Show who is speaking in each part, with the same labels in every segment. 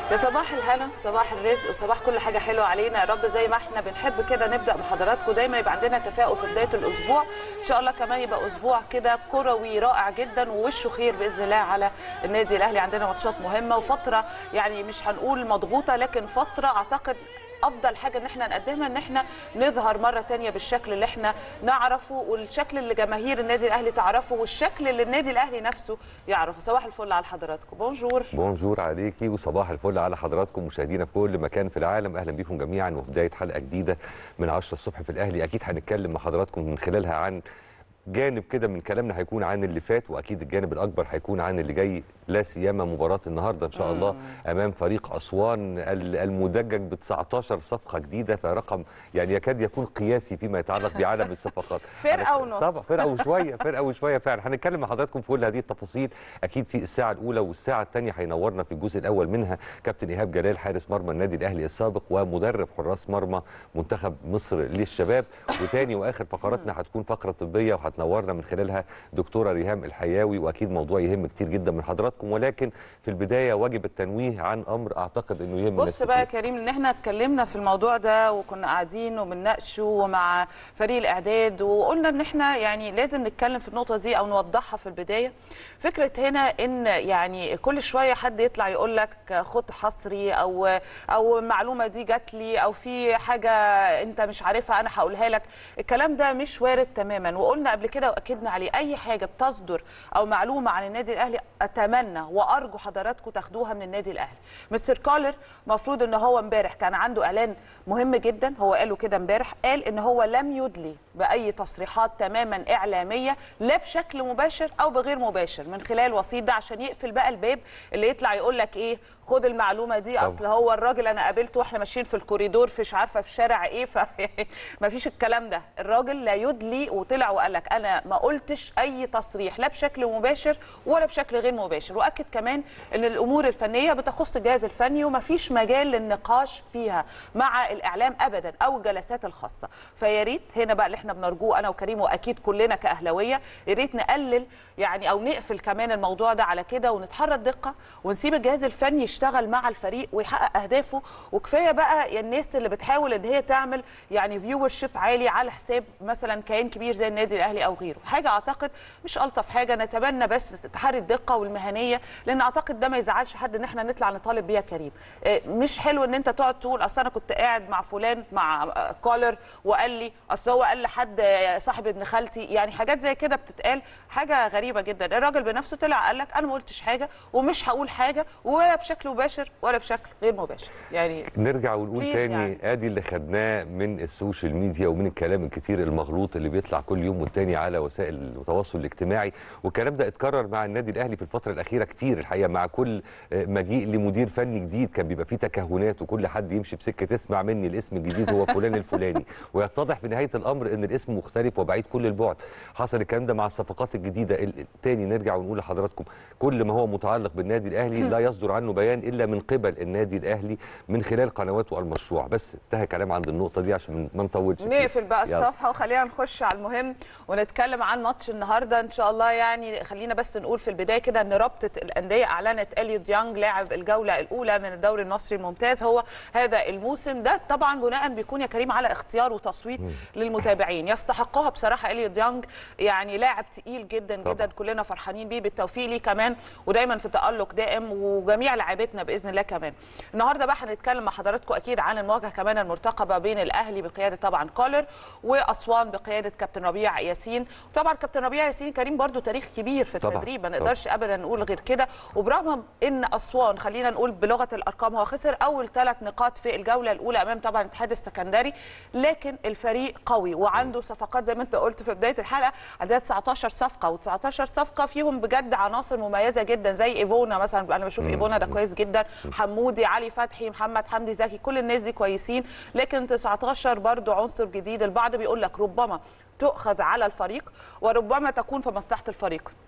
Speaker 1: يا صباح الهنا صباح الرزق وصباح كل حاجه حلوه علينا يا رب زي ما احنا بنحب كده نبدا بحضراتكم دايما يبقى عندنا تفاؤل في بدايه الاسبوع ان شاء الله كمان يبقى اسبوع كده كروي رائع جدا ووشه خير باذن الله على النادي الاهلي عندنا ماتشات مهمه وفتره يعني مش هنقول مضغوطه لكن فتره اعتقد افضل حاجه ان احنا نقدمها ان احنا نظهر مره تانية بالشكل اللي احنا نعرفه والشكل اللي جماهير النادي الاهلي تعرفه والشكل اللي النادي الاهلي نفسه يعرفه صباح الفل على حضراتكم بونجور
Speaker 2: بونجور عليكي وصباح الفل على حضراتكم مشاهدينا في كل مكان في العالم اهلا بيكم جميعا وبدايه حلقه جديده من 10 الصبح في الاهلي اكيد هنتكلم مع حضراتكم من خلالها عن جانب كده من كلامنا هيكون عن اللي فات واكيد الجانب الاكبر هيكون عن اللي جاي لا سيما مباراه النهارده ان شاء الله امام فريق اسوان المدجج ب 19 صفقه جديده فرقم يعني يكاد يكون قياسي فيما يتعلق بعالم الصفقات
Speaker 1: فرقه ونص
Speaker 2: طبعا فرقه وشويه فرقه وشويه فعلا هنتكلم مع حضراتكم في كل هذه التفاصيل اكيد في الساعه الاولى والساعه الثانيه هينورنا في الجزء الاول منها كابتن ايهاب جلال حارس مرمى النادي الاهلي السابق ومدرب حراس مرمى منتخب مصر للشباب وتاني واخر فقراتنا هتكون فقره طبيه وهتنورنا من خلالها دكتوره ريهام الحياوي واكيد موضوع يهم كتير جدا من حضراتكم ولكن في البدايه واجب التنويه عن امر اعتقد انه يهم
Speaker 1: بص بقى يا كريم ان احنا اتكلمنا في الموضوع ده وكنا قاعدين وبنناقشه ومع فريق الاعداد وقلنا ان احنا يعني لازم نتكلم في النقطه دي او نوضحها في البدايه فكره هنا ان يعني كل شويه حد يطلع يقول لك خد حصري او او المعلومه دي جات لي او في حاجه انت مش عارفها انا هقولها لك الكلام ده مش وارد تماما وقلنا قبل كده واكدنا عليه اي حاجه بتصدر او معلومه عن النادي الاهلي اتمنى وارجو حضراتكم تاخدوها من النادي الاهلي مستر كولر المفروض ان هو امبارح كان عنده اعلان مهم جدا هو قاله كده امبارح قال ان هو لم يدلي باي تصريحات تماما اعلاميه لا بشكل مباشر او بغير مباشر من خلال وسيط ده عشان يقفل بقى الباب اللي يطلع يقول لك ايه خد المعلومه دي اصل هو الراجل انا قابلته واحنا ماشيين في الكوريدور في مش عارفه في شارع ايه ف ما فيش الكلام ده الراجل لا يدلي وطلع وقال لك انا ما قلتش اي تصريح لا بشكل مباشر ولا بشكل غير مباشر واكد كمان ان الامور الفنيه بتخص الجهاز الفني وما فيش مجال للنقاش فيها مع الاعلام ابدا او الجلسات الخاصه فيا ريت هنا بقى اللي احنا بنرجوه انا وكريم واكيد كلنا كاهلاويه يا ريت نقلل يعني او نقفل كمان الموضوع ده على كده ونتحرى دقه ونسيب الجهاز الفني يشتغل مع الفريق ويحقق اهدافه وكفايه بقى الناس اللي بتحاول ان هي تعمل يعني فيور شيب عالي على حساب مثلا كيان كبير زي النادي الاهلي او غيره حاجه اعتقد مش الطف حاجه نتبنى بس تحري الدقه والمهنيه لان اعتقد ده ما يزعلش حد ان احنا نطلع نطالب بيها كريم مش حلو ان انت تقعد تقول اصل انا كنت قاعد مع فلان مع كولر وقال لي اصل هو قال لحد صاحب ابن خالتي يعني حاجات زي كده بتتقال حاجه غريبه جدا الراجل بنفسه طلع قال لك انا ما قلتش حاجه ومش هقول حاجه ولا بشكل مباشر ولا بشكل غير مباشر يعني
Speaker 2: نرجع ونقول تاني
Speaker 1: يعني.
Speaker 2: ادي اللي خدناه من السوشيال ميديا ومن الكلام الكتير المغلوط اللي بيطلع كل يوم والتاني على وسائل التواصل الاجتماعي والكلام ده اتكرر مع النادي الاهلي في الفتره الاخيره كتير الحقيقه مع كل مجيء لمدير فني جديد كان بيبقى فيه تكهنات وكل حد يمشي بسكه تسمع مني الاسم الجديد هو فلان الفلاني ويتضح في نهايه الامر ان الاسم مختلف وبعيد كل البعد حصل الكلام ده مع الصفقات الجديده التاني نرجع ونقول لحضراتكم كل ما هو متعلق بالنادي الاهلي لا يصدر عنه بيان الا من قبل النادي الاهلي من خلال قنواته المشروع بس انتهى كلام عند النقطه دي عشان ما نطولش
Speaker 1: نقفل بقى الصفحه وخلينا نخش على المهم ونتكلم عن ماتش النهارده ان شاء الله يعني خلينا بس نقول في البدايه كده ان رابطه الانديه اعلنت اليوت ديانج لاعب الجوله الاولى من الدوري المصري الممتاز هو هذا الموسم ده طبعا بناء بيكون يا كريم على اختيار وتصويت للمتابعين يستحقها بصراحه اليوت ديانج يعني لاعب تقيل جدا
Speaker 2: طبعا.
Speaker 1: جدا كلنا فرحانين بيه بالتوفيق ليه كمان ودايما في تالق دائم وجميع لاعبتنا باذن الله كمان النهارده بقى هنتكلم مع حضراتكم اكيد عن المواجهه كمان المرتقبه بين الاهلي بقياده طبعا كولر واسوان بقياده كابتن ربيع ياسين وطبعا كابتن ربيع ياسين كريم برضو تاريخ كبير في
Speaker 2: طبعاً،
Speaker 1: التدريب ما
Speaker 2: طبعاً.
Speaker 1: نقدرش ابدا نقول غير كده وبرغم ان اسوان خلينا نقول بلغه الارقام هو خسر اول ثلاث نقاط في الجوله الاولى امام طبعا الاتحاد السكندري لكن الفريق قوي وعنده صفقات زي ما انت قلت في بدايه الحلقه عندها 19 صفقه و19 صفقه فيهم بجد عناصر مميزه جدا زي ايفونا مثلا انا بشوف ايفونا ده كويس جدا حمودي علي فتحي محمد حمدي زكي كل الناس دي كويسين لكن 19 برضو عنصر جديد البعض بيقول لك ربما تؤخذ على الفريق وربما تكون في مصلحه الفريق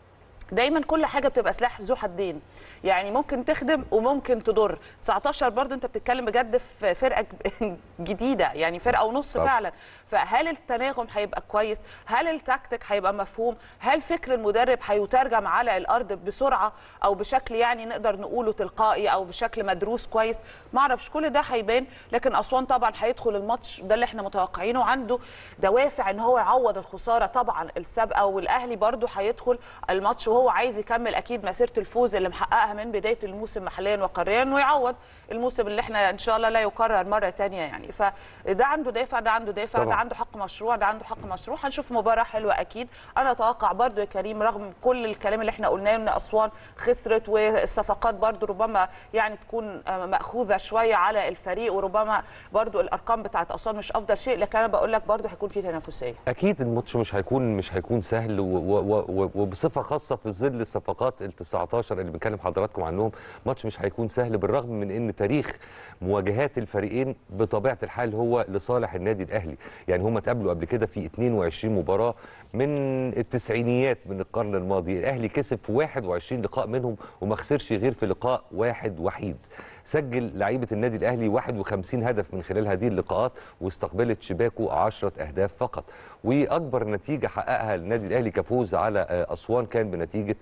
Speaker 1: دايما كل حاجه بتبقى سلاح ذو حدين يعني ممكن تخدم وممكن تضر 19 برضو انت بتتكلم بجد في فرقه ج- جديده يعني فرقه ونص
Speaker 2: طبعا.
Speaker 1: فعلا فهل التناغم هيبقى كويس هل التكتيك هيبقى مفهوم هل فكر المدرب هيترجم على الارض بسرعه او بشكل يعني نقدر نقوله تلقائي او بشكل مدروس كويس ما اعرفش كل ده هيبان لكن اسوان طبعا هيدخل الماتش ده اللي احنا متوقعينه عنده دوافع ان هو يعوض الخساره طبعا السابقه والاهلي برضو هيدخل الماتش وهو عايز يكمل اكيد مسيره الفوز اللي محققها من بدايه الموسم محليا وقاريا ويعوض الموسم اللي احنا ان شاء الله لا يكرر مره تانية يعني فده عنده دافع ده عنده دافع
Speaker 2: طبعاً.
Speaker 1: ده عنده حق مشروع ده عنده حق مشروع هنشوف مباراه حلوه اكيد انا اتوقع برضو يا كريم رغم كل الكلام اللي احنا قلناه ان اسوان خسرت والصفقات برضو ربما يعني تكون آه، ماخوذه شويه على الفريق وربما برضو الارقام بتاعت اسوان مش افضل شيء لكن انا بقول لك برضو هيكون في تنافسيه
Speaker 2: اكيد الماتش مش هيكون مش هيكون سهل و و و وبصفه خاصه في ظل الصفقات ال 19 اللي بنكلم حضراتكم عنهم ماتش مش هيكون سهل بالرغم من ان تاريخ مواجهات الفريقين بطبيعه الحال هو لصالح النادي الاهلي يعني هم اتقابلوا قبل كده في 22 مباراه من التسعينيات من القرن الماضي الاهلي كسب في 21 لقاء منهم وما خسرش غير في لقاء واحد وحيد سجل لعيبه النادي الاهلي 51 هدف من خلال هذه اللقاءات واستقبلت شباكه 10 اهداف فقط واكبر نتيجه حققها النادي الاهلي كفوز على آه، اسوان كان بنتيجه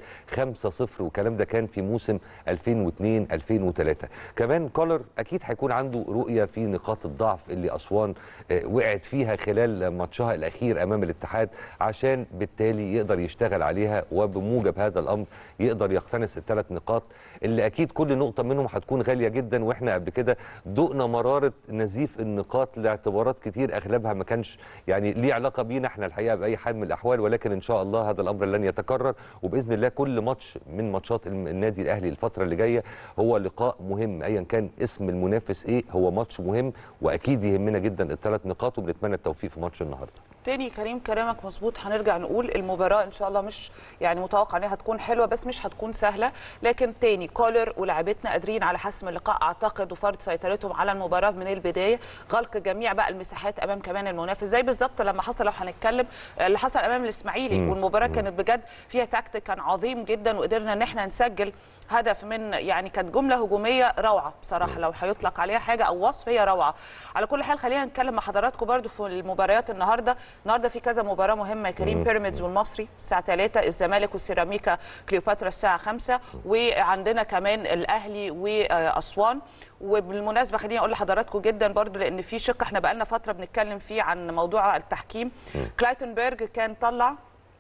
Speaker 2: 5-0 والكلام ده كان في موسم 2002 2003 كمان كولر اكيد هيكون عنده رؤيه في نقاط الضعف اللي اسوان آه، وقعت فيها خلال ماتشها الاخير امام الاتحاد عشان بالتالي يقدر يشتغل عليها وبموجب هذا الامر يقدر يقتنص الثلاث نقاط اللي اكيد كل نقطه منهم هتكون غاليه جدا واحنا قبل كده دقنا مراره نزيف النقاط لاعتبارات كتير اغلبها ما كانش يعني ليه علاقه بينا احنا الحقيقه باي حال من الاحوال ولكن ان شاء الله هذا الامر لن يتكرر وباذن الله كل ماتش من ماتشات الم- النادي الاهلي الفتره اللي جايه هو لقاء مهم ايا كان اسم المنافس ايه هو ماتش مهم واكيد يهمنا جدا الثلاث نقاط وبنتمنى التوفيق في ماتش النهارده
Speaker 1: تاني كريم كلامك مظبوط هنرجع نقول المباراة إن شاء الله مش يعني متوقع إنها هتكون حلوة بس مش هتكون سهلة لكن تاني كولر ولاعبتنا قادرين على حسم اللقاء أعتقد وفرض سيطرتهم على المباراة من البداية غلق جميع بقى المساحات أمام كمان المنافس زي بالظبط لما حصل لو هنتكلم اللي حصل أمام الإسماعيلي
Speaker 2: مم.
Speaker 1: والمباراة كانت بجد فيها تكتيك كان عظيم جدا وقدرنا إن احنا نسجل هدف من يعني كانت جمله هجوميه روعه بصراحه لو هيطلق عليها حاجه او وصف هي روعه على كل حال خلينا نتكلم مع حضراتكم برضو في المباريات النهارده النهارده في كذا مباراه مهمه يا كريم
Speaker 2: مم.
Speaker 1: بيراميدز والمصري الساعه 3 الزمالك والسيراميكا كليوباترا الساعه 5 وعندنا كمان الاهلي واسوان وبالمناسبه خليني اقول لحضراتكم جدا برضو لان في شق احنا بقالنا فتره بنتكلم فيه عن موضوع التحكيم كلايتنبرج كان طلع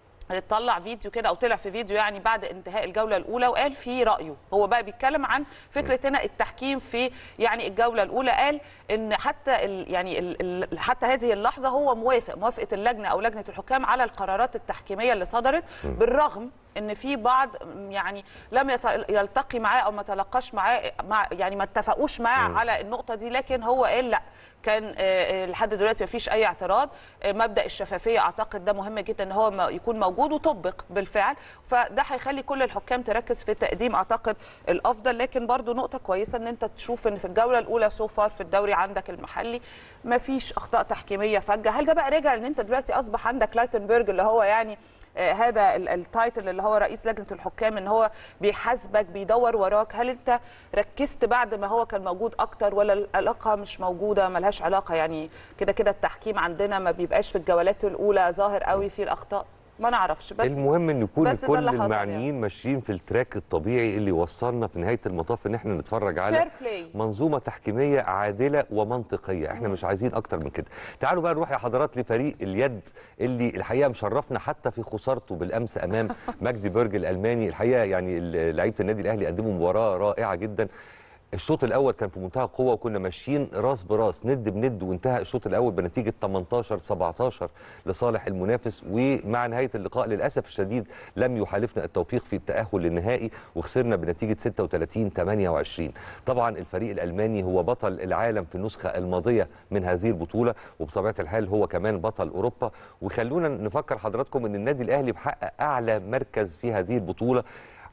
Speaker 1: طلع فيديو كده او طلع في فيديو يعني بعد انتهاء الجوله الاولى وقال فيه رايه هو بقى بيتكلم عن فكره هنا التحكيم في يعني الجوله الاولى قال ان حتى ال يعني ال ال حتى هذه اللحظه هو موافق موافقه اللجنه او لجنه الحكام على القرارات التحكيميه اللي صدرت بالرغم ان في بعض يعني لم يت- يلتقي معاه او ما تلقاش معاه مع يعني ما اتفقوش معاه على النقطه دي لكن هو قال لا كان آه، آه، لحد دلوقتي ما فيش اي اعتراض آه، مبدا الشفافيه اعتقد ده مهم جدا ان هو ما- يكون موجود وطبق بالفعل فده هيخلي كل الحكام تركز في تقديم اعتقد الافضل لكن برضو نقطه كويسه ان انت تشوف ان في الجوله الاولى سو فار في الدوري عندك المحلي ما فيش اخطاء تحكيميه فجه هل ده بقى راجع ان انت دلوقتي اصبح عندك لايتنبرج اللي هو يعني آه، هذا ال- التايتل اللي هو رئيس لجنه الحكام ان هو بيحاسبك بيدور وراك هل انت ركزت بعد ما هو كان موجود اكتر ولا العلاقه مش موجوده ملهاش علاقه يعني كده كده التحكيم عندنا ما بيبقاش في الجولات الاولى ظاهر قوي في الاخطاء ما نعرفش بس
Speaker 2: المهم ان يكون
Speaker 1: بس ده
Speaker 2: كل
Speaker 1: اللي حصل
Speaker 2: المعنيين ماشيين في التراك الطبيعي اللي وصلنا في نهايه المطاف ان احنا نتفرج على
Speaker 1: Fair play.
Speaker 2: منظومه تحكيميه عادله ومنطقيه احنا مش عايزين اكتر من كده تعالوا بقى نروح يا حضرات لفريق اليد اللي الحقيقه مشرفنا حتى في خسارته بالامس امام مجدي برج الالماني الحقيقه يعني ال- لعيبه النادي الاهلي قدموا مباراه رائعه جدا الشوط الاول كان في منتهى القوه وكنا ماشيين راس براس ند بند وانتهى الشوط الاول بنتيجه 18 17 لصالح المنافس ومع نهايه اللقاء للاسف الشديد لم يحالفنا التوفيق في التاهل للنهائي وخسرنا بنتيجه 36 28 طبعا الفريق الالماني هو بطل العالم في النسخه الماضيه من هذه البطوله وبطبيعه الحال هو كمان بطل اوروبا وخلونا نفكر حضراتكم ان النادي الاهلي محقق اعلى مركز في هذه البطوله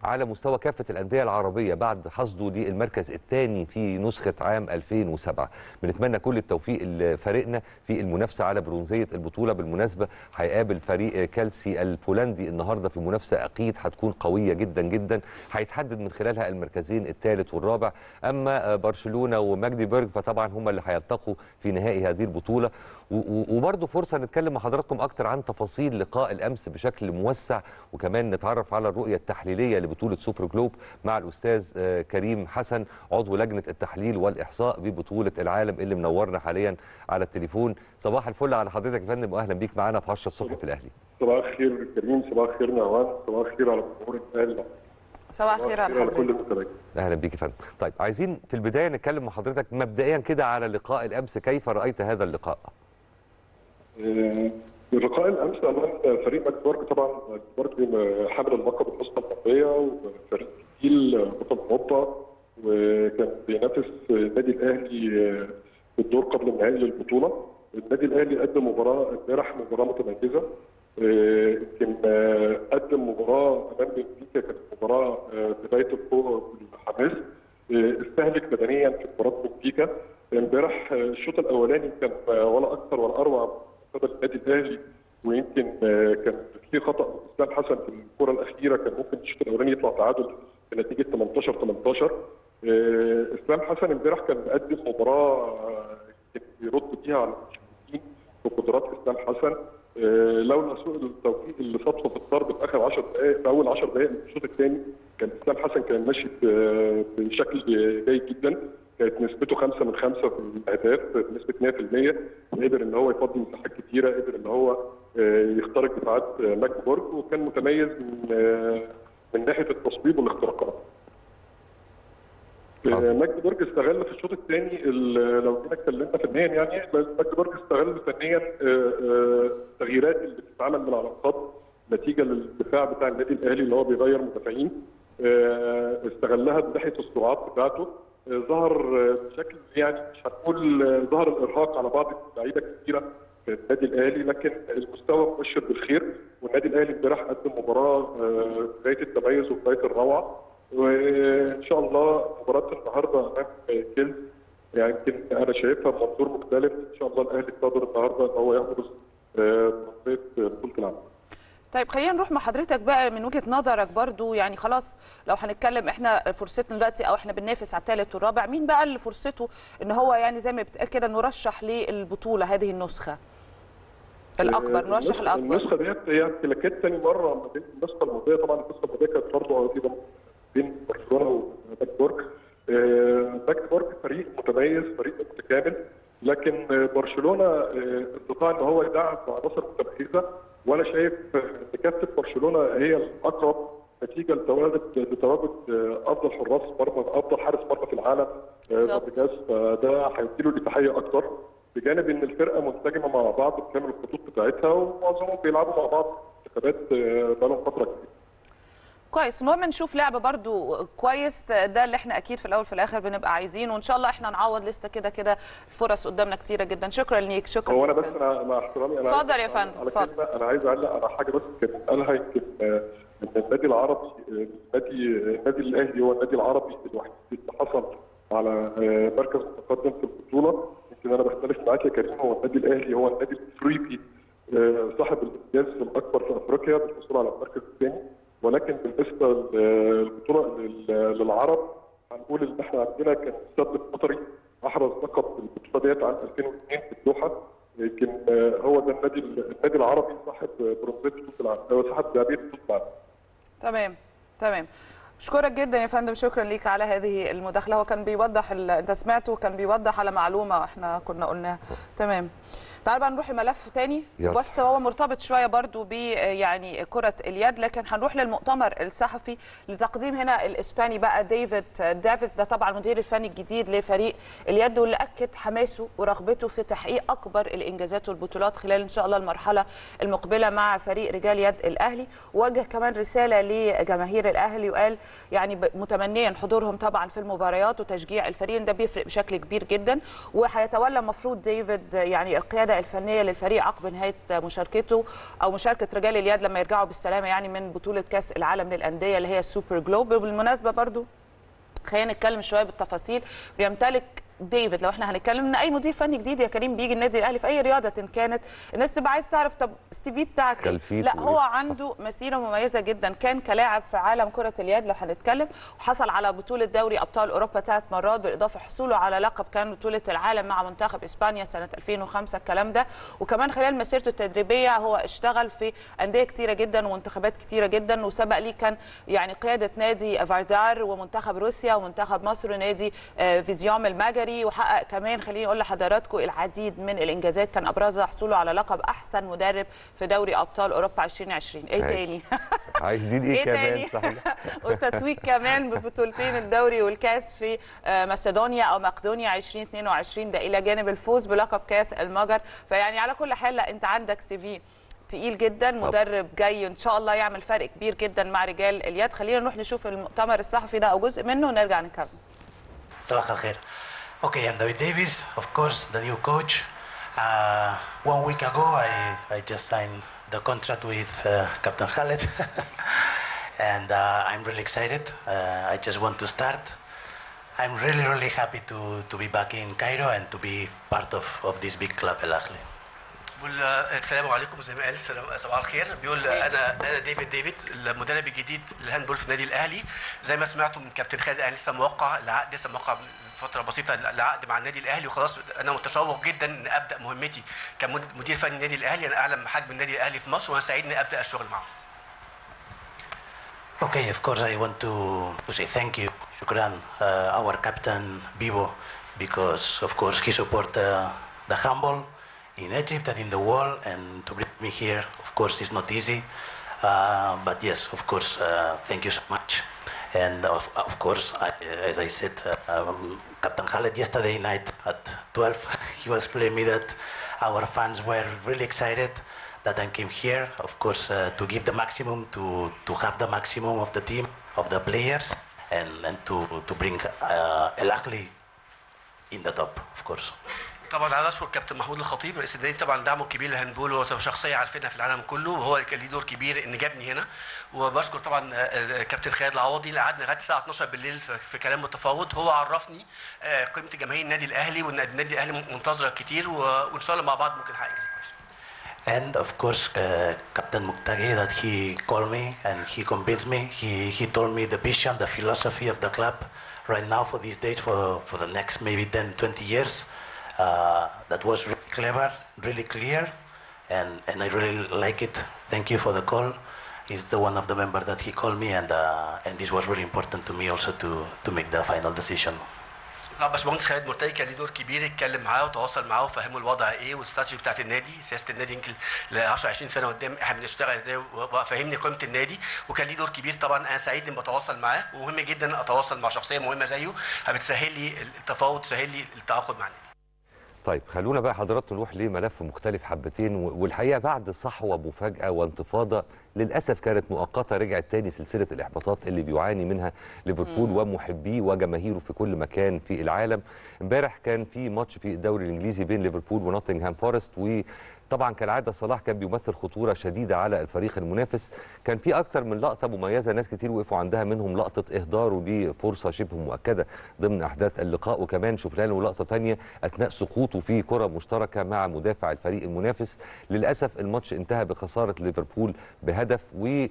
Speaker 2: على مستوى كافه الانديه العربيه بعد حصده للمركز الثاني في نسخه عام 2007 بنتمنى كل التوفيق لفريقنا في المنافسه على برونزيه البطوله بالمناسبه هيقابل فريق كالسي البولندي النهارده في منافسه اكيد هتكون قويه جدا جدا هيتحدد من خلالها المركزين الثالث والرابع اما برشلونه وماجديبرج فطبعا هم اللي هيلتقوا في نهائي هذه البطوله وبرضه فرصه نتكلم مع حضراتكم اكتر عن تفاصيل لقاء الامس بشكل موسع وكمان نتعرف على الرؤيه التحليليه لبطوله سوبر جلوب مع الاستاذ كريم حسن عضو لجنه التحليل والاحصاء ببطوله العالم اللي منورنا حاليا على التليفون صباح الفل على حضرتك يا فندم واهلا بيك معانا في 10 الصبح في الاهلي
Speaker 3: صباح الخير كريم صباح الخير نعوان صباح الخير على جمهور الاهلي
Speaker 1: صباح الخير على
Speaker 3: على كل
Speaker 1: حضرتك
Speaker 3: المتابعين
Speaker 2: اهلا بيك يا فندم طيب عايزين في البدايه نتكلم مع حضرتك مبدئيا كده على لقاء الامس كيف رايت هذا اللقاء
Speaker 3: آه، اللقاء الامس امام فريق ماكبورج طبعا ماكبورج حامل اللقب النسخه الماضيه وفريق تقيل بطل اوروبا وكان بينافس النادي الاهلي في الدور قبل النهائي للبطوله النادي الاهلي قدم مباراه امبارح مباراه متميزه آه، يمكن آه، قدم مباراه امام بنفيكا كانت مباراه آه، بدايه القوه والحماس آه، استهلك بدنيا في مباراه بنفيكا امبارح آه، الشوط الاولاني كان آه، ولا اكثر ولا اروع قبل النادي الاهلي ويمكن آه، كان في خطا اسلام حسن في الكره الاخيره كان ممكن الشوط الاولاني يطلع تعادل بنتيجه 18 18 آه، اسلام حسن امبارح كان مقدم مباراه آه، يمكن بيرد بيها على المشركين بقدرات اسلام حسن آه، لولا سوء التوفيق اللي صدفه في الضرب في اخر 10 دقائق في اول 10 دقائق من الشوط الثاني كان اسلام حسن كان ماشي ب- بشكل جيد جدا كانت نسبته خمسة من خمسة في الأهداف بنسبة 100% قدر إن هو يفضي مساحات كتيرة قدر إن هو آه، يخترق دفاعات آه، ماكبورج وكان متميز من آه، من ناحية التصويب والاختراقات.
Speaker 2: عظيم.
Speaker 3: ماجدبورج استغل في الشوط الثاني لو جينا اتكلمنا فنيا يعني ماجدبورج استغل فنيا آه، آه، التغييرات اللي بتتعمل من على الخط نتيجه للدفاع بتاع النادي الاهلي اللي هو بيغير مدافعين آه، استغلها من ناحيه السرعات بتاعته آه، ظهر آه، بشكل يعني مش هنقول آه، ظهر الارهاق على بعض اللعيبه كثيره في النادي الاهلي لكن المستوى مبشر بالخير والنادي الاهلي امبارح قدم مباراه آه، غايه التميز وغايه الروعه وان شاء الله مباراه النهارده امام كيلز يعني يمكن انا شايفها بمنظور مختلف ان شاء الله الاهلي قادر النهارده ان هو يحرز آه، منطقه بطوله العالم.
Speaker 1: طيب خلينا نروح مع حضرتك بقى من وجهه نظرك برضو يعني خلاص لو هنتكلم احنا فرصتنا دلوقتي او احنا بننافس على الثالث والرابع مين بقى اللي فرصته ان هو يعني زي ما بتقال كده مرشح للبطوله هذه النسخه الاكبر
Speaker 3: آه،
Speaker 1: مرشح
Speaker 3: النسخة-
Speaker 1: الاكبر
Speaker 3: النسخه ديت هي امتلاكات ثاني مره ما بين النسخه الماضيه طبعا النسخه الماضيه كانت برضه ايضا بين برشلونه وماكبورج آه، ماكبورج فريق متميز فريق متكامل لكن آه، برشلونه آه، استطاع ان هو يدعم بعناصر متميزه وانا شايف آه، ان كافه برشلونه هي الاقرب نتيجه لتواجد لتواجد آه، افضل حراس مرمى افضل حارس مرمى في العالم آه،
Speaker 1: بالظبط.
Speaker 3: فابريجاس فده هيديله الاتحيه اكتر بجانب ان الفرقه منسجمه مع بعض بكامل الخطوط بتاعتها ومعظمهم بيلعبوا مع بعض انتخابات آه، بقالهم فتره كبيره.
Speaker 1: كويس المهم نشوف لعبه برضو كويس ده اللي احنا اكيد في الاول في الاخر بنبقى عايزينه وان شاء الله احنا نعوض لسه كده كده الفرص قدامنا كتيره جدا شكرا ليك شكرا
Speaker 3: هو انا
Speaker 1: ليك.
Speaker 3: بس انا مع احترامي انا
Speaker 1: اتفضل
Speaker 3: عايز-
Speaker 1: يا فندم،
Speaker 3: على
Speaker 1: اتفضل.
Speaker 3: كلمه انا عايز اعلق على حاجه بس كان قالها يمكن آه، ان النادي العربي آه، النادي النادي الاهلي هو النادي العربي الوحيد اللي حصل على آه، مركز متقدم في البطوله يمكن انا بختلف معاك يا كريم هو النادي الاهلي هو النادي الافريقي آه، صاحب الانجاز الاكبر في افريقيا بالحصول على المركز الثاني ولكن بالنسبه للبطوله لل- للعرب هنقول ان احنا عندنا كان السد القطري احرز لقب البطوله ديت عام 2002 في الدوحه يمكن آه، هو ده النادي النادي العربي صاحب برونزيه بطوله العالم هو صاحب ذهبيه بطوله العالم
Speaker 1: تمام تمام اشكرك جدا يا فندم شكرا ليك على هذه المداخله هو كان بيوضح ال... انت سمعته كان بيوضح على معلومه احنا كنا قلناها تمام تعال بقى نروح لملف تاني
Speaker 2: يلا.
Speaker 1: بس هو مرتبط شويه برضو ب يعني كره اليد لكن هنروح للمؤتمر الصحفي لتقديم هنا الاسباني بقى ديفيد دافيس ده طبعا المدير الفني الجديد لفريق اليد واللي اكد حماسه ورغبته في تحقيق اكبر الانجازات والبطولات خلال ان شاء الله المرحله المقبله مع فريق رجال يد الاهلي ووجه كمان رساله لجماهير الاهلي وقال يعني ب- متمنيا حضورهم طبعا في المباريات وتشجيع الفريق ده بيفرق بشكل كبير جدا وهيتولى المفروض ديفيد يعني القياده القياده الفنيه للفريق عقب نهايه مشاركته او مشاركه رجال اليد لما يرجعوا بالسلامه يعني من بطوله كاس العالم للانديه اللي هي السوبر جلوب بالمناسبه برضو خلينا نتكلم شويه بالتفاصيل بيمتلك ديفيد لو احنا هنتكلم ان اي مدير فني جديد يا كريم بيجي النادي الاهلي في اي رياضه إن كانت الناس تبقى عايز تعرف طب السي في بتاعك إيه؟
Speaker 2: خلفيته
Speaker 1: لا
Speaker 2: إيه؟
Speaker 1: هو عنده مسيره مميزه جدا كان كلاعب في عالم كره اليد لو هنتكلم وحصل على بطوله دوري ابطال اوروبا ثلاث مرات بالاضافه حصوله على لقب كان بطوله العالم مع منتخب اسبانيا سنه 2005 الكلام ده وكمان خلال مسيرته التدريبيه هو اشتغل في انديه كتيره جدا ومنتخبات كتيره جدا وسبق ليه كان يعني قياده نادي فاردار ومنتخب روسيا ومنتخب مصر ونادي آه، فيزيوم المجري وحقق كمان خليني اقول لحضراتكم العديد من الانجازات كان ابرزها حصوله على لقب احسن مدرب في دوري ابطال اوروبا 2020 ايه
Speaker 2: هايل.
Speaker 1: تاني
Speaker 2: عايزين ايه,
Speaker 1: إيه
Speaker 2: كمان
Speaker 1: تاني؟
Speaker 2: صحيح
Speaker 1: والتتويج كمان ببطولتين الدوري والكاس في آه، مقدونيا او مقدونيا 2022 ده الى جانب الفوز بلقب كاس المجر فيعني على كل حال لا انت عندك سي في تقيل جدا مدرب جاي ان شاء الله يعمل فرق كبير جدا مع رجال اليد خلينا نروح نشوف المؤتمر الصحفي ده او جزء منه ونرجع نكمل
Speaker 4: صباح الخير. Okay, I'm David Davis, of course, the new coach. Uh, one week ago, I, I just signed the contract with uh, Captain Khaled, and uh, I'm really excited. Uh, I just want to start. I'm really, really happy to, to be back in Cairo and to be part of, of this big club, El Ahly.
Speaker 5: بقول آه، السلام عليكم زي ما قال سلام- صباح الخير بيقول آه، انا انا ديفيد ديفيد المدرب الجديد للهاندبول في النادي الاهلي زي ما سمعتوا من كابتن خالد انا لسه موقع العقد لسه موقع من فتره بسيطه العقد مع النادي الاهلي وخلاص انا متشوق جدا ان ابدا مهمتي كمدير فني النادي الاهلي انا اعلم حجم النادي الاهلي في مصر وانا سعيد اني ابدا الشغل معه
Speaker 4: Okay, of course, I want to, to say thank you, Shukran, uh, our captain, Bibo, because, of course, he support uh, the humble in Egypt and in the world, and to bring me here, of course, is not easy. Uh, but yes, of course, uh, thank you so much. And of, of course, I, as I said, uh, um, Captain Khaled yesterday night at 12, he was telling me that our fans were really excited that I came here, of course, uh, to give the maximum, to, to have the maximum of the team, of the players, and, and to, to bring uh, El Ahly in the top, of course.
Speaker 5: طبعا عايز اشكر كابتن محمود الخطيب رئيس النادي طبعا دعمه الكبير للهاندبول وهو شخصيه عارفينها في العالم كله وهو كان ليه دور كبير ان جابني هنا وبشكر طبعا آه، آه، كابتن خالد العوضي اللي قعدنا لغايه الساعه 12 بالليل في في كلام متفاوض هو عرفني آه، قيمه جماهير النادي الاهلي وان النادي الاهلي منتظره كتير و- وان شاء الله مع بعض ممكن نحقق انجاز كويس
Speaker 4: And of course, uh, Captain Muktagi, that he called me and he convinced me. He, he told me the vision, the philosophy of the club right now for these days, for, for the next maybe 10, 20 years. Uh, that was really clever, really clear, and, and I really like it. Thank you for the call. He's the one of the member that he called me, and, uh, and this was really important to me also to, to make the final decision.
Speaker 5: طبعا باشمهندس خالد مرتضي كان ليه دور كبير اتكلم معاه وتواصل معاه وفهمه الوضع ايه والاستراتيجي بتاعت النادي سياسه النادي يمكن ل 10 20 سنه قدام احنا بنشتغل ازاي وفهمني قيمه النادي وكان ليه دور كبير طبعا انا سعيد اني بتواصل معاه ومهم جدا اتواصل مع شخصيه مهمه زيه بتسهل لي التفاوض تسهل لي التعاقد مع النادي
Speaker 2: طيب خلونا بقى حضراتكم نروح لملف مختلف حبتين و- والحقيقه بعد صحوه مفاجاه وانتفاضه للاسف كانت مؤقته رجعت تاني سلسله الاحباطات اللي بيعاني منها ليفربول ومحبيه وجماهيره في كل مكان في العالم امبارح كان في ماتش في الدوري الانجليزي بين ليفربول ونوتنغهام فورست و طبعا كالعاده صلاح كان بيمثل خطوره شديده على الفريق المنافس كان في اكتر من لقطه مميزه ناس كتير وقفوا عندها منهم لقطه اهداره لفرصه شبه مؤكده ضمن احداث اللقاء وكمان شفنا له لقطه تانية اثناء سقوطه في كره مشتركه مع مدافع الفريق المنافس للاسف الماتش انتهى بخساره ليفربول بهدف و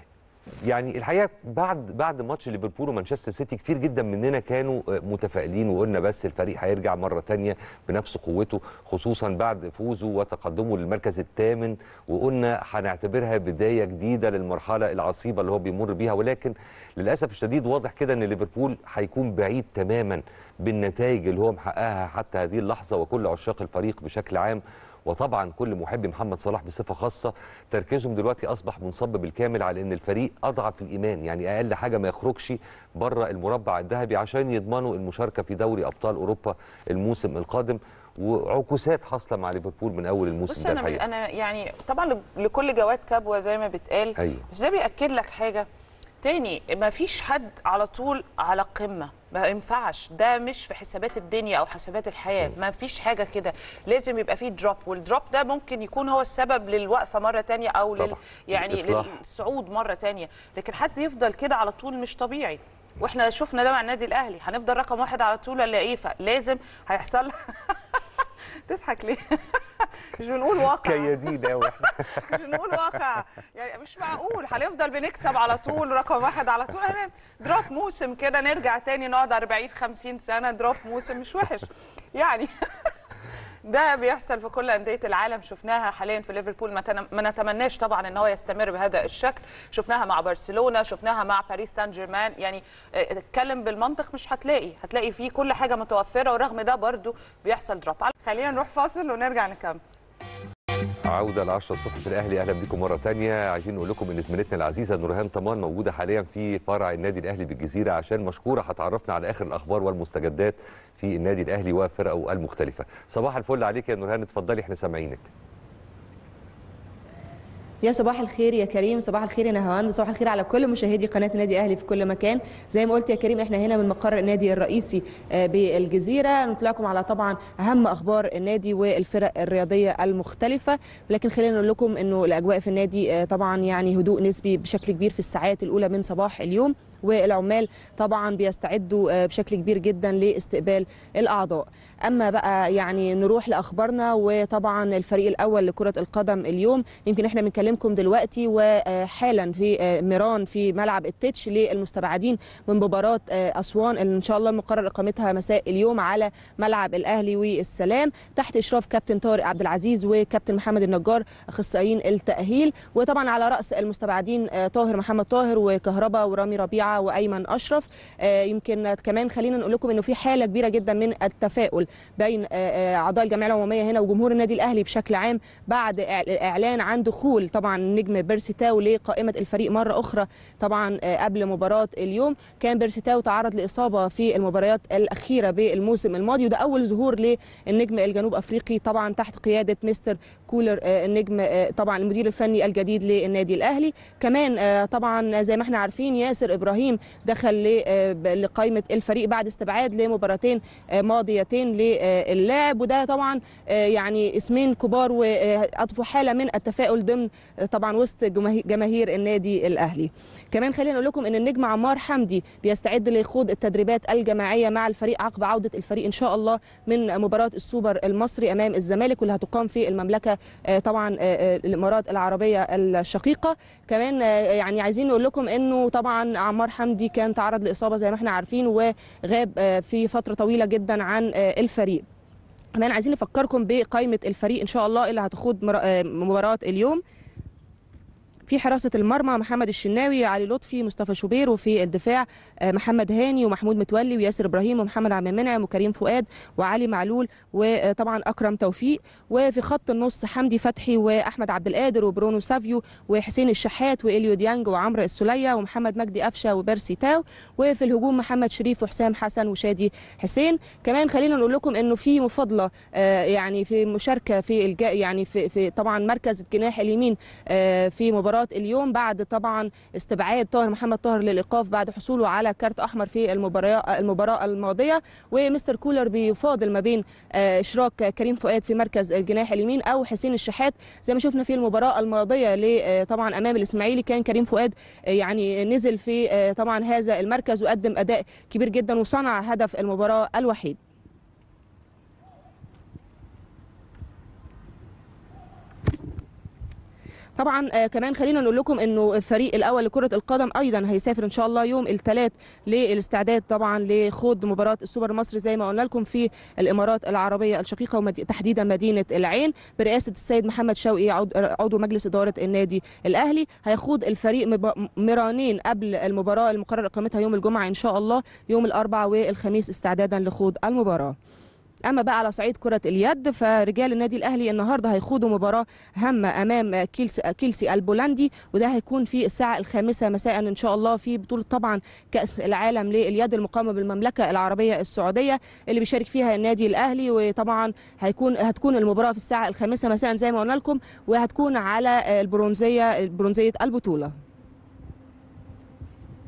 Speaker 2: يعني الحقيقه بعد بعد ماتش ليفربول ومانشستر سيتي كتير جدا مننا كانوا آه، متفائلين وقلنا بس الفريق هيرجع مره تانية بنفس قوته خصوصا بعد فوزه وتقدمه للمركز الثامن وقلنا هنعتبرها بدايه جديده للمرحله العصيبه اللي هو بيمر بيها ولكن للاسف الشديد واضح كده ان ليفربول هيكون بعيد تماما بالنتائج اللي هو محققها حتى هذه اللحظه وكل عشاق الفريق بشكل عام وطبعا كل محبي محمد صلاح بصفه خاصه تركيزهم دلوقتي اصبح منصب بالكامل على ان الفريق اضعف الايمان يعني اقل حاجه ما يخرجش بره المربع الذهبي عشان يضمنوا المشاركه في دوري ابطال اوروبا الموسم القادم وعكوسات حاصله مع ليفربول من اول الموسم
Speaker 1: بص
Speaker 2: ده
Speaker 1: انا
Speaker 2: الحقيقه
Speaker 1: انا يعني طبعا لكل جواد كبوه زي ما بتقال
Speaker 2: أيوة.
Speaker 1: بس ده بياكد لك حاجه تاني ما فيش حد على طول على قمة ما ينفعش ده مش في حسابات الدنيا او حسابات الحياه ما فيش حاجه كده لازم يبقى فيه دروب والدروب ده ممكن يكون هو السبب للوقفه مره تانية او لل
Speaker 2: طبعاً.
Speaker 1: يعني
Speaker 2: الإصلاح.
Speaker 1: للصعود مره تانية لكن حد يفضل كده على طول مش طبيعي واحنا شفنا ده مع النادي الاهلي هنفضل رقم واحد على طول ولا ايه فلازم هيحصل تضحك ليه مش بنقول واقع
Speaker 2: كيادين قوي احنا
Speaker 1: مش بنقول واقع يعني مش معقول هنفضل بنكسب على طول رقم واحد على طول هنعمل دروب موسم كده نرجع تاني نقعد 40 50 سنه دروب موسم مش وحش يعني ده بيحصل في كل انديه العالم شفناها حاليا في ليفربول ما تن- ما نتمناش طبعا ان هو يستمر بهذا الشكل شفناها مع برشلونه شفناها مع باريس سان جيرمان يعني اه، اتكلم بالمنطق مش هتلاقي هتلاقي فيه كل حاجه متوفره ورغم ده برضو بيحصل دروب خلينا نروح فاصل ونرجع نكمل
Speaker 2: عودة ل 10 الصبح في الأهلي أهلا بكم مرة تانية عايزين نقول لكم إن زميلتنا العزيزة نورهان طمان موجودة حاليا في فرع النادي الأهلي بالجزيرة عشان مشكورة هتعرفنا على آخر الأخبار والمستجدات في النادي الأهلي وفرقه المختلفة صباح الفل عليك يا نورهان اتفضلي احنا سامعينك
Speaker 6: يا صباح الخير يا كريم صباح الخير يا نهاوند صباح الخير على كل مشاهدي قناه النادي الاهلي في كل مكان زي ما قلت يا كريم احنا هنا من مقر النادي الرئيسي آه، بالجزيره نطلعكم على طبعا اهم اخبار النادي والفرق الرياضيه المختلفه لكن خلينا نقول لكم انه الاجواء في النادي آه، طبعا يعني هدوء نسبي بشكل كبير في الساعات الاولى من صباح اليوم والعمال طبعا بيستعدوا آه، بشكل كبير جدا لاستقبال الاعضاء اما بقى يعني نروح لاخبارنا وطبعا الفريق الاول لكره القدم اليوم يمكن احنا بنكلمكم دلوقتي وحالا في آه، ميران في ملعب التتش للمستبعدين من مباراه آه، اسوان اللي ان شاء الله مقرر اقامتها مساء اليوم على ملعب الاهلي والسلام تحت اشراف كابتن طارق عبد العزيز وكابتن محمد النجار اخصائيين التاهيل وطبعا على راس المستبعدين آه، طاهر محمد طاهر وكهربا ورامي ربيعه وايمن اشرف آه، يمكن كمان خلينا نقول لكم انه في حاله كبيره جدا من التفاؤل بين آه، آه، اعضاء الجمعيه العموميه هنا وجمهور النادي الاهلي بشكل عام بعد إع- الاعلان عن دخول طبعا النجم بيرسي تاو لقائمه الفريق مره اخرى طبعا آه، قبل مباراه اليوم كان بيرسي تاو تعرض لاصابه في المباريات الاخيره بالموسم الماضي وده اول ظهور للنجم الجنوب افريقي طبعا تحت قياده مستر كولر آه، النجم آه، طبعا المدير الفني الجديد للنادي الاهلي كمان آه، طبعا زي ما احنا عارفين ياسر ابراهيم دخل ل- آه، ب- لقائمه الفريق بعد استبعاد لمباراتين آه، ماضيتين للاعب وده طبعا آه، يعني اسمين كبار واضفوا حاله من التفاؤل ضمن آه، طبعا وسط جماهير- جماهير النادي الاهلي كمان خلينا نقول لكم ان النجم عمار حمدي بيستعد لخوض التدريبات الجماعيه مع الفريق عقب عوده الفريق ان شاء الله من مباراه السوبر المصري امام الزمالك واللي هتقام في المملكه آه، طبعا آه، آه، الامارات العربيه الشقيقه كمان آه، يعني عايزين نقول لكم انه طبعا عمار حمدي كان تعرض لاصابه زي ما احنا عارفين وغاب آه، في فتره طويله جدا عن آه، الفريق كمان عايزين نفكركم بقائمه الفريق ان شاء الله اللي هتخوض مر- آه، مباراه اليوم في حراسة المرمى محمد الشناوي علي لطفي مصطفى شوبير وفي الدفاع آه، محمد هاني ومحمود متولي وياسر ابراهيم ومحمد عبد المنعم وكريم فؤاد وعلي معلول وطبعا اكرم توفيق وفي خط النص حمدي فتحي واحمد عبد القادر وبرونو سافيو وحسين الشحات واليو ديانج وعمرو السوليه ومحمد مجدي قفشه وبيرسي تاو وفي الهجوم محمد شريف وحسام حسن وشادي حسين كمان خلينا نقول لكم انه في مفاضله آه، يعني في مشاركه في الجا يعني في, في طبعا مركز الجناح اليمين آه، في مباراه اليوم بعد طبعا استبعاد طاهر محمد طاهر للايقاف بعد حصوله على كارت احمر في المباراه المباراه الماضيه ومستر كولر بيفاضل ما بين آه، اشراك كريم فؤاد في مركز الجناح اليمين او حسين الشحات زي ما شفنا في المباراه الماضيه ل- آه، طبعا امام الاسماعيلي كان كريم فؤاد آه، يعني نزل في آه، طبعا هذا المركز وقدم اداء كبير جدا وصنع هدف المباراه الوحيد طبعا آه، كمان خلينا نقول لكم انه الفريق الاول لكره القدم ايضا هيسافر ان شاء الله يوم الثلاث للاستعداد طبعا لخوض مباراه السوبر المصري زي ما قلنا لكم في الامارات العربيه الشقيقه وتحديدا مدينه العين برئاسه السيد محمد شوقي عضو- عضو مجلس اداره النادي الاهلي هيخوض الفريق مب- مرانين قبل المباراه المقرر اقامتها يوم الجمعه ان شاء الله يوم الاربعاء والخميس استعدادا لخوض المباراه اما بقى على صعيد كره اليد فرجال النادي الاهلي النهارده هيخوضوا مباراه هامه امام كيلسي, كيلسي البولندي وده هيكون في الساعه الخامسه مساء ان شاء الله في بطوله طبعا كاس العالم لليد المقامه بالمملكه العربيه السعوديه اللي بيشارك فيها النادي الاهلي وطبعا هيكون هتكون المباراه في الساعه الخامسه مساء زي ما قلنا لكم وهتكون على البرونزيه برونزيه البطوله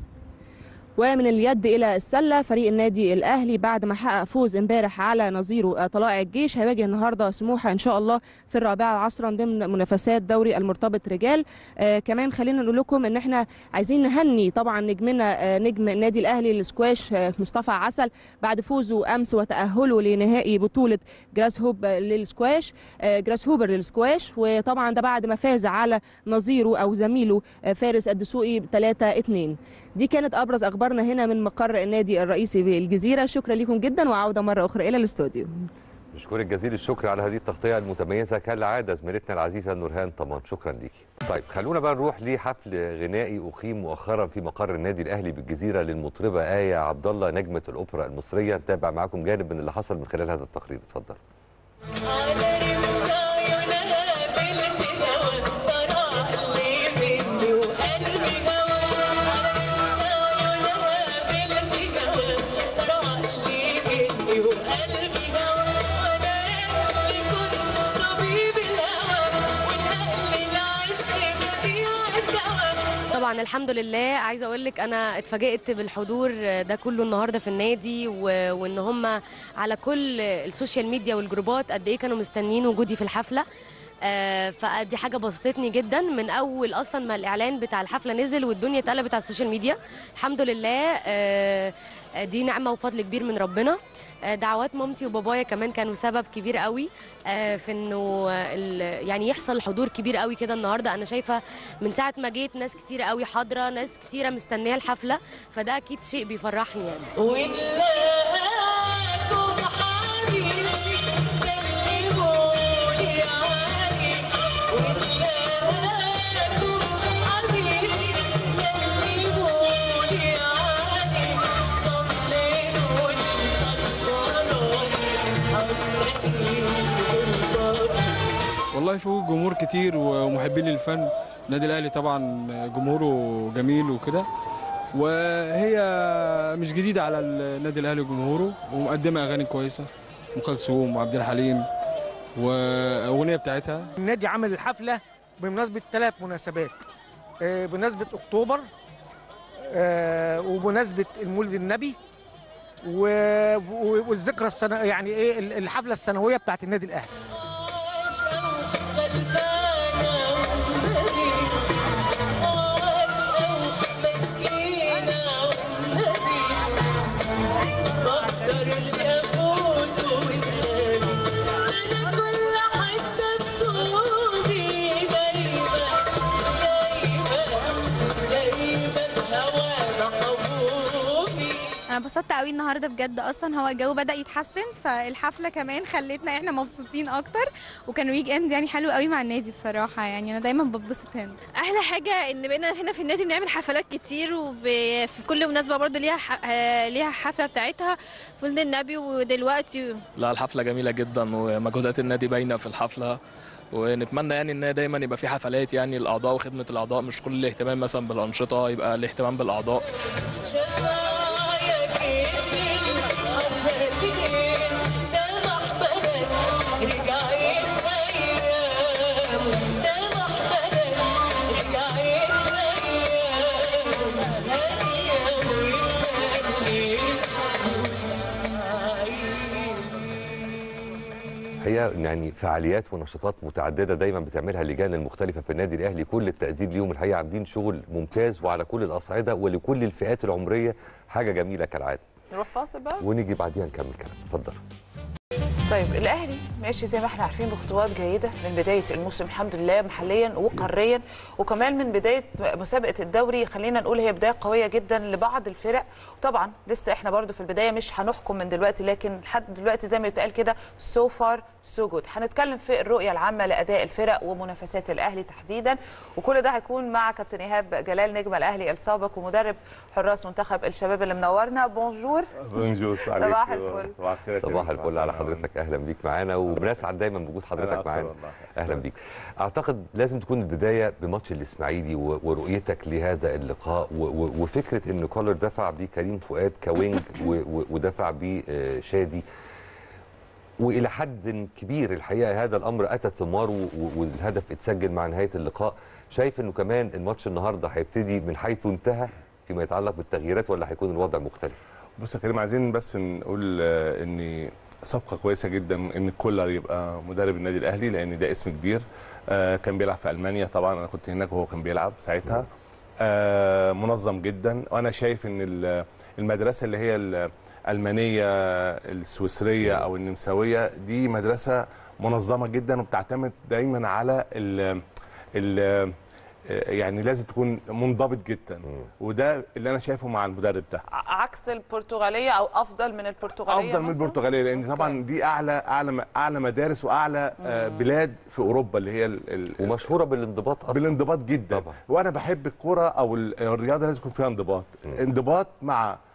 Speaker 6: ومن اليد الى السله فريق النادي الاهلي بعد ما حقق فوز امبارح على نظيره آه، طلائع الجيش هيواجه النهارده سموحه ان شاء الله في الرابعه عصرا ضمن منافسات دوري المرتبط رجال آه كمان خلينا نقول لكم ان احنا عايزين نهني طبعا نجمنا آه نجم النادي الاهلي للسكواش آه مصطفى عسل بعد فوزه امس وتاهله لنهائي بطوله جراس هوب آه، للسكواش آه جراس هوبر للسكواش وطبعا ده بعد ما فاز على نظيره او زميله آه فارس الدسوقي 3 2 دي كانت ابرز اخبارنا هنا من مقر النادي الرئيسي بالجزيره شكرا لكم جدا وعوده مره اخرى الى الاستوديو
Speaker 2: نشكرك جزيل الشكر على هذه التغطيه المتميزه كالعاده زميلتنا العزيزه نورهان طمان شكرا ليكي طيب خلونا بقى نروح لحفل غنائي اقيم مؤخرا في مقر النادي الاهلي بالجزيره للمطربه ايه عبد الله نجمه الاوبرا المصريه نتابع معاكم جانب من اللي حصل من خلال هذا التقرير اتفضل
Speaker 7: على رمش عيونها بالهوى طرح لي مني وقلبي هوى على رمش عيونها بالهوى طرح لي مني وقلبي هوى وانا اللي كنت طبيب الهوى والاهل العشق مبيع الدواء
Speaker 8: طبعا الحمد لله عايزه اقول لك انا اتفاجئت بالحضور ده كله النهارده في النادي و... وان هم على كل السوشيال ميديا والجروبات قد ايه كانوا مستنيين وجودي في الحفله آه، فدي حاجه بسطتني جدا من اول اصلا ما الاعلان بتاع الحفله نزل والدنيا اتقلبت على السوشيال ميديا الحمد لله آه، دي نعمه وفضل كبير من ربنا آه، دعوات مامتي وبابايا كمان كانوا سبب كبير قوي آه، في انه ال- يعني يحصل حضور كبير قوي كده النهارده انا شايفه من ساعه ما جيت ناس كتير قوي حاضره ناس كتيره مستنيه الحفله فده اكيد شيء بيفرحني يعني
Speaker 7: ونلاقاكم حبيبي سلمولي علي ونلاقاكم حبيبي سلمولي علي طمنوني أخباروني عمري
Speaker 9: والله فوق جمهور كتير ومحبين للفن النادي الاهلي طبعا جمهوره جميل وكده وهي مش جديده على النادي الاهلي وجمهوره ومقدمه اغاني كويسه ام كلثوم وعبد الحليم واغنيه بتاعتها
Speaker 10: النادي عمل الحفله بمناسبه ثلاث مناسبات آه، بمناسبه اكتوبر آه، وبمناسبه المولد النبي و- و- والذكرى السنه يعني ايه ال- الحفله السنويه بتاعت النادي الاهلي
Speaker 7: مقدرش افوت والنبي انا كل حته بتقولي دايما دايما دايما هوانا حبوبي
Speaker 11: انا انبسطت قوي النهارده بجد اصلا هو الجو بدا يتحسن فالحفله كمان خلتنا احنا مبسوطين اكتر وكان ويك اند يعني حلو قوي مع النادي بصراحه يعني انا دايما بتبسط هنا
Speaker 12: احلى حاجه ان بقينا هنا في النادي بنعمل حفلات كتير وفي كل مناسبه برضو ليها ح... آه، ليها حفله بتاعتها في ولد النبي ودلوقتي
Speaker 13: لا الحفلة جميلة جدا ومجهودات النادي باينة في الحفلة ونتمنى يعني ان دايما يبقى في حفلات يعني الاعضاء وخدمة الاعضاء مش كل الاهتمام مثلا بالانشطة يبقى الاهتمام بالاعضاء
Speaker 7: شرايك الدل حفتين ده محبلك رجعين ايام ده محبلك رجعين ايام هادية ويتملي
Speaker 2: هي يعني فعاليات ونشاطات متعدده دايما بتعملها اللجان المختلفه في النادي الاهلي كل التقدير ليهم الحقيقه عاملين شغل ممتاز وعلى كل الاصعده ولكل الفئات العمريه حاجه جميله كالعاده
Speaker 1: نروح فاصل بقى
Speaker 2: ونيجي بعديها نكمل كلام اتفضل
Speaker 1: طيب الاهلي ماشي زي ما احنا عارفين بخطوات جيده من بدايه الموسم الحمد لله محليا وقاريا وكمان من بدايه مسابقه الدوري خلينا نقول هي بدايه قويه جدا لبعض الفرق وطبعا لسه احنا برضو في البدايه مش هنحكم من دلوقتي لكن لحد دلوقتي زي ما بيتقال كده سو فار سو جود هنتكلم في الرؤيه العامه لاداء الفرق ومنافسات الاهلي تحديدا وكل ده هيكون مع كابتن ايهاب جلال نجم الاهلي السابق ومدرب حراس منتخب الشباب اللي منورنا بونجور
Speaker 14: بونجور
Speaker 1: صباح الفل
Speaker 14: صباح الخير
Speaker 2: صباح الفل على حضرتك اهلا بيك معانا وبنسعد دايما بوجود
Speaker 14: أنا
Speaker 2: حضرتك
Speaker 14: أكتر
Speaker 2: معانا
Speaker 14: والله.
Speaker 2: اهلا بيك اعتقد لازم تكون البدايه بماتش الاسماعيلي و- ورؤيتك لهذا اللقاء و- و- وفكره ان كولر دفع بكريم فؤاد كوينج و- و- ودفع بشادي والى حد كبير الحقيقه هذا الامر اتت ثماره و- والهدف اتسجل مع نهايه اللقاء شايف انه كمان الماتش النهارده هيبتدي من حيث انتهى فيما يتعلق بالتغييرات ولا هيكون الوضع مختلف
Speaker 14: بص يا كريم عايزين بس نقول آه، ان صفقه كويسه جدا ان كولر يبقى مدرب النادي الاهلي لان ده اسم كبير آه، كان بيلعب في المانيا طبعا انا كنت هناك وهو كان بيلعب ساعتها آه، منظم جدا وانا شايف ان ال- المدرسه اللي هي الالمانيه السويسريه او النمساويه دي مدرسه منظمه جدا وبتعتمد دايما على ال ال يعني لازم تكون منضبط جدا وده اللي انا شايفه مع المدرب ده
Speaker 1: ع- عكس البرتغاليه او افضل من البرتغاليه
Speaker 14: افضل من
Speaker 1: مثلاً؟
Speaker 14: البرتغاليه لان طبعا دي اعلى اعلى اعلى مدارس واعلى آه، بلاد في اوروبا اللي هي ال- ال-
Speaker 2: ومشهوره بالانضباط اصلا
Speaker 14: بالانضباط جدا طبعا. وانا بحب الكوره او ال- الرياضه لازم يكون فيها انضباط انضباط مع آه،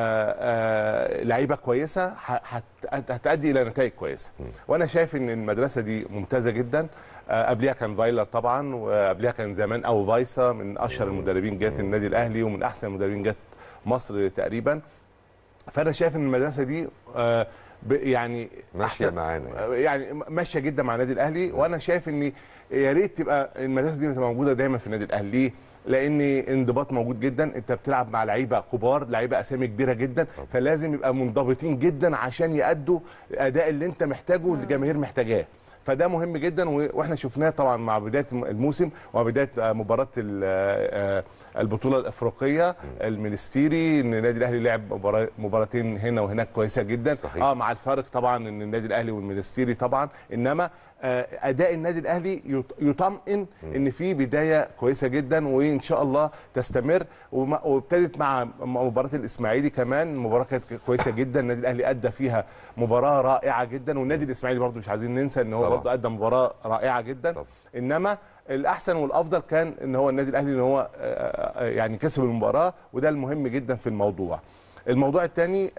Speaker 14: آه، لعيبه كويسه ه- هت- هتؤدي الى نتائج كويسه وانا شايف ان المدرسه دي ممتازه جدا آه، قبليها كان فايلر طبعا وقبليها كان زمان او فايسا من اشهر المدربين جت النادي الاهلي ومن احسن المدربين جت مصر تقريبا فانا شايف ان المدرسه دي آه، ب- يعني
Speaker 2: ماشية
Speaker 14: أحسن-
Speaker 2: معانا
Speaker 14: آه، يعني ماشيه جدا مع النادي الاهلي وانا شايف ان يا ريت تبقى المدرسه دي تبقى موجوده دايما في النادي الاهلي ليه؟ لان انضباط موجود جدا انت بتلعب مع لعيبه كبار لعيبه اسامي كبيره جدا فلازم يبقى منضبطين جدا عشان يادوا الاداء اللي انت محتاجه والجماهير محتاجاه فده مهم جدا و- واحنا شفناه طبعا مع بدايه الموسم وبدايه آه، مباراه ال- آه، البطوله الافريقيه المنستيري ان النادي الاهلي لعب مبارا- مباراتين هنا وهناك كويسه جدا
Speaker 2: صحيح.
Speaker 14: اه مع الفارق طبعا ان النادي الاهلي والمنستيري طبعا انما آه، اداء النادي الاهلي يط- يطمئن ان في بدايه كويسه جدا وان شاء الله تستمر وما- وابتدت مع مباراه الاسماعيلي كمان مباراه كانت كويسه جدا النادي الاهلي ادى فيها مباراه رائعه جدا والنادي الاسماعيلي برضو مش عايزين ننسى ان هو
Speaker 2: طبعا.
Speaker 14: برضو ادى مباراه رائعه جدا انما الاحسن والافضل كان ان هو النادي الاهلي ان هو آه، آه، يعني كسب المباراه وده المهم جدا في الموضوع الموضوع الثاني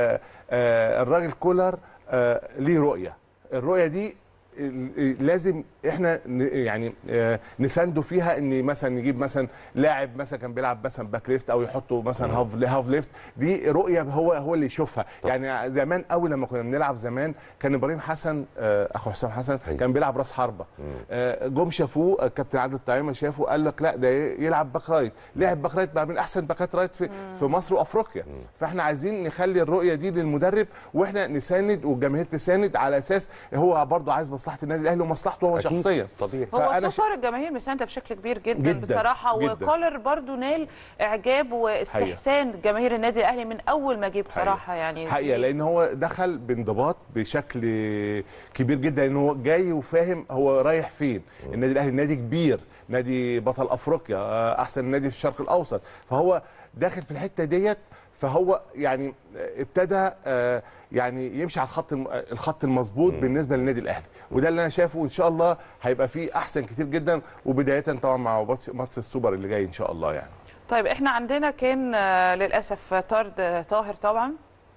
Speaker 14: الراجل كولر آه، ليه رؤيه الرؤيه دي ال- لازم احنا ن- يعني آه، نسانده فيها ان مثلا نجيب مثلا لاعب مثلا كان بيلعب مثلا باك ليفت او يحطه مثلا هاف هاف ليفت دي رؤيه هو هو اللي يشوفها يعني زمان قوي لما كنا بنلعب زمان كان ابراهيم حسن آه، اخو حسام حسن كان بيلعب راس حربه آه، جم شافوه الكابتن عادل طعيمه شافه قال لك لا ده يلعب باك رايت لعب باك رايت بقى من احسن باكات رايت في في مصر وافريقيا فاحنا عايزين نخلي الرؤيه دي للمدرب واحنا نساند والجماهير تساند على اساس هو برضه عايز مصلحه النادي الاهلي ومصلحته هو
Speaker 2: أكيد،
Speaker 14: شخصيا
Speaker 2: طبيعي
Speaker 1: هو
Speaker 14: فانا
Speaker 1: سفر الجماهير مسانده بشكل كبير جدا,
Speaker 14: جداً،
Speaker 1: بصراحه
Speaker 14: جداً.
Speaker 1: وكولر برضو نال اعجاب واستحسان جماهير النادي الاهلي من اول ما جه بصراحه يعني
Speaker 14: حقيقه لان هو دخل بانضباط بشكل كبير جدا لان هو جاي وفاهم هو رايح فين النادي الاهلي نادي كبير نادي بطل افريقيا آه، احسن نادي في الشرق الاوسط فهو داخل في الحته ديت فهو يعني ابتدى آه، يعني يمشي على الخط الم- الخط المظبوط بالنسبه للنادي الاهلي وده اللي انا شايفه ان شاء الله هيبقى فيه احسن كتير جدا وبدايه طبعا مع ماتش ماتش السوبر اللي جاي ان شاء الله يعني
Speaker 1: طيب احنا عندنا كان آه، للاسف طرد آه، طاهر طبعا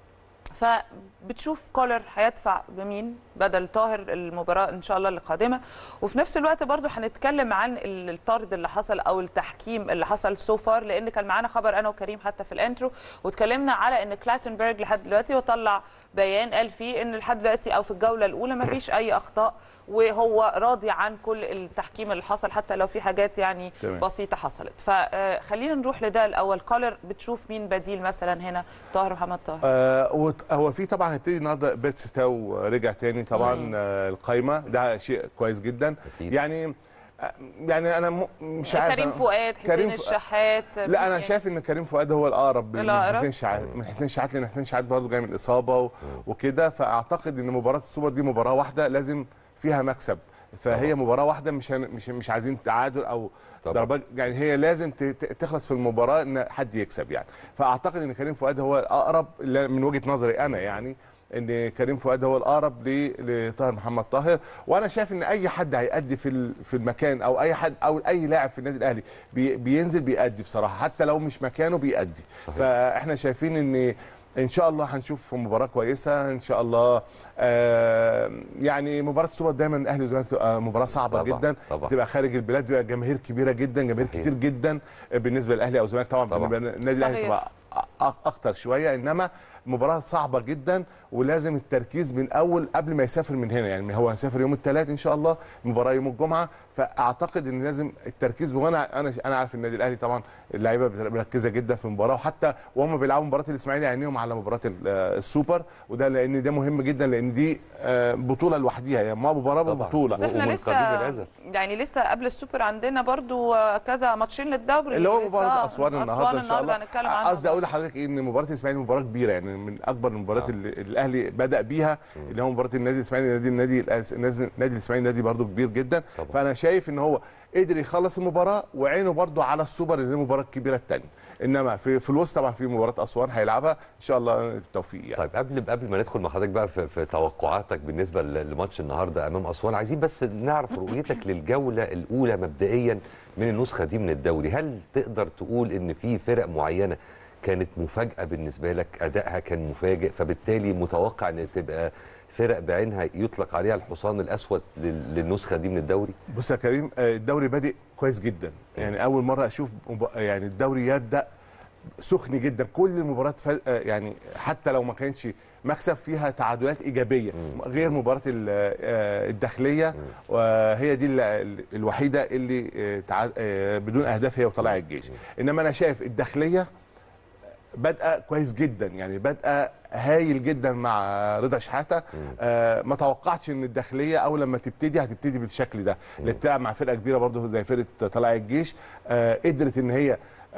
Speaker 1: فبتشوف كولر هيدفع بمين بدل طاهر المباراه ان شاء الله اللي قادمه وفي نفس الوقت برضو هنتكلم عن ال- الطرد اللي حصل او التحكيم اللي حصل سو فار لان كان معانا خبر انا وكريم حتى في الانترو واتكلمنا على ان كلاتنبرج لحد دلوقتي وطلع بيان قال فيه ان لحد دلوقتي او في الجوله الاولى ما فيش اي اخطاء وهو راضي عن كل التحكيم اللي حصل حتى لو في حاجات يعني
Speaker 14: تمام.
Speaker 1: بسيطه حصلت فخلينا نروح لده الاول كولر بتشوف مين بديل مثلا هنا طاهر محمد طاهر
Speaker 14: آه وت- هو في طبعا هيبتدي النهارده بيتس تاو رجع تاني طبعا آه القايمه ده شيء كويس جدا
Speaker 2: أكيد.
Speaker 14: يعني آه، يعني انا م- مش عارف
Speaker 1: كريم
Speaker 14: أنا-
Speaker 1: فؤاد حسين
Speaker 14: كريم فؤاد-
Speaker 1: الشحات
Speaker 14: لا انا
Speaker 1: يعني
Speaker 14: شايف ان كريم فؤاد هو الاقرب من
Speaker 1: الأقرب؟
Speaker 14: حسين شحات من حسين شحات لان حسين شحات برضه جاي من اصابه و- وكده فاعتقد ان مباراه السوبر دي مباراه واحده لازم فيها مكسب فهي مباراه واحده مش هن- مش مش عايزين تعادل او
Speaker 2: طبعا.
Speaker 14: ضربات يعني هي لازم ت- ت- تخلص في المباراه ان حد يكسب يعني فاعتقد ان كريم فؤاد هو الاقرب اللي من وجهه نظري انا يعني ان كريم فؤاد هو الاقرب ل- لطاهر محمد طاهر وانا شايف ان اي حد هيأدي في ال- في المكان او اي حد او اي لاعب في النادي الاهلي بي بينزل بيأدي بصراحه حتى لو مش مكانه بيأدي
Speaker 2: صحيح.
Speaker 14: فاحنا شايفين ان ان شاء الله هنشوف مباراه كويسه ان شاء الله آه يعني مباراه السوبر دايما الاهلي والزمالك بتبقى مباراه صعبه
Speaker 2: طبعاً،
Speaker 14: جدا
Speaker 2: طبعاً.
Speaker 14: بتبقى خارج البلاد بيبقى جماهير كبيره جدا جماهير
Speaker 2: صحيح.
Speaker 14: كتير جدا بالنسبه للاهلي او الزمالك طبعا
Speaker 2: طبعاً.
Speaker 14: بالنسبه للنادي الاهلي
Speaker 1: صحيح.
Speaker 14: تبقى اكتر شويه انما مباراه صعبه جدا ولازم التركيز من اول قبل ما يسافر من هنا يعني هو هيسافر يوم الثلاث ان شاء الله المباراه يوم الجمعه فاعتقد ان لازم التركيز وانا انا انا عارف النادي الاهلي طبعا اللعيبه مركزه جدا في المباراه وحتى وهم بيلعبوا مباراه الاسماعيلي عينيهم على مباراه ال- آه، السوبر وده لان ده مهم جدا لان دي آه، بطوله لوحديها يعني ما مباراه ببطوله
Speaker 1: بس احنا لسه يعني لسه قبل السوبر عندنا برضو آه، كذا ماتشين للدوري
Speaker 14: اللي هو
Speaker 1: لسه
Speaker 14: مباراه اسوان النهارده ان شاء الله
Speaker 1: هنتكلم عنها
Speaker 14: قصدي اقول لحضرتك إيه ان مباراه الاسماعيلي مباراه كبيره يعني من اكبر المباريات اللي الاهلي بدا بيها اللي هو مباراه النادي الاسماعيلي نادي النادي الأس- نادي النادي الاسماعيلي نادي برده كبير جدا فانا شايف ان هو قدر يخلص المباراه وعينه برده على السوبر اللي هي المباراه الكبيره الثانيه انما في في الوسط طبعا في مباراه اسوان هيلعبها ان شاء الله بالتوفيق يعني
Speaker 2: طيب قبل قبل ما ندخل مع حضرتك بقى في, في توقعاتك بالنسبه ل- لماتش النهارده امام اسوان عايزين بس نعرف رؤيتك للجوله الاولى مبدئيا من النسخه دي من الدوري هل تقدر تقول ان في فرق معينه كانت مفاجاه بالنسبه لك ادائها كان مفاجئ فبالتالي متوقع ان تبقى فرق بعينها يطلق عليها الحصان الاسود لل- للنسخه دي من الدوري
Speaker 14: بص يا كريم آه، الدوري بادئ كويس جدا يعني اول مره اشوف مب- يعني الدوري يبدا سخن جدا كل المباريات فا- آه، يعني حتى لو ما كانش مكسب فيها تعادلات ايجابيه غير مباراه ال- آه، الداخليه وهي دي ال- الوحيده اللي آه، تع- آه، بدون اهداف هي وطلائع الجيش انما انا شايف الداخليه بادئه كويس جدا يعني بادئه هايل جدا مع رضا شحاته آه ما توقعتش ان الداخليه اول لما تبتدي هتبتدي بالشكل ده اللي بتلعب مع فرقه كبيره برضه زي فرقه طلائع الجيش آه قدرت ان هي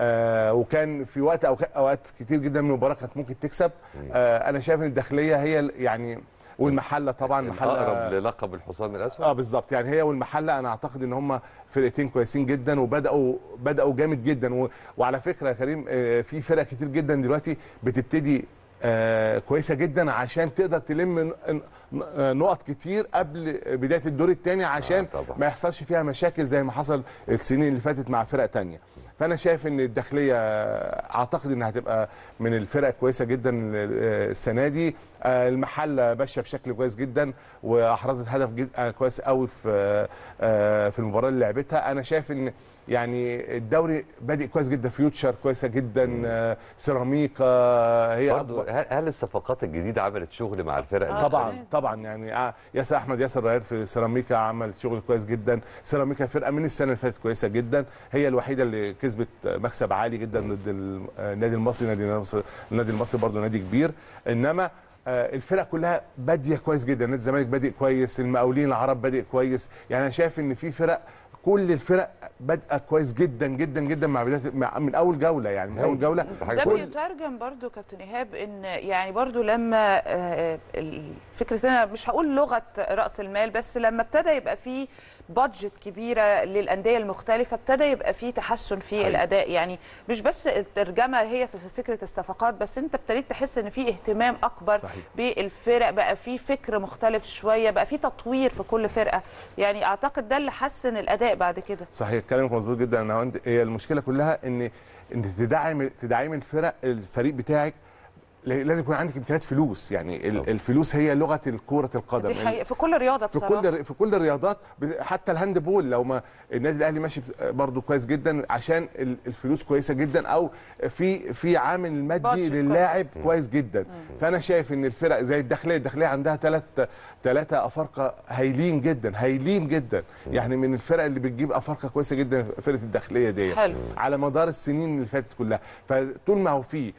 Speaker 14: آه وكان في وقت أو اوقات كتير جدا من المباراه كانت ممكن تكسب آه انا شايف ان الداخليه هي ال- يعني والمحله طبعا المحله
Speaker 2: اقرب للقب الحصان الاسود
Speaker 14: اه بالظبط يعني هي والمحله انا اعتقد ان هم فرقتين كويسين جدا وبداوا بداوا جامد جدا و... وعلى فكره يا كريم آه، في فرق كتير جدا دلوقتي بتبتدي آه كويسه جدا عشان تقدر تلم ن- ن- آه، نقط كتير قبل بدايه الدور الثاني عشان
Speaker 2: طبعا.
Speaker 14: ما يحصلش فيها مشاكل زي ما حصل السنين اللي فاتت مع فرق تانية فانا شايف ان الداخليه آه، اعتقد انها هتبقى من الفرق كويسه جدا آه، السنه دي آه، المحله ماشيه بشكل كويس جدا واحرزت هدف جد آه، كويس قوي في آه، في المباراه اللي لعبتها انا شايف ان يعني الدوري بادئ كويس جدا فيوتشر كويسه جدا آه، سيراميكا هي
Speaker 2: برضو هل هل الصفقات الجديده عملت شغل مع الفرق دي؟
Speaker 14: طبعا طبعا يعني آه، ياسر احمد ياسر ريال في سيراميكا عمل شغل كويس جدا سيراميكا فرقه من السنه اللي فاتت كويسه جدا هي الوحيده اللي كسبت مكسب عالي جدا ضد ال- آه، النادي المصري نادي المصري النادي المصري برضه نادي كبير انما آه، الفرق كلها باديه كويس جدا نادي الزمالك بادئ كويس المقاولين العرب بادئ كويس يعني انا شايف ان في فرق كل الفرق بادئه كويس جدا جدا جدا مع بدايه مع من اول جوله يعني من اول جوله
Speaker 1: ده بيترجم برضو كابتن ايهاب ان يعني برضو لما آه، ال- فكره انا مش هقول لغه راس المال بس لما ابتدى يبقى في بادجت كبيره للانديه المختلفه ابتدى يبقى في تحسن في
Speaker 15: حقيقي.
Speaker 1: الاداء يعني مش بس الترجمه هي في فكره الصفقات بس انت ابتديت تحس ان في اهتمام اكبر
Speaker 14: صحيح.
Speaker 1: بالفرق بقى في فكر مختلف شويه بقى في تطوير في كل فرقه يعني اعتقد ده اللي حسن الاداء بعد كده
Speaker 14: صحيح كلامك مظبوط جدا انا عندي هي المشكله كلها ان ان تدعم تدعم الفرق الفريق بتاعك ل- لازم يكون عندك امكانيات فلوس يعني ال- الفلوس هي لغه كره القدم
Speaker 1: دي حقيقة في كل رياضه
Speaker 14: في
Speaker 1: بصراحه
Speaker 14: كل في كل الرياضات ب- حتى الهاند بول لو ما النادي الاهلي ماشي برضو كويس جدا عشان ال- الفلوس كويسه جدا او في في عامل مادي
Speaker 15: بادجت
Speaker 14: للاعب
Speaker 15: كويس.
Speaker 14: كويس جدا فانا شايف ان الفرق زي الداخليه الداخليه عندها ثلاث ثلاثه افارقه هايلين جدا هايلين جدا يعني من الفرق اللي بتجيب افارقه كويسه جدا فرقه الداخليه دي
Speaker 1: حلو.
Speaker 14: على مدار السنين اللي فاتت كلها فطول ما هو في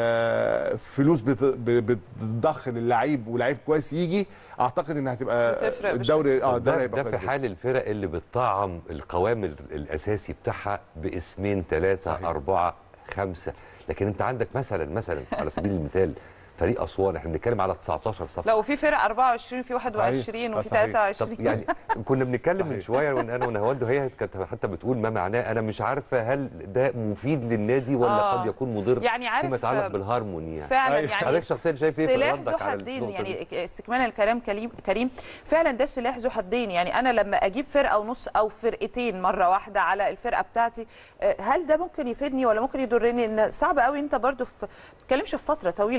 Speaker 14: آه، فلوس بت- ب- بتضخ للعيب ولعيب كويس يجي اعتقد انها هتبقى
Speaker 1: بتفرق
Speaker 14: الدوري اه
Speaker 2: طب
Speaker 14: الدوري
Speaker 2: ده,
Speaker 14: هيبقى
Speaker 2: ده
Speaker 14: كويس
Speaker 2: في
Speaker 14: جدا.
Speaker 2: حال الفرق اللي بتطعم القوام ال- الاساسي بتاعها باسمين ثلاثه اربعه خمسه لكن انت عندك مثلا مثلا على سبيل المثال فريق اسوان احنا بنتكلم على 19 صفقه
Speaker 1: لو في فرق 24 في 21 وفي 23
Speaker 2: طب يعني كنا بنتكلم من شويه وان انا ونهاوند وهي كانت حتى بتقول ما معناه انا مش عارفه هل ده مفيد للنادي ولا
Speaker 1: آه.
Speaker 2: قد يكون مضر
Speaker 1: يعني عارف
Speaker 2: فيما يتعلق بالهارموني يعني
Speaker 1: فعلا يعني
Speaker 2: حضرتك شخصيا شايف ايه في
Speaker 1: سلاح
Speaker 2: ردك
Speaker 1: ذو
Speaker 2: على
Speaker 1: حدين
Speaker 2: النقطة دي؟
Speaker 1: يعني استكمالا الكلام كريم كريم فعلا ده سلاح ذو حدين يعني انا لما اجيب فرقه ونص او فرقتين مره واحده على الفرقه بتاعتي آه، هل ده ممكن يفيدني ولا ممكن يضرني ان صعب قوي انت برضو في ما بتتكلمش في فتره طويله شورت نوتس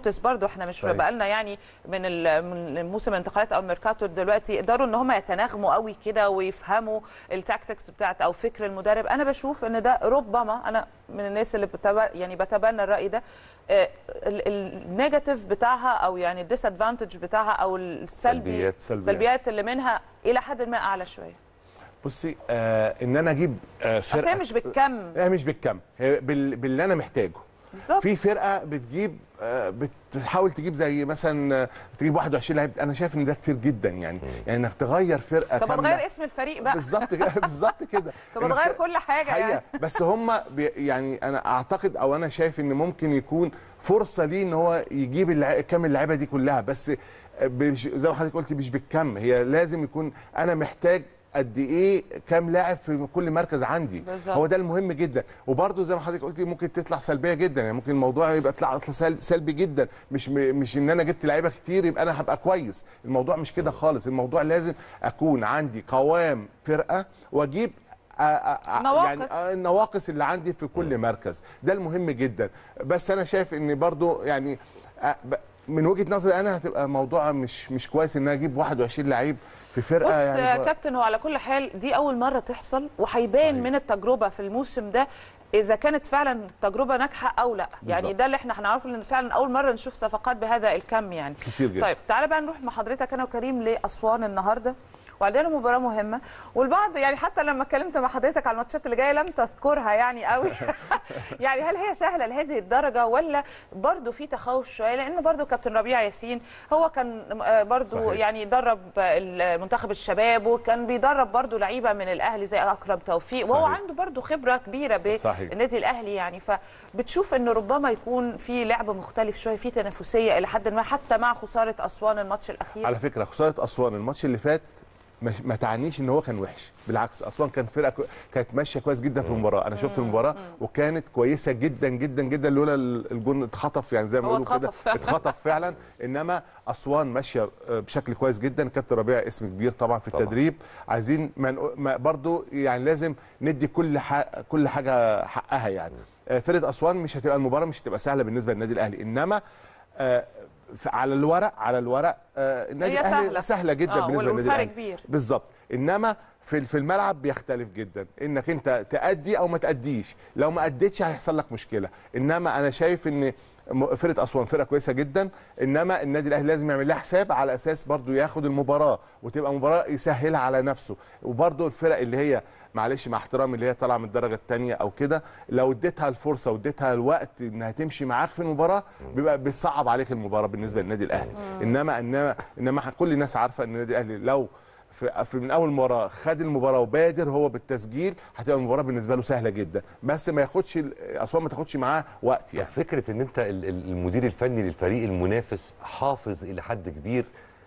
Speaker 1: نوتس برضو احنا مش
Speaker 14: صحيح.
Speaker 1: بقالنا يعني من ال- من موسم الانتقالات او الميركاتو دلوقتي قدروا ان هم يتناغموا قوي كده ويفهموا التاكتكس بتاعت او فكر المدرب انا بشوف ان ده ربما انا من الناس اللي بتبا يعني بتبنى الراي ده آه، ال- ال- النيجاتيف بتاعها او يعني الديس ادفانتج بتاعها او السلبي
Speaker 14: سلبيات. سلبيات.
Speaker 1: السلبيات اللي منها الى حد ما اعلى شويه
Speaker 14: بصي آه ان انا اجيب آه
Speaker 1: اصل هي
Speaker 14: فرقه
Speaker 1: مش بالكم
Speaker 14: هي مش بالكم هي بال... باللي انا محتاجه
Speaker 1: بالظبط
Speaker 14: في فرقه بتجيب آه، بتحاول تجيب زي مثلا آه، تجيب 21 لعيب انا شايف ان ده كتير جدا يعني يعني انك تغير فرقه
Speaker 1: طب
Speaker 14: كاملة.
Speaker 1: هتغير اسم الفريق بقى
Speaker 14: بالظبط كده بالظبط كده
Speaker 1: طب
Speaker 14: إنك
Speaker 1: هتغير كل حاجه
Speaker 14: حقيقه
Speaker 1: يعني
Speaker 14: بس هم بي يعني انا اعتقد او انا شايف ان ممكن يكون فرصه ليه ان هو يجيب اللع... كام اللعيبه دي كلها بس بش... زي ما حضرتك قلتي مش بالكم هي لازم يكون انا محتاج قد ايه كام لاعب في كل مركز عندي
Speaker 1: بالظبط.
Speaker 14: هو ده المهم جدا وبرده زي ما حضرتك قلتي ممكن تطلع سلبيه جدا يعني ممكن الموضوع يبقى يطلع يطلع سل- سلبي جدا مش م... مش ان انا جبت لعيبه كتير يبقى انا هبقى كويس الموضوع مش كده خالص الموضوع لازم اكون عندي قوام فرقه واجيب آ- آ- آ-
Speaker 1: نواقص.
Speaker 14: يعني آه، النواقص اللي عندي في كل مركز ده المهم جدا بس انا شايف ان برضو يعني آه، ب- من وجهه نظري انا هتبقى موضوع مش مش كويس ان انا اجيب 21 لعيب في فرقه
Speaker 1: بص
Speaker 14: يعني
Speaker 1: يا كابتن هو على كل حال دي اول مره تحصل وهيبان من التجربه في الموسم ده اذا كانت فعلا التجربه ناجحه او لا يعني
Speaker 14: بالظبط.
Speaker 1: ده اللي احنا هنعرفه ان فعلا اول مره نشوف صفقات بهذا الكم يعني
Speaker 14: كتير جدا.
Speaker 1: طيب تعالى بقى نروح مع حضرتك انا وكريم لاسوان النهارده وعندنا مباراه مهمه والبعض يعني حتى لما اتكلمت مع حضرتك على الماتشات اللي جايه لم تذكرها يعني قوي يعني هل هي سهله لهذه الدرجه ولا برضو في تخوف شويه لان برضو كابتن ربيع ياسين هو كان آه، برضو
Speaker 14: صحيح.
Speaker 1: يعني درب منتخب الشباب وكان بيدرب برضو لعيبه من الاهلي زي اكرم توفيق وهو
Speaker 14: صحيح.
Speaker 1: عنده برضو خبره كبيره
Speaker 14: صحيح.
Speaker 1: بالنادي الاهلي يعني فبتشوف ان ربما يكون في لعب مختلف شويه في تنافسيه الى حد ما حتى مع خساره اسوان الماتش الاخير
Speaker 14: على فكره خساره اسوان الماتش اللي فات مش- ما تعنيش ان هو كان وحش بالعكس اسوان كان فرقه كو- كانت ماشيه كويس جدا في المباراه انا شفت المباراه وكانت كويسه جدا جدا جدا لولا ال- الجون اتخطف يعني زي ما
Speaker 1: هو
Speaker 14: بيقولوا كده
Speaker 1: اتخطف فعلا.
Speaker 14: اتخطف فعلا انما اسوان ماشيه آه، بشكل كويس جدا كابتن ربيع اسم كبير طبعا في
Speaker 2: طبعاً.
Speaker 14: التدريب عايزين ما نق- ما برضو يعني لازم ندي كل ح- كل حاجه حقها يعني آه، فرقه اسوان مش هتبقى المباراه مش هتبقى سهله بالنسبه للنادي الاهلي انما آه، ف- على الورق على الورق آه، النادي
Speaker 1: هي
Speaker 14: الاهلي
Speaker 1: سهلة.
Speaker 14: سهله جدا
Speaker 1: آه،
Speaker 14: بالنسبه
Speaker 1: وال-
Speaker 14: للنادي
Speaker 1: والفرق
Speaker 14: الاهلي
Speaker 1: كبير.
Speaker 14: بالظبط انما في في الملعب بيختلف جدا انك انت تأدي او ما تأديش لو ما أديتش هيحصل لك مشكله انما انا شايف ان م- فرقه اسوان فرقه كويسه جدا انما النادي الاهلي لازم يعمل لها حساب على اساس برضو ياخد المباراه وتبقى مباراه يسهلها على نفسه وبرضو الفرق اللي هي معلش مع احترامي اللي هي طالعه من الدرجه الثانيه او كده لو اديتها الفرصه واديتها الوقت انها تمشي معاك في المباراه بيبقى بتصعب عليك المباراه بالنسبه للنادي الاهلي انما انما انما كل الناس عارفه ان النادي الاهلي لو في في من اول مباراه خد المباراه وبادر هو بالتسجيل هتبقى المباراه بالنسبه له سهله جدا بس ما ياخدش ال- اسوان ما تاخدش معاه وقت يعني
Speaker 2: فكره ان انت ال- ال- المدير الفني للفريق المنافس حافظ الى حد كبير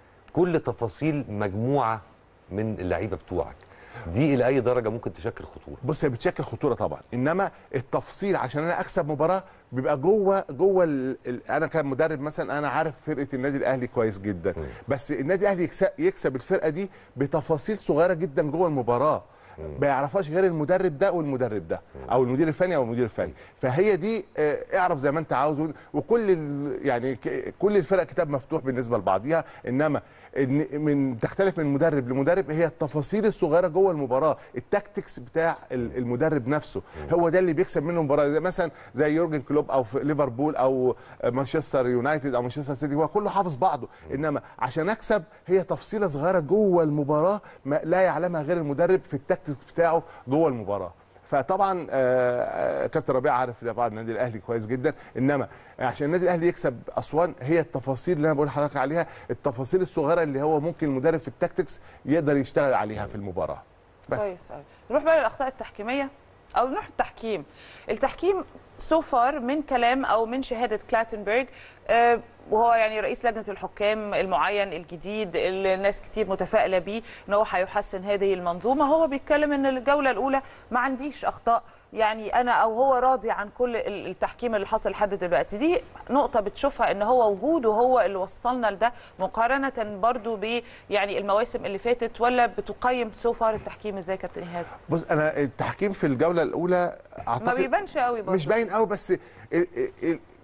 Speaker 2: كل تفاصيل مجموعه من اللعيبه بتوعك دي الى اي درجه ممكن تشكل خطوره
Speaker 14: بص هي بتشكل خطوره طبعا انما التفصيل عشان انا اكسب مباراه بيبقى جوه جوه ال... ال... انا كمدرب مثلا انا عارف فرقه النادي الاهلي كويس جدا بس النادي الاهلي يكسب, يكسب الفرقه دي بتفاصيل صغيره جدا جوه المباراه ما يعرفهاش غير المدرب ده والمدرب ده او المدير الفني او المدير الفني فهي دي آه، اعرف زي ما انت عاوز وكل ال... يعني ك... كل الفرق كتاب مفتوح بالنسبه لبعضيها انما إن من تختلف من مدرب لمدرب هي التفاصيل الصغيره جوه المباراه التاكتكس بتاع ال- المدرب نفسه هو ده اللي بيكسب منه المباراه زي مثلا زي يورجن كلوب او في ليفربول او مانشستر يونايتد او مانشستر سيتي هو كله حافظ بعضه انما عشان اكسب هي تفصيله صغيره جوه المباراه ما لا يعلمها غير المدرب في التاكتكس بتاعه جوه المباراه فطبعا آه، آه، كابتن ربيع عارف طبعا النادي الاهلي كويس جدا انما عشان النادي الاهلي يكسب اسوان هي التفاصيل اللي انا بقول لحضرتك عليها التفاصيل الصغيره اللي هو ممكن المدرب في التاكتكس يقدر يشتغل عليها في المباراه بس
Speaker 1: كويس قوي نروح بقى للاخطاء التحكيميه او نروح التحكيم التحكيم سو فار من كلام او من شهاده كلاتنبرج آه، وهو يعني رئيس لجنه الحكام المعين الجديد اللي الناس كتير متفائله بيه ان هو هيحسن هذه المنظومه هو بيتكلم ان الجوله الاولى ما عنديش اخطاء يعني انا او هو راضي عن كل ال- التحكيم اللي حصل لحد دلوقتي دي نقطه بتشوفها ان هو وجوده هو اللي وصلنا لده مقارنه برضو ب يعني المواسم اللي فاتت ولا بتقيم سو فار التحكيم ازاي يا كابتن ايهاب
Speaker 14: بص انا التحكيم في الجوله الاولى
Speaker 1: ما
Speaker 14: اعتقد
Speaker 1: بيبانش قوي برضو
Speaker 14: مش باين قوي بس ال- ال-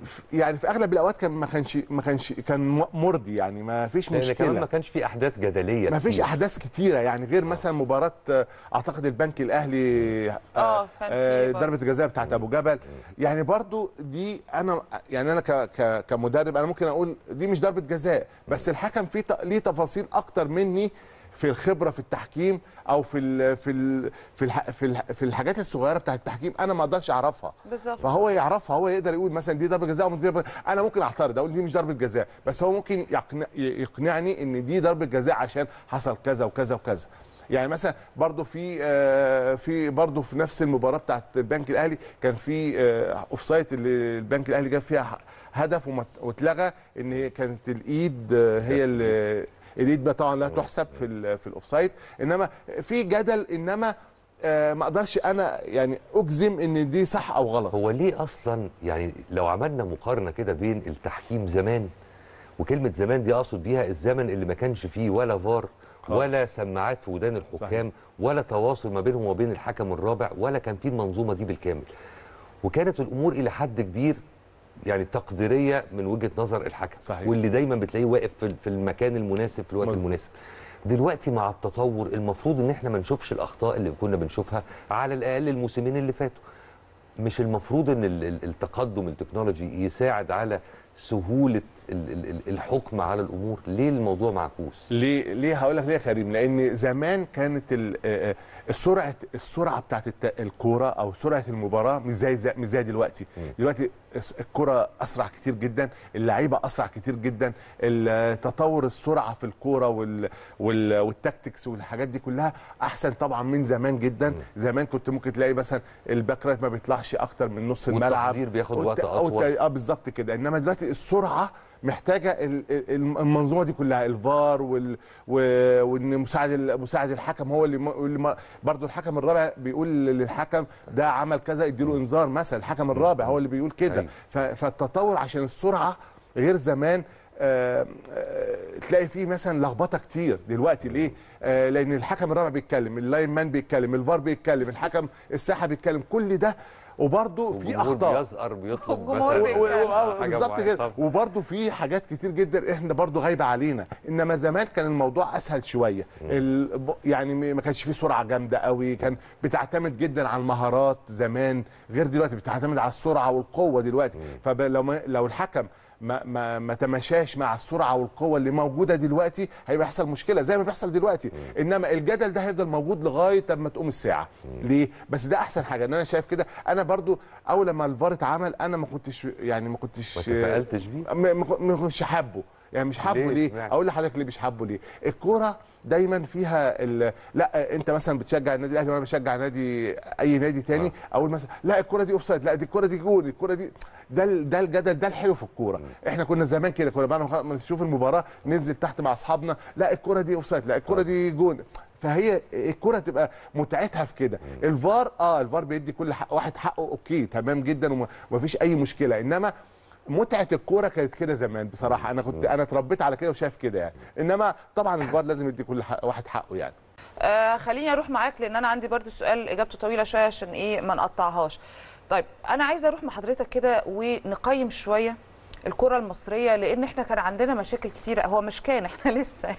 Speaker 14: يعني في اغلب الاوقات كان ما كانش ما كانش كان مرضي يعني ما فيش
Speaker 2: لان كمان ما
Speaker 14: مشكله
Speaker 2: كانش في احداث جدليه
Speaker 14: ما فيش
Speaker 2: كتير.
Speaker 14: احداث كتيره يعني غير مثلا مباراه آه، اعتقد البنك الاهلي
Speaker 1: آه،
Speaker 14: آه،
Speaker 1: كان في
Speaker 14: آه،
Speaker 1: برضه.
Speaker 14: ضربه الجزاء بتاعت ابو جبل يعني برضو دي انا يعني انا ك ك كمدرب انا ممكن اقول دي مش ضربه جزاء بس الحكم فيه ت- ليه تفاصيل اكتر مني في الخبره في التحكيم او في ال في ال في الح في, الح في الحاجات الصغيره بتاعت التحكيم انا ما اقدرش اعرفها
Speaker 1: بالظبط
Speaker 14: فهو يعرفها هو يقدر يقول مثلا دي ضربه جزاء ومش ضربة- انا ممكن اعترض اقول دي مش ضربه جزاء بس هو ممكن يقنع يقنعني ان دي ضربه جزاء عشان حصل كذا وكذا وكذا يعني مثلا برضو في آه، في برضو في نفس المباراه بتاعت البنك الاهلي كان في اوف سايت اللي البنك الاهلي جاب فيها هدف وما- واتلغى ان هي كانت الايد آه، هي اللي الايد بقى طبعا لا تحسب في ال في الاوف سايت انما في جدل انما آه، ما اقدرش انا يعني اجزم ان دي صح او غلط
Speaker 2: هو ليه اصلا يعني لو عملنا مقارنه كده بين التحكيم زمان وكلمه زمان دي اقصد بيها الزمن اللي ما كانش فيه ولا فار
Speaker 14: خالص.
Speaker 2: ولا سماعات في ودان الحكام ولا تواصل ما بينهم وبين الحكم الرابع ولا كان فيه المنظومه دي بالكامل وكانت الامور الى حد كبير يعني تقديريه من وجهه نظر الحكم
Speaker 14: صحيح.
Speaker 2: واللي دايما بتلاقيه واقف في في المكان المناسب في الوقت
Speaker 14: مظبوط.
Speaker 2: المناسب دلوقتي مع التطور المفروض ان احنا ما نشوفش الاخطاء اللي كنا بنشوفها على الاقل الموسمين اللي فاتوا مش المفروض ان ال- ال- التقدم التكنولوجي يساعد على سهوله ال- ال- ال- الحكم على الامور ليه الموضوع معكوس
Speaker 14: ليه ليه هقول لك ليه يا كريم لان زمان كانت ال- آه، آه، السرعه السرعه بتاعت الت- الكوره او سرعه المباراه مش زي زي- مش زي دلوقتي دلوقتي الس- الكوره اسرع كتير جدا اللعيبه اسرع كتير جدا ال- تطور السرعه في الكوره وال وال والتكتكس والحاجات دي كلها احسن طبعا من زمان جدا زمان كنت ممكن تلاقي مثلا الباك رايت ما بيطلعش اكتر من نص الملعب
Speaker 2: والتحضير بياخد وقت
Speaker 14: والت-
Speaker 2: أطول.
Speaker 14: والت- اه بالظبط كده انما دلوقتي السرعه محتاجه ال- ال- المنظومه دي كلها الفار وال و- وان مساعد ال- مساعد الحكم هو اللي, م- اللي م- برضه الحكم الرابع بيقول للحكم ده عمل كذا اديله انذار مثلا الحكم الرابع هو اللي بيقول كده
Speaker 2: أيوة.
Speaker 14: ف- فالتطور عشان السرعه غير زمان آه، آه، تلاقي فيه مثلا لخبطه كتير دلوقتي ليه؟ آه، لان الحكم الرابع بيتكلم اللاين مان بيتكلم الفار بيتكلم الحكم الساحه بيتكلم كل ده وبرضه في
Speaker 2: والجمهور
Speaker 14: اخطاء
Speaker 2: بيزقر بيطلب
Speaker 1: والجمهور
Speaker 2: مثلا
Speaker 1: بيتكلم.
Speaker 14: و- و- آه،
Speaker 2: حاجة
Speaker 14: بالظبط
Speaker 2: معينة.
Speaker 14: كده
Speaker 2: طب
Speaker 14: وبرده في حاجات كتير جدا احنا برده غايبه علينا انما زمان كان الموضوع اسهل شويه ال... ب- يعني م- ما كانش فيه سرعه جامده قوي كان بتعتمد جدا على المهارات زمان غير دلوقتي بتعتمد على السرعه والقوه دلوقتي فلو ما... لو الحكم ما ما ما تماشاش مع السرعه والقوه اللي موجوده دلوقتي هيبقى يحصل مشكله زي ما بيحصل دلوقتي انما الجدل ده هيفضل موجود لغايه اما تقوم الساعه ليه بس ده احسن حاجه ان انا شايف كده انا برضو اول لما الفار اتعمل انا ما كنتش يعني ما كنتش
Speaker 2: ما تفائلتش بيه
Speaker 14: ما ما- ما كنتش حابه يعني مش حابه
Speaker 2: ليه؟
Speaker 14: ليه,
Speaker 2: اشمعنى؟
Speaker 14: اقول لحضرتك ليه مش حابه ليه الكوره دايما فيها ال... لا انت مثلا بتشجع النادي الاهلي وانا بشجع نادي اي نادي تاني
Speaker 2: آه.
Speaker 14: اقول مثلا لا الكوره دي اوف سايد لا دي الكوره دي جول الكوره دي ده ال- ده الجدل ده الحلو في الكوره احنا كنا زمان كده كنا بعد ما نشوف المباراه ننزل تحت مع اصحابنا لا الكوره دي اوف سايد لا الكوره دي جول فهي الكره تبقى متعتها في كده الفار اه الفار بيدي كل حق واحد حقه اوكي تمام جدا وما- ومفيش اي مشكله انما متعه الكوره كانت كده زمان بصراحه انا كنت انا اتربيت على كده وشايف كده يعني انما طبعا الفار لازم يدي كل حق واحد حقه يعني
Speaker 1: آه خليني اروح معاك لان انا عندي برضو سؤال اجابته طويله شويه عشان ايه ما نقطعهاش طيب انا عايزه اروح مع حضرتك كده ونقيم شويه الكره المصريه لان احنا كان عندنا مشاكل كتيره هو مش كان احنا لسه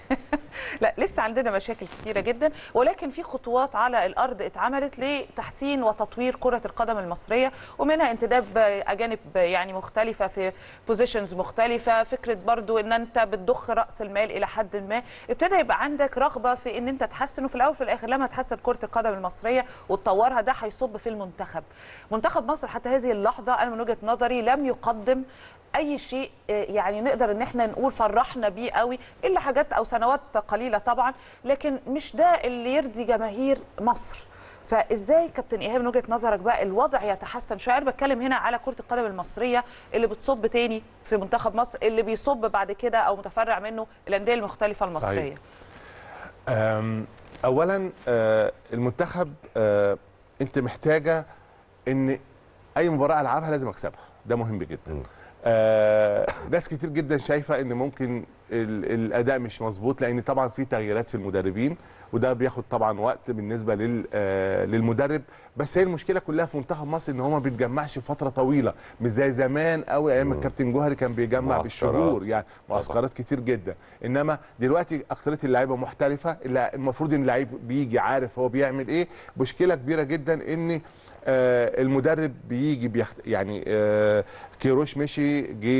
Speaker 1: لا لسه عندنا مشاكل كتيره جدا ولكن في خطوات على الارض اتعملت لتحسين وتطوير كره القدم المصريه ومنها انتداب اجانب يعني مختلفه في بوزيشنز مختلفه فكره برضو ان انت بتضخ راس المال الى حد ما ابتدى يبقى عندك رغبه في ان انت تحسن وفي الاول وفي الاخر لما تحسن كره القدم المصريه وتطورها ده هيصب في المنتخب منتخب مصر حتى هذه اللحظه انا من وجهه نظري لم يقدم اي شيء آه، يعني نقدر ان احنا نقول فرحنا بيه قوي الا حاجات او سنوات قليله طبعا لكن مش ده اللي يرضي جماهير مصر فازاي كابتن ايهاب من وجهه نظرك بقى الوضع يتحسن شويه انا بتكلم هنا على كره القدم المصريه اللي بتصب تاني في منتخب مصر اللي بيصب بعد كده او متفرع منه الانديه المختلفه المصريه
Speaker 14: أم، اولا آه، المنتخب آه، انت محتاجه ان اي مباراه العبها لازم اكسبها ده مهم جدا آه، ناس كتير جدا شايفه ان ممكن ال- الاداء مش مظبوط لان طبعا في تغييرات في المدربين وده بياخد طبعا وقت بالنسبه لل آه، للمدرب بس هي المشكله كلها في منتخب مصر ان هو ما بيتجمعش فتره طويله مش زي زمان قوي ايام الكابتن جوهري كان بيجمع
Speaker 2: معسكرات.
Speaker 14: بالشهور يعني معسكرات كتير جدا انما دلوقتي اكتريه اللعيبه محترفه اللع- المفروض ان اللعيب بيجي عارف هو بيعمل ايه مشكله كبيره جدا ان آه، المدرب بيجي بيخت... يعني آه، كيروش مشي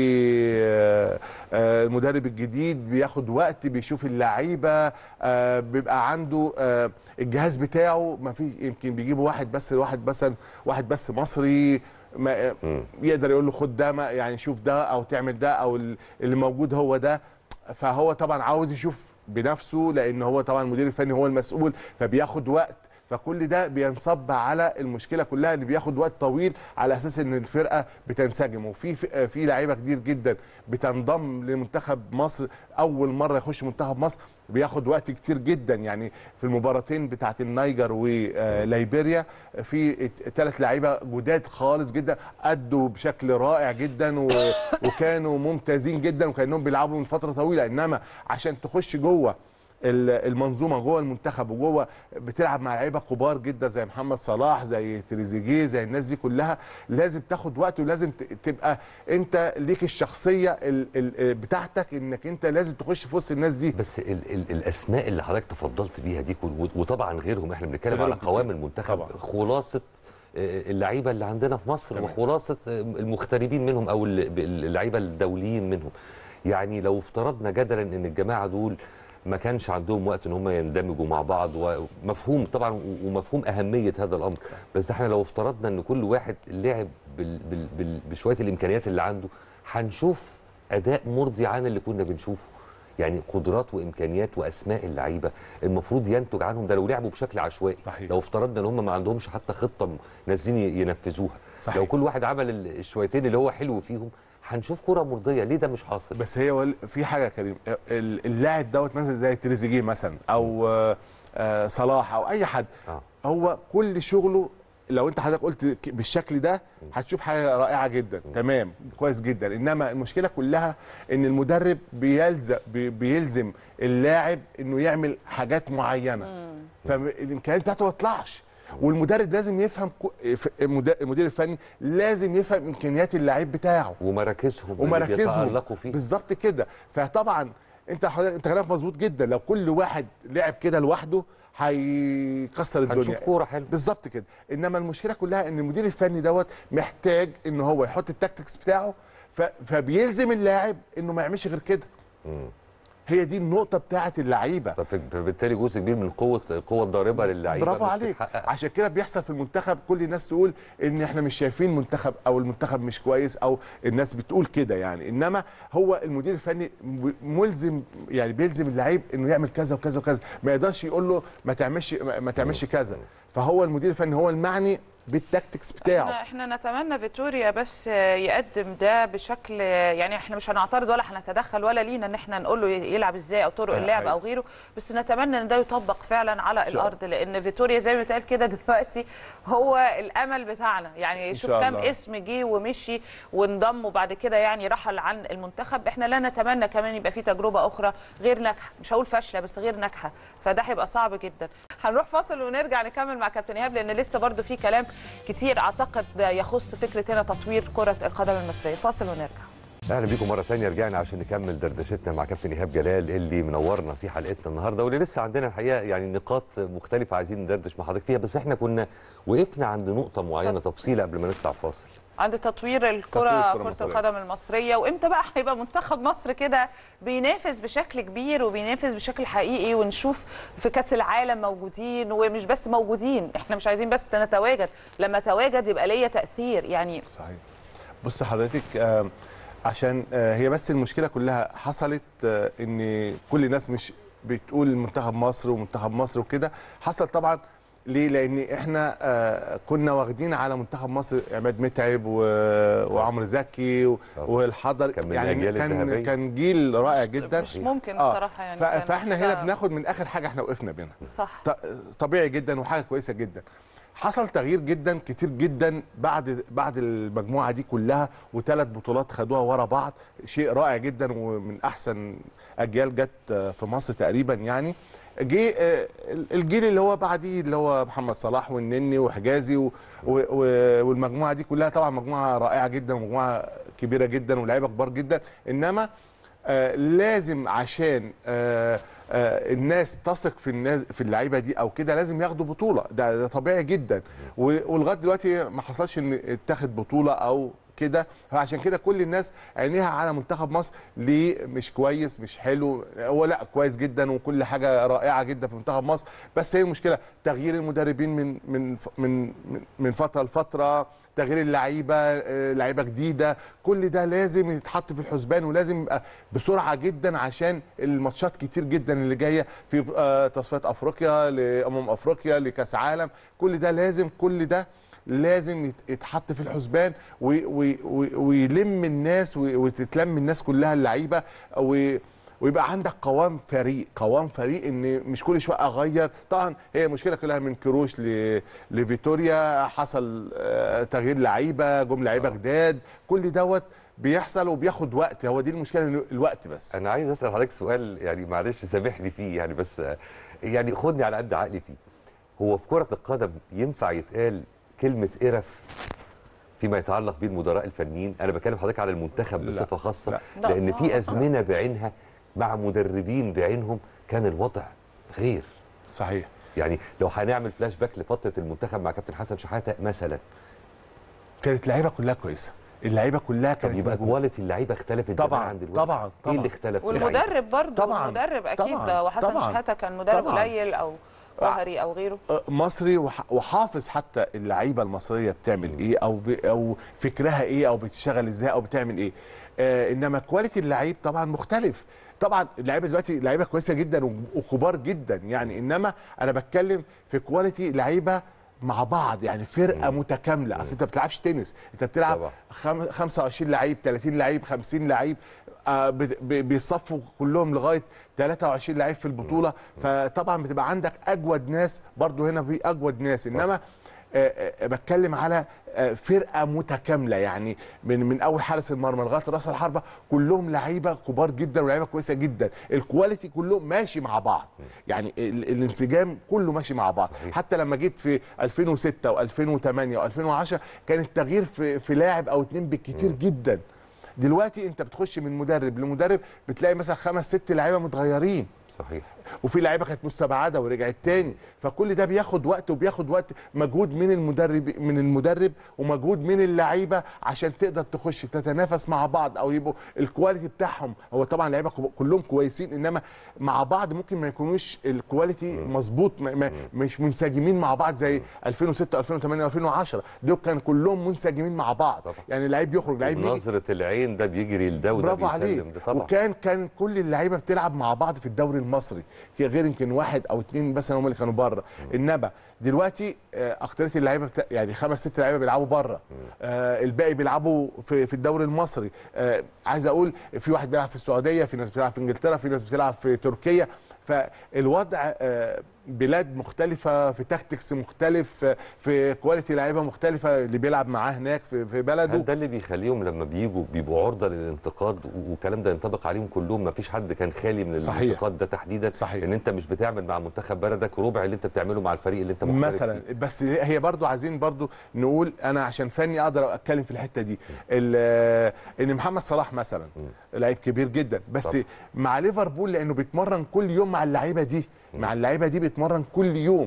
Speaker 14: جه آه، آه، المدرب الجديد بياخد وقت بيشوف اللعيبه آه، بيبقى عنده آه، الجهاز بتاعه ما في يمكن بيجيبوا واحد بس واحد بس واحد بس مصري ما يقدر يقول له خد ده ما يعني شوف ده او تعمل ده او ال- اللي موجود هو ده فهو طبعا عاوز يشوف بنفسه لان هو طبعا المدير الفني هو المسؤول فبياخد وقت فكل ده بينصب على المشكله كلها اللي بياخد وقت طويل على اساس ان الفرقه بتنسجم وفي في لعيبه كتير جدا بتنضم لمنتخب مصر اول مره يخش منتخب مصر بياخد وقت كتير جدا يعني في المباراتين بتاعت النيجر وليبيريا في ثلاث لعيبه جداد خالص جدا ادوا بشكل رائع جدا و- وكانوا ممتازين جدا وكانهم بيلعبوا من فتره طويله انما عشان تخش جوه ال- المنظومه جوه المنتخب وجوه بتلعب مع لعيبه كبار جدا زي محمد صلاح زي تريزيجيه زي الناس دي كلها لازم تاخد وقت ولازم ت- تبقى انت ليك الشخصيه ال ال بتاعتك انك انت لازم تخش في وسط الناس دي
Speaker 2: بس ال ال الاسماء اللي حضرتك تفضلت بيها دي كل- و- وطبعا غيرهم احنا بنتكلم
Speaker 14: غيرهم
Speaker 2: على
Speaker 14: كتير.
Speaker 2: قوام المنتخب
Speaker 14: طبعا.
Speaker 2: خلاصه آه، اللعيبه اللي عندنا في مصر
Speaker 14: تمام.
Speaker 2: وخلاصه آه، المغتربين منهم او ال- اللعيبه الدوليين منهم يعني لو افترضنا جدلا ان الجماعه دول ما كانش عندهم وقت ان هم يندمجوا مع بعض ومفهوم طبعا و- ومفهوم اهميه هذا الامر بس احنا لو افترضنا ان كل واحد لعب بال بال بال بشويه الامكانيات اللي عنده هنشوف اداء مرضي عن اللي كنا بنشوفه يعني قدرات وامكانيات واسماء اللعيبه المفروض ينتج عنهم ده لو لعبوا بشكل عشوائي
Speaker 14: صحيح.
Speaker 2: لو افترضنا ان هم ما عندهمش حتى خطه م- نازلين ي- ينفذوها
Speaker 14: صحيح.
Speaker 2: لو كل واحد عمل ال- الشويتين اللي هو حلو فيهم هنشوف كره مرضيه ليه ده مش حاصل
Speaker 14: بس هي وال- في حاجه يا كريم ال- اللاعب دوت مثلا زي تريزيجيه مثلا او آه، آه، صلاح او اي حد
Speaker 2: آه.
Speaker 14: هو كل شغله لو انت حضرتك قلت ك- بالشكل ده هتشوف حاجه رائعه جدا تمام كويس جدا انما المشكله كلها ان المدرب بيلزم بي- بيلزم اللاعب انه يعمل حاجات معينه فالامكانيات بتاعته ما تطلعش والمدرب لازم يفهم كو- ف- المد- المدير الفني لازم يفهم امكانيات اللاعب بتاعه
Speaker 2: ومراكزهم اللي
Speaker 14: ومراكزهم
Speaker 2: بيتالقوا فيه
Speaker 14: بالظبط كده فطبعا انت حضرتك انت كلامك مظبوط جدا لو كل واحد لعب كده لوحده هيكسر الدنيا
Speaker 2: هنشوف كوره حلوه
Speaker 14: بالظبط كده انما المشكله كلها ان المدير الفني دوت محتاج ان هو يحط التاكتكس بتاعه ف... فبيلزم اللاعب انه ما يعملش غير كده
Speaker 2: مم.
Speaker 14: هي دي النقطه بتاعه اللعيبه
Speaker 2: فف- فبالتالي جزء كبير من قوه القوه الضاربه للعيبه
Speaker 14: برافو
Speaker 2: مش
Speaker 14: عليك
Speaker 2: بتتحقق.
Speaker 14: عشان كده بيحصل في المنتخب كل الناس تقول ان احنا مش شايفين منتخب او المنتخب مش كويس او الناس بتقول كده يعني انما هو المدير الفني م- ملزم يعني بيلزم اللعيب انه يعمل كذا وكذا وكذا ما يقدرش يقول له ما تعملش ما ما تعملش كذا فهو المدير الفني هو المعني بالتاكتكس
Speaker 1: احنا
Speaker 14: بتاعه
Speaker 1: احنا نتمنى فيتوريا بس يقدم ده بشكل يعني احنا مش هنعترض ولا هنتدخل ولا لينا ان احنا نقول له يلعب ازاي او طرق
Speaker 14: آه،
Speaker 1: اللعب
Speaker 14: أيوة.
Speaker 1: او غيره بس نتمنى ان ده يطبق فعلا على
Speaker 14: شاء الله.
Speaker 1: الارض لان فيتوريا زي ما اتقال كده دلوقتي هو الامل بتاعنا يعني
Speaker 14: إن
Speaker 1: شوف
Speaker 14: شاء
Speaker 1: كام
Speaker 14: الله.
Speaker 1: اسم جه ومشي وانضم وبعد كده يعني رحل عن المنتخب احنا لا نتمنى كمان يبقى في تجربه اخرى غير ناجحه مش هقول فاشله بس غير ناجحه فده هيبقى صعب جدا هنروح فاصل ونرجع نكمل مع كابتن ايهاب لان لسه برضو في كلام كتير اعتقد يخص فكره هنا تطوير كره القدم المصريه فاصل ونرجع
Speaker 2: اهلا بيكم مره ثانيه رجعنا عشان نكمل دردشتنا مع كابتن ايهاب جلال اللي منورنا في حلقتنا النهارده واللي لسه عندنا الحقيقه يعني نقاط مختلفه عايزين ندردش مع حضرتك فيها بس احنا كنا وقفنا عند نقطه معينه تفصيله قبل ما نطلع فاصل
Speaker 1: عند تطوير
Speaker 14: تطوير
Speaker 1: الكره
Speaker 14: الكرة
Speaker 1: كره
Speaker 14: المصرية.
Speaker 1: القدم المصريه وامتى بقى هيبقى منتخب مصر كده بينافس بشكل كبير وبينافس بشكل حقيقي ونشوف في كاس العالم موجودين ومش بس موجودين احنا مش عايزين بس نتواجد لما تواجد يبقى ليا تاثير يعني
Speaker 14: صحيح بص حضرتك آه، عشان آه، هي بس المشكله كلها حصلت آه، ان كل الناس مش بتقول منتخب مصر ومنتخب مصر وكده حصل طبعا ليه؟ لان احنا آه، كنا واخدين على منتخب مصر عماد متعب و- وعمرو زكي و- والحضر
Speaker 2: كان من
Speaker 14: يعني
Speaker 2: الأجيال
Speaker 14: كان
Speaker 2: الذهبية.
Speaker 14: كان جيل رائع جدا
Speaker 1: مش ممكن
Speaker 14: آه،
Speaker 1: بصراحه يعني
Speaker 14: ف-
Speaker 1: كان
Speaker 14: فاحنا هنا
Speaker 1: كده-
Speaker 14: بناخد من اخر حاجه احنا وقفنا بينها
Speaker 1: صح
Speaker 14: ط- طبيعي جدا وحاجه كويسه جدا حصل تغيير جدا كتير جدا بعد بعد المجموعه دي كلها وثلاث بطولات خدوها ورا بعض شيء رائع جدا ومن احسن اجيال جت في مصر تقريبا يعني جه آه، الجيل اللي هو بعديه اللي هو محمد صلاح والنني وحجازي و- و- و- والمجموعه دي كلها طبعا مجموعه رائعه جدا ومجموعه كبيره جدا ولاعيبه كبار جدا انما آه، لازم عشان آه، آه، الناس تثق في الناس في اللعيبه دي او كده لازم ياخدوا بطوله ده, ده طبيعي جدا و- ولغايه دلوقتي ما حصلش ان اتاخد بطوله او كده فعشان كده كل الناس عينيها على منتخب مصر ليه مش كويس مش حلو هو لا كويس جدا وكل حاجه رائعه جدا في منتخب مصر بس هي المشكله تغيير المدربين من من من من- من فتره لفتره تغيير اللعيبه آه، لعيبه جديده كل ده لازم يتحط في الحسبان ولازم يبقى بسرعه جدا عشان الماتشات كتير جدا اللي جايه في آه، تصفيات افريقيا لامم افريقيا لكاس عالم كل ده لازم كل ده لازم يت- يتحط في الحسبان وي- وي- وي- ويلم الناس وي- وتتلم الناس كلها اللعيبه و- ويبقى عندك قوام فريق قوام فريق ان مش كل شويه اغير طبعا هي المشكله كلها من كروش ل- لفيتوريا حصل آه، تغيير لعيبه جم لعيبه جداد كل دوت بيحصل وبياخد وقت هو دي المشكله إن الوقت بس
Speaker 2: انا عايز اسال حضرتك سؤال يعني معلش سامحني فيه يعني بس آه، يعني خدني على قد عقلي فيه هو في كره القدم ينفع يتقال كلمه قرف فيما يتعلق بالمدراء الفنيين انا بكلم حضرتك على المنتخب
Speaker 14: لا،
Speaker 2: بصفه خاصه
Speaker 14: لا.
Speaker 1: لا،
Speaker 2: لان
Speaker 1: صعب.
Speaker 2: في ازمنه بعينها مع مدربين بعينهم كان الوضع غير
Speaker 14: صحيح
Speaker 2: يعني لو هنعمل فلاش باك لفتره المنتخب مع كابتن حسن شحاته مثلا
Speaker 14: كانت اللعيبه كلها كويسه اللعيبه كلها
Speaker 2: طب
Speaker 14: كانت
Speaker 2: يبقى
Speaker 14: موجودة.
Speaker 2: كواليتي اللعيبه اختلفت
Speaker 14: طبعاً،
Speaker 2: زمان عن دلوقتي
Speaker 14: طبعاً،
Speaker 2: ايه
Speaker 14: طبعاً.
Speaker 2: اللي اختلف في اللعيبة؟
Speaker 1: والمدرب برضه
Speaker 14: طبعاً،
Speaker 1: المدرب اكيد
Speaker 14: طبعاً،
Speaker 1: لو حسن
Speaker 14: طبعاً،
Speaker 1: شحاته كان مدرب
Speaker 14: طبعاً.
Speaker 1: قليل او قهري او غيره
Speaker 14: مصري وح- وحافظ حتى اللعيبه المصريه بتعمل ايه او ب... او فكرها ايه او بتشتغل ازاي او بتعمل ايه آه انما كواليتي اللعيب طبعا مختلف طبعا اللعيبه دلوقتي لعيبه كويسه جدا و- وكبار جدا يعني انما انا بتكلم في كواليتي لعيبه مع بعض يعني فرقه متكامله اصل انت ما بتلعبش تنس انت بتلعب
Speaker 2: طبعا.
Speaker 14: خم... 25 لعيب 30 لعيب 50 لعيب آه بت- ب- بيصفوا كلهم لغايه 23 لعيب في البطوله فطبعا بتبقى عندك اجود ناس برضو هنا في اجود ناس انما آه، آه، بتكلم على آه، فرقه متكامله يعني من من اول حارس المرمى لغايه راس الحربه كلهم لعيبه كبار جدا ولاعيبه كويسه جدا الكواليتي كلهم ماشي مع بعض يعني ال- الانسجام كله ماشي مع بعض حتى لما جيت في 2006 و2008 و2010 كان التغيير في في لاعب او اتنين بالكتير جدا دلوقتي انت بتخش من مدرب لمدرب بتلاقي مثلا خمس ست لعيبه متغيرين
Speaker 2: صحيح
Speaker 14: وفي لعيبه كانت مستبعده ورجعت تاني فكل ده بياخد وقت وبياخد وقت مجهود من المدرب من المدرب ومجهود من اللعيبه عشان تقدر تخش تتنافس مع بعض او يبقوا الكواليتي بتاعهم هو طبعا لعيبه كو- كلهم كويسين انما مع بعض ممكن ما يكونوش الكواليتي مظبوط ما- ما- مش منسجمين مع بعض زي 2006 2008 2010 دول كان كلهم منسجمين مع بعض
Speaker 2: طبعا.
Speaker 14: يعني لعيب يخرج لعيب يجي
Speaker 2: نظره العين ده بيجري لده وده
Speaker 14: برافو عليك
Speaker 2: بيسلم ده طبعا
Speaker 14: وكان كان كل اللعيبه بتلعب مع بعض في الدوري المصري في غير يمكن واحد او اتنين بس هم اللي كانوا بره انما دلوقتي آه، اكتريه اللعيبه بتا... يعني خمس ست لعيبه بيلعبوا بره آه الباقي بيلعبوا في, في الدوري المصري آه عايز اقول في واحد بيلعب في السعوديه في ناس بتلعب في انجلترا في ناس بتلعب في تركيا فالوضع آه، بلاد مختلفة في تاكتكس مختلف آه، في كواليتي لعيبة مختلفة اللي بيلعب معاه هناك في, في بلده
Speaker 2: هل ده اللي بيخليهم لما بيجوا بيبقوا عرضه للانتقاد و- والكلام ده ينطبق عليهم كلهم ما فيش حد كان خالي من
Speaker 14: صحيح.
Speaker 2: الانتقاد ده تحديدا
Speaker 14: صحيح.
Speaker 2: ان انت مش بتعمل مع منتخب بلدك ربع اللي انت بتعمله مع الفريق اللي انت محترف
Speaker 14: مثلا
Speaker 2: فيه.
Speaker 14: بس هي برضو عايزين برضو نقول انا عشان فني اقدر اتكلم في الحته دي ال- ان محمد صلاح مثلا لعيب كبير جدا بس
Speaker 2: طبعا.
Speaker 14: مع ليفربول لانه بيتمرن كل يوم مع اللعيبه دي مع اللعيبه دي بيتمرن كل يوم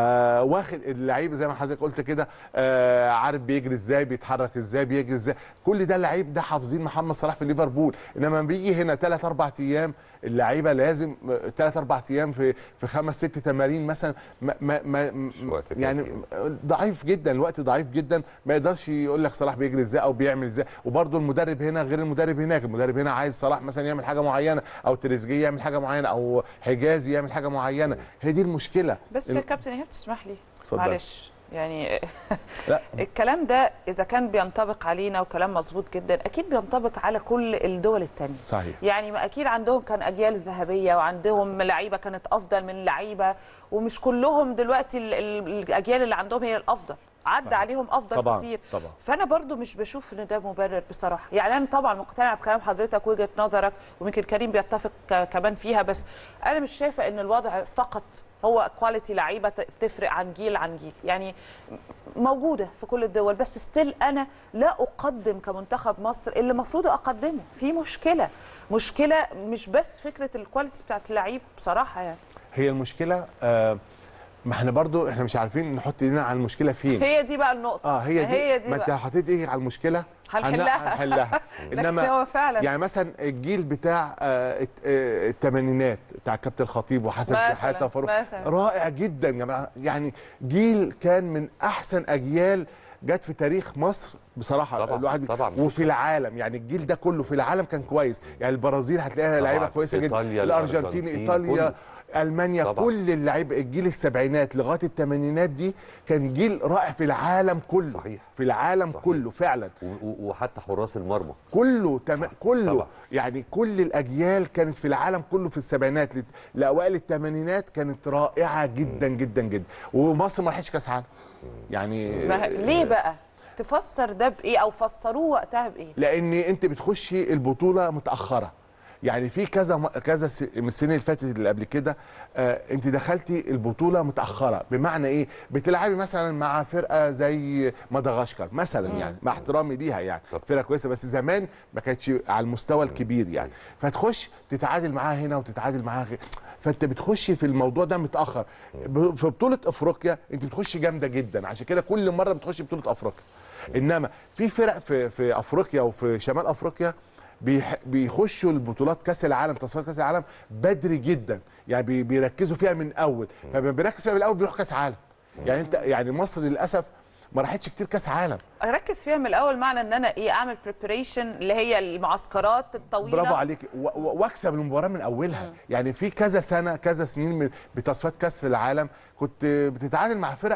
Speaker 14: فواخد اللعيب زي ما حضرتك قلت كده آه عارف بيجري ازاي بيتحرك ازاي بيجري ازاي كل ده اللعيب ده حافظين محمد صلاح في ليفربول انما بيجي هنا ثلاث اربع ايام اللعيبه لازم ثلاث اربع ايام في في خمس ست تمارين مثلا ما ما ما
Speaker 2: وقت
Speaker 14: يعني
Speaker 2: كافي.
Speaker 14: ضعيف جدا الوقت ضعيف جدا ما يقدرش يقول لك صلاح بيجري ازاي او بيعمل ازاي وبرده المدرب هنا غير المدرب هناك المدرب هنا عايز صلاح مثلا يعمل حاجه معينه او تريزيجيه يعمل حاجه معينه او حجازي يعمل حاجه معينه هي دي المشكله
Speaker 1: بس
Speaker 14: ال-
Speaker 1: يا كابتن ايهاب تسمح لي
Speaker 14: اتفضل.
Speaker 1: معلش يعني
Speaker 14: لا.
Speaker 1: الكلام ده اذا كان بينطبق علينا وكلام مظبوط جدا اكيد بينطبق على كل الدول التانية
Speaker 14: صحيح
Speaker 1: يعني ما اكيد عندهم كان اجيال ذهبيه وعندهم لعيبه كانت افضل من لعيبه ومش كلهم دلوقتي ال- ال- الاجيال اللي عندهم هي الافضل عدى
Speaker 14: صحيح.
Speaker 1: عليهم افضل
Speaker 14: طبعاً،
Speaker 1: كتير
Speaker 14: طبعاً.
Speaker 1: فانا برضو مش بشوف ان ده مبرر بصراحه يعني انا طبعا مقتنعه بكلام حضرتك وجهه نظرك ويمكن كريم بيتفق ك- كمان فيها بس انا مش شايفه ان الوضع فقط هو كواليتي لعيبه ت- تفرق عن جيل عن جيل يعني موجوده في كل الدول بس ستيل انا لا اقدم كمنتخب مصر اللي المفروض اقدمه في مشكله مشكله مش بس فكره الكواليتي بتاعت اللعيب بصراحه يعني
Speaker 14: هي المشكله آه ما احنا برضو احنا مش عارفين نحط ايدينا على المشكله فين
Speaker 1: هي دي بقى النقطه
Speaker 14: اه هي دي,
Speaker 1: هي دي
Speaker 14: ما انت
Speaker 1: بقى.
Speaker 14: لو حطيت ايدك على المشكله هن-
Speaker 1: هنحلها.
Speaker 14: هنحلها
Speaker 1: لكن هو فعلا
Speaker 14: يعني مثلا الجيل بتاع آه، الت- آه، الثمانينات بتاع كابتن خطيب وحسن
Speaker 1: مثلاً،
Speaker 14: شحاته وفاروق
Speaker 1: مثلاً.
Speaker 14: رائع جدا يا جماعه يعني جيل كان من احسن اجيال جت في تاريخ مصر بصراحه
Speaker 2: طبعاً،
Speaker 14: الواحد
Speaker 2: طبعاً.
Speaker 14: وفي العالم يعني الجيل ده كله في العالم كان كويس يعني البرازيل هتلاقيها
Speaker 2: طبعاً.
Speaker 14: لعيبه كويسه جدا
Speaker 2: إيطاليا،
Speaker 14: الارجنتين
Speaker 2: الأرجنتين،
Speaker 14: ايطاليا
Speaker 2: كله.
Speaker 14: المانيا
Speaker 2: طبعاً.
Speaker 14: كل اللعيبه الجيل السبعينات لغايه الثمانينات دي كان جيل رائع في العالم كله
Speaker 2: صحيح.
Speaker 14: في العالم
Speaker 2: صحيح.
Speaker 14: كله فعلا
Speaker 2: و- و- وحتى حراس المرمى
Speaker 14: كله تم... كله
Speaker 2: طبعا.
Speaker 14: يعني كل الاجيال كانت في العالم كله في السبعينات لت- لاوائل الثمانينات كانت رائعه جدا جدا جدا ومصر ما راحتش كاس عالم يعني
Speaker 1: ما- ليه بقى تفسر ده بايه او فسروه وقتها بايه
Speaker 14: لان انت بتخشي البطوله متاخره يعني في كذا م- كذا س- من السنين اللي فاتت اللي قبل كده آه انت دخلتي البطوله متاخره بمعنى ايه بتلعبي مثلا مع فرقه زي مدغشقر مثلا يعني مع احترامي ليها يعني فرقه كويسه بس زمان ما كانتش على المستوى الكبير يعني فتخش تتعادل معاها هنا وتتعادل معاها غ- فانت بتخشي في الموضوع ده متاخر ب- في بطوله افريقيا انت بتخشي جامده جدا عشان كده كل مره بتخشي بطوله افريقيا انما في فرق في في افريقيا وفي شمال افريقيا بيح- بيخشوا البطولات كاس العالم تصفيات كاس العالم بدري جدا يعني بي- بيركزوا فيها من اول فلما بيركز فيها من الاول بيروح كاس عالم يعني انت يعني مصر للاسف ما راحتش كتير كاس عالم
Speaker 1: اركز فيها من الاول معنى ان انا ايه اعمل بريبريشن اللي هي المعسكرات الطويله
Speaker 14: برافو عليك و- و- واكسب المباراه من اولها يعني في كذا سنه كذا سنين من بتصفيات كاس العالم كنت بتتعادل مع فرق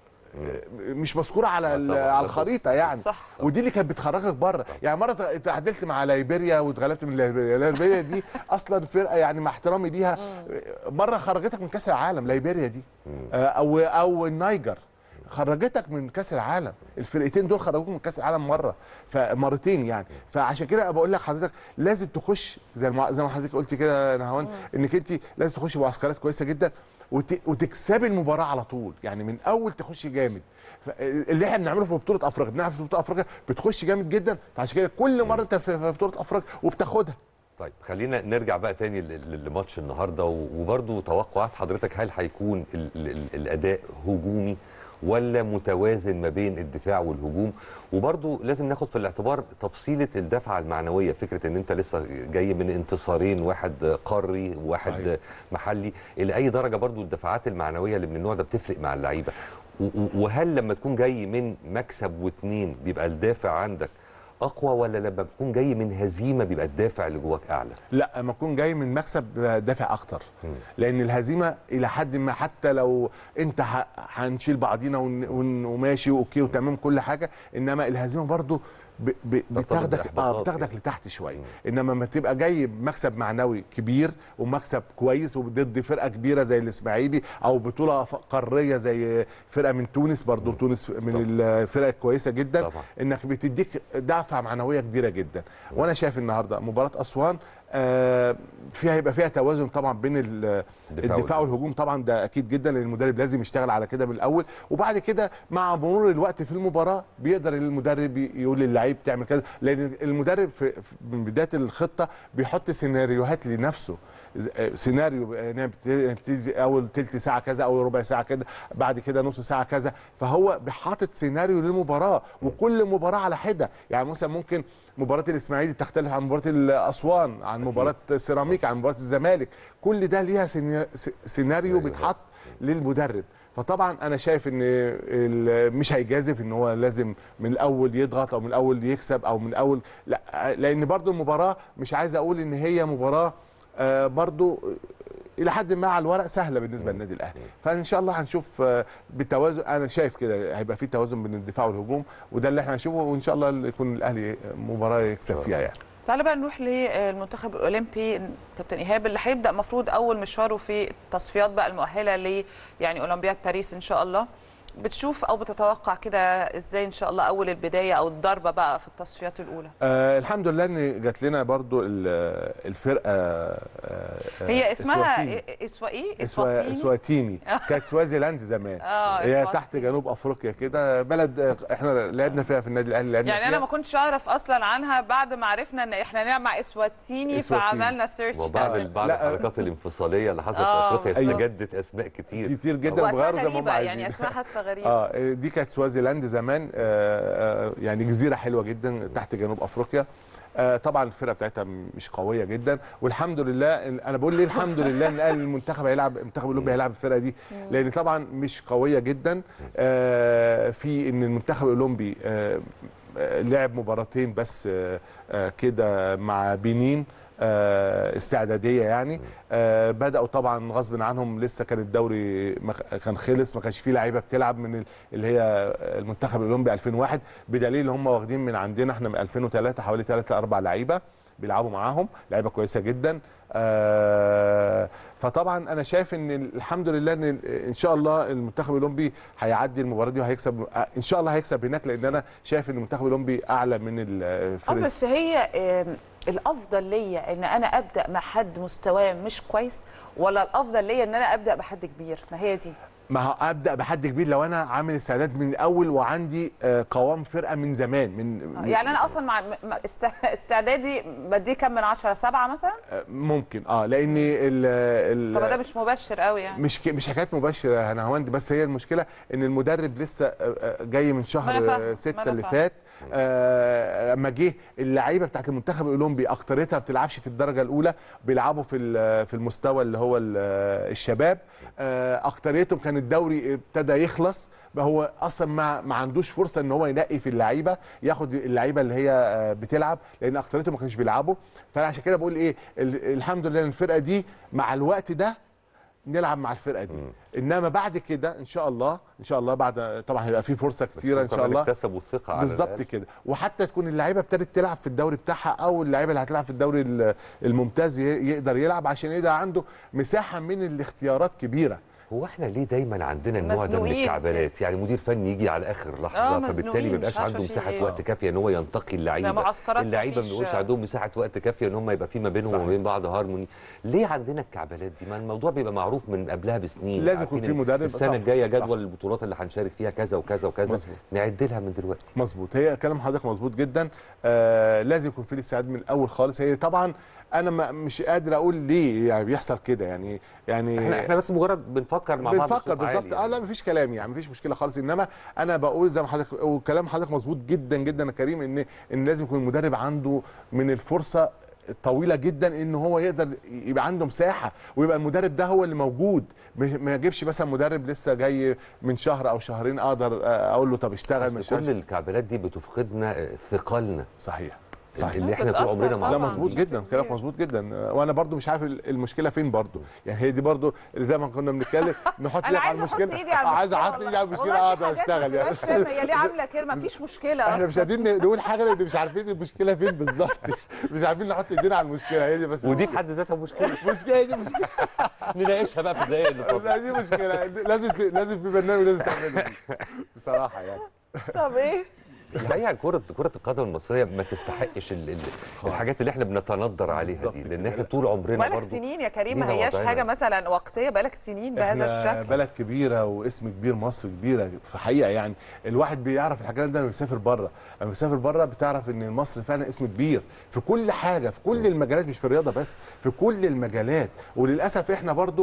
Speaker 14: مش مذكوره على ال-
Speaker 2: طبعاً.
Speaker 14: على الخريطه يعني
Speaker 1: صح.
Speaker 14: ودي اللي كانت بتخرجك بره يعني مره تعادلت مع ليبيريا واتغلبت من ليبيريا ليبيريا دي اصلا فرقه يعني مع احترامي ليها مره خرجتك من كاس العالم ليبيريا دي آه، او او النيجر خرجتك من كاس العالم الفرقتين دول خرجوك من كاس العالم مره فمرتين يعني فعشان كده بقول لك حضرتك لازم تخش زي الم... زي ما حضرتك قلت كده يا نهاوند انك انت لازم تخش معسكرات كويسه جدا وت... وتكسبي المباراه على طول يعني من اول تخش جامد ف- اللي احنا بنعمله في بطوله افريقيا بنعمل في بطوله افريقيا بتخش جامد جدا فعشان كده كل مره انت في في بطوله افريقيا وبتاخدها
Speaker 2: طيب خلينا نرجع بقى تاني ل- ل- لماتش النهارده و- وبرضو توقعات حضرتك هل هيكون ال ال ال الاداء هجومي ولا متوازن ما بين الدفاع والهجوم وبرضو لازم ناخد في الاعتبار تفصيله الدفعه المعنويه فكره ان انت لسه جاي من انتصارين واحد قاري وواحد
Speaker 14: صحيح.
Speaker 2: صحيح. محلي الى اي درجه برضو الدفعات المعنويه اللي من النوع ده بتفرق مع اللعيبه و- و- وهل لما تكون جاي من مكسب واتنين بيبقى الدافع عندك اقوى ولا لما بتكون جاي من هزيمه بيبقى الدافع اللي جواك اعلى
Speaker 14: لا لما اكون جاي من مكسب دافع اكتر لان الهزيمه الى حد ما حتى لو انت ه- هنشيل بعضينا ون- ون- وماشي واوكي وتمام كل حاجه انما الهزيمه برضو ب- ب- بتاخدك اه
Speaker 2: بإحباطات
Speaker 14: بتاخدك
Speaker 2: يعني.
Speaker 14: لتحت شويه انما لما تبقى جاي بمكسب معنوي كبير ومكسب كويس وضد فرقه كبيره زي الاسماعيلي او بطوله ف- قاريه زي فرقه من تونس برضو تونس من الفرق الكويسه جدا
Speaker 2: طبعا.
Speaker 14: انك بتديك دفعه معنويه كبيره جدا وانا شايف النهارده مباراه اسوان آه، فيها هيبقى فيها توازن طبعا بين ال-
Speaker 2: الدفاع
Speaker 14: الدفاع والهجوم طبعا ده اكيد جدا لان المدرب لازم يشتغل على كده من الاول وبعد كده مع مرور الوقت في المباراه بيقدر المدرب يقول للعيب تعمل كذا لان المدرب في في- من بدايه الخطه بيحط سيناريوهات لنفسه ز- آه، سيناريو يعني بت- بتبتدي اول تلت ساعه كذا او ربع ساعه كده بعد كده نص ساعه كذا فهو بيحاطط سيناريو للمباراه وكل مباراه على حده يعني مثلا ممكن مباراه الاسماعيلي تختلف عن مباراه الاسوان عن مباراه سيراميكا عن مباراه الزمالك كل ده ليها سيني- س- سيناريو بيتحط للمدرب فطبعا انا شايف ان ال- مش هيجازف ان هو لازم من الاول يضغط او من الاول يكسب او من الاول لا لان برضو المباراه مش عايز اقول ان هي مباراه آه، برضو الى حد ما على الورق سهله بالنسبه للنادي الاهلي فان شاء الله هنشوف آه، بالتوازن انا شايف كده هيبقى في توازن بين الدفاع والهجوم وده اللي احنا هنشوفه وان شاء الله يكون الاهلي مباراه يكسب فيها يعني
Speaker 1: تعالى بقى نروح للمنتخب الاولمبي كابتن ايهاب اللي هيبدا مفروض اول مشواره في التصفيات بقى المؤهله ل يعني اولمبياد باريس ان شاء الله بتشوف او بتتوقع كده ازاي ان شاء الله اول البدايه او الضربه بقى في التصفيات الاولى
Speaker 14: آه الحمد لله ان جات لنا برضو ال- الفرقه آه
Speaker 1: هي اسمها
Speaker 14: إسواتيني.
Speaker 1: إيه- اسوائي
Speaker 14: إسوا-
Speaker 1: اسواتيني
Speaker 14: اسواتيني كانت سوازيلاند زمان
Speaker 1: آه،
Speaker 14: هي
Speaker 1: إسواتيني.
Speaker 14: تحت جنوب افريقيا كده بلد آه، احنا لعبنا فيها في النادي الاهلي لعبنا
Speaker 1: يعني
Speaker 14: فيها
Speaker 1: انا ما كنتش اعرف اصلا عنها بعد ما عرفنا ان احنا نلعب مع اسواتيني
Speaker 14: إسواتيني.
Speaker 1: فعملنا سيرش
Speaker 2: وبعد ال- بعد
Speaker 14: لا.
Speaker 2: الحركات الانفصاليه اللي حصلت في
Speaker 1: آه،
Speaker 2: افريقيا
Speaker 1: بالظبط.
Speaker 2: استجدت اسماء كتير
Speaker 14: كتير جدا
Speaker 1: وأسماء
Speaker 14: وغيروا زي ما هم
Speaker 1: غريبة،
Speaker 14: عايزين
Speaker 1: يعني اسماء حتى غريبة.
Speaker 14: اه دي كانت سوازيلاند زمان آه آه، يعني جزيره حلوه جدا تحت جنوب افريقيا آه طبعا الفرقه بتاعتها مش قويه جدا والحمد لله انا بقول ليه الحمد لله ان قال المنتخب هيلعب المنتخب الاولمبي هيلعب الفرقه دي لان طبعا مش قويه جدا آه في ان المنتخب الاولمبي آه آه، لعب مباراتين بس آه آه كده مع بنين آه، استعداديه يعني آه، بداوا طبعا غصب عنهم لسه كان الدوري ما ك- كان خلص ما كانش فيه لعيبه بتلعب من ال- اللي هي المنتخب الاولمبي 2001 بدليل ان هم واخدين من عندنا احنا من 2003 حوالي 3 4 لعيبه بيلعبوا معاهم لعيبه كويسه جدا آه، فطبعا انا شايف ان الحمد لله ان ان شاء الله المنتخب الاولمبي هيعدي المباراه دي وهيكسب آه، ان شاء الله هيكسب هناك لان انا شايف ان المنتخب الاولمبي اعلى من
Speaker 1: اه
Speaker 14: الفريق
Speaker 1: بس هي آم، الافضل ليا ان انا ابدا مع حد مستواه مش كويس ولا الافضل ليا ان انا ابدا بحد كبير ما هي دي
Speaker 14: ما هو ابدا بحد كبير لو انا عامل استعداد من الاول وعندي آه، قوام فرقه من زمان من
Speaker 1: آه، يعني انا اصلا مع مع است- استعدادي بديه كام من 10 7 مثلا
Speaker 14: آه، ممكن اه لان ال ال
Speaker 1: طب ده مش مبشر قوي يعني
Speaker 14: مش ك- مش حكايه مباشره يا هنا هوند بس هي المشكله ان المدرب لسه آه، آه، جاي من
Speaker 1: ما
Speaker 14: شهر
Speaker 1: أنا فاهمة،
Speaker 14: آه،
Speaker 1: ما
Speaker 14: ستة
Speaker 1: أنا
Speaker 14: اللي
Speaker 1: فاهمة.
Speaker 14: فات آه، اما جه اللعيبه بتاعت المنتخب الاولمبي اكتريتها ما بتلعبش في الدرجه الاولى بيلعبوا في ال- في المستوى اللي هو ال- الشباب آه، اكتريتهم كان الدوري ابتدى يخلص ما هو اصلا ما ما عندوش فرصه ان هو ينقي في اللعيبه ياخد اللعيبه اللي هي آه، بتلعب لان اكتريتهم ما كانوش بيلعبوا فانا عشان كده بقول ايه ال- الحمد لله إن الفرقه دي مع الوقت ده نلعب مع الفرقه دي انما بعد كده ان شاء الله ان شاء الله بعد طبعا هيبقى في فرصه كتيره ان شاء
Speaker 2: كمان
Speaker 14: الله
Speaker 2: اكتسبوا الثقه على
Speaker 14: بالظبط
Speaker 2: الأقل.
Speaker 14: كده وحتى تكون اللعيبه ابتدت تلعب في الدوري بتاعها او اللعيبه اللي هتلعب في الدوري ال- الممتاز ي- يقدر يلعب عشان يقدر عنده مساحه من الاختيارات كبيره
Speaker 2: هو احنا ليه دايما عندنا النوع ده من
Speaker 1: مزنوقين.
Speaker 2: الكعبلات يعني مدير فني يجي على اخر
Speaker 1: آه،
Speaker 2: لحظه
Speaker 1: مزنوقين،
Speaker 2: فبالتالي ما
Speaker 1: مش
Speaker 2: بيبقاش
Speaker 1: عارفة
Speaker 2: عنده
Speaker 1: في
Speaker 2: مساحه
Speaker 1: إيه.
Speaker 2: وقت كافيه ان هو ينتقي اللعيبه
Speaker 1: معسكرات
Speaker 2: اللعيبه ما
Speaker 1: مفيش-
Speaker 2: بيبقوش عندهم مساحه وقت كافيه ان هم يبقى في ما بينهم وما بين بعض هارموني ليه عندنا الكعبلات دي ما الموضوع بيبقى معروف من قبلها بسنين
Speaker 14: لازم يكون
Speaker 2: عارفين
Speaker 14: في
Speaker 2: إن
Speaker 14: مدرب،
Speaker 2: السنه
Speaker 14: طبعاً.
Speaker 2: الجايه
Speaker 14: صح.
Speaker 2: جدول البطولات اللي هنشارك فيها كذا وكذا وكذا
Speaker 14: مظبوط.
Speaker 2: نعد لها من دلوقتي
Speaker 14: مظبوط هي كلام حضرتك مظبوط جدا آه لازم يكون في الاستعداد من الاول خالص هي طبعا انا ما مش قادر اقول ليه يعني بيحصل كده يعني يعني
Speaker 2: احنا احنا بس مجرد بنفكر مع بعض
Speaker 14: بنفكر
Speaker 2: بصوت عالي
Speaker 14: بالظبط اه لا مفيش كلام يعني مفيش مشكله خالص انما انا بقول زي ما حضرتك وكلام حضرتك مظبوط جدا جدا يا كريم ان ان لازم يكون المدرب عنده من الفرصه طويله جدا ان هو يقدر يبقى عنده مساحه ويبقى المدرب ده هو اللي موجود ما ما يجيبش مثلا مدرب لسه جاي من شهر او شهرين اقدر آه، اقول له طب اشتغل ما
Speaker 2: بس كل
Speaker 14: اشتغلش
Speaker 2: الكعبلات دي بتفقدنا آه، ثقلنا
Speaker 14: صحيح
Speaker 2: صحيح اللي احنا طول عمرنا مع
Speaker 14: لا
Speaker 2: بعض
Speaker 14: مظبوط جدا كلامك مظبوط جدا وانا برضو مش عارف المشكله فين برضو يعني هي دي برضو زي ما كنا بنتكلم نحط
Speaker 1: انا
Speaker 14: ايدك على
Speaker 1: عايزه احط
Speaker 14: المشكله
Speaker 1: ايدي على
Speaker 14: آه، عايز
Speaker 1: المشكلة
Speaker 14: احط ايدي على
Speaker 1: والله.
Speaker 14: المشكله
Speaker 1: والله في
Speaker 14: اقدر
Speaker 1: حاجات
Speaker 14: اشتغل
Speaker 1: ما
Speaker 14: يعني
Speaker 1: بتبقاش فاهمة هي ليه عامله كده ما فيش مشكله
Speaker 14: احنا مش
Speaker 1: أصلاً.
Speaker 14: قادرين نقول حاجه لان مش عارفين المشكله فين بالظبط مش عارفين نحط ايدينا على المشكله هي دي بس
Speaker 2: ودي في حد ذاتها مشكله
Speaker 14: مشكله دي مشكله
Speaker 2: نناقشها بقى في الدقايق اللي فاضلة.
Speaker 14: دي مشكله لازم لازم في برنامج لازم تعمله دي. بصراحه يعني
Speaker 1: طب ايه
Speaker 2: الحقيقه كره كره القدم المصريه ما تستحقش ال- ال- الحاجات اللي احنا بنتندر عليها دي لان احنا طول عمرنا
Speaker 1: بقالك
Speaker 2: برضو
Speaker 1: سنين يا كريم ما
Speaker 2: لينا
Speaker 1: هياش
Speaker 2: وضعنا.
Speaker 1: حاجه مثلا وقتيه بقالك سنين بهذا
Speaker 14: احنا
Speaker 1: الشكل
Speaker 14: بلد كبيره واسم كبير مصر كبيره في حقيقه يعني الواحد بيعرف الحاجات ده لما بيسافر بره لما بيسافر بره بتعرف ان مصر فعلا اسم كبير في كل حاجه في كل المجالات مش في الرياضه بس في كل المجالات وللاسف احنا برضو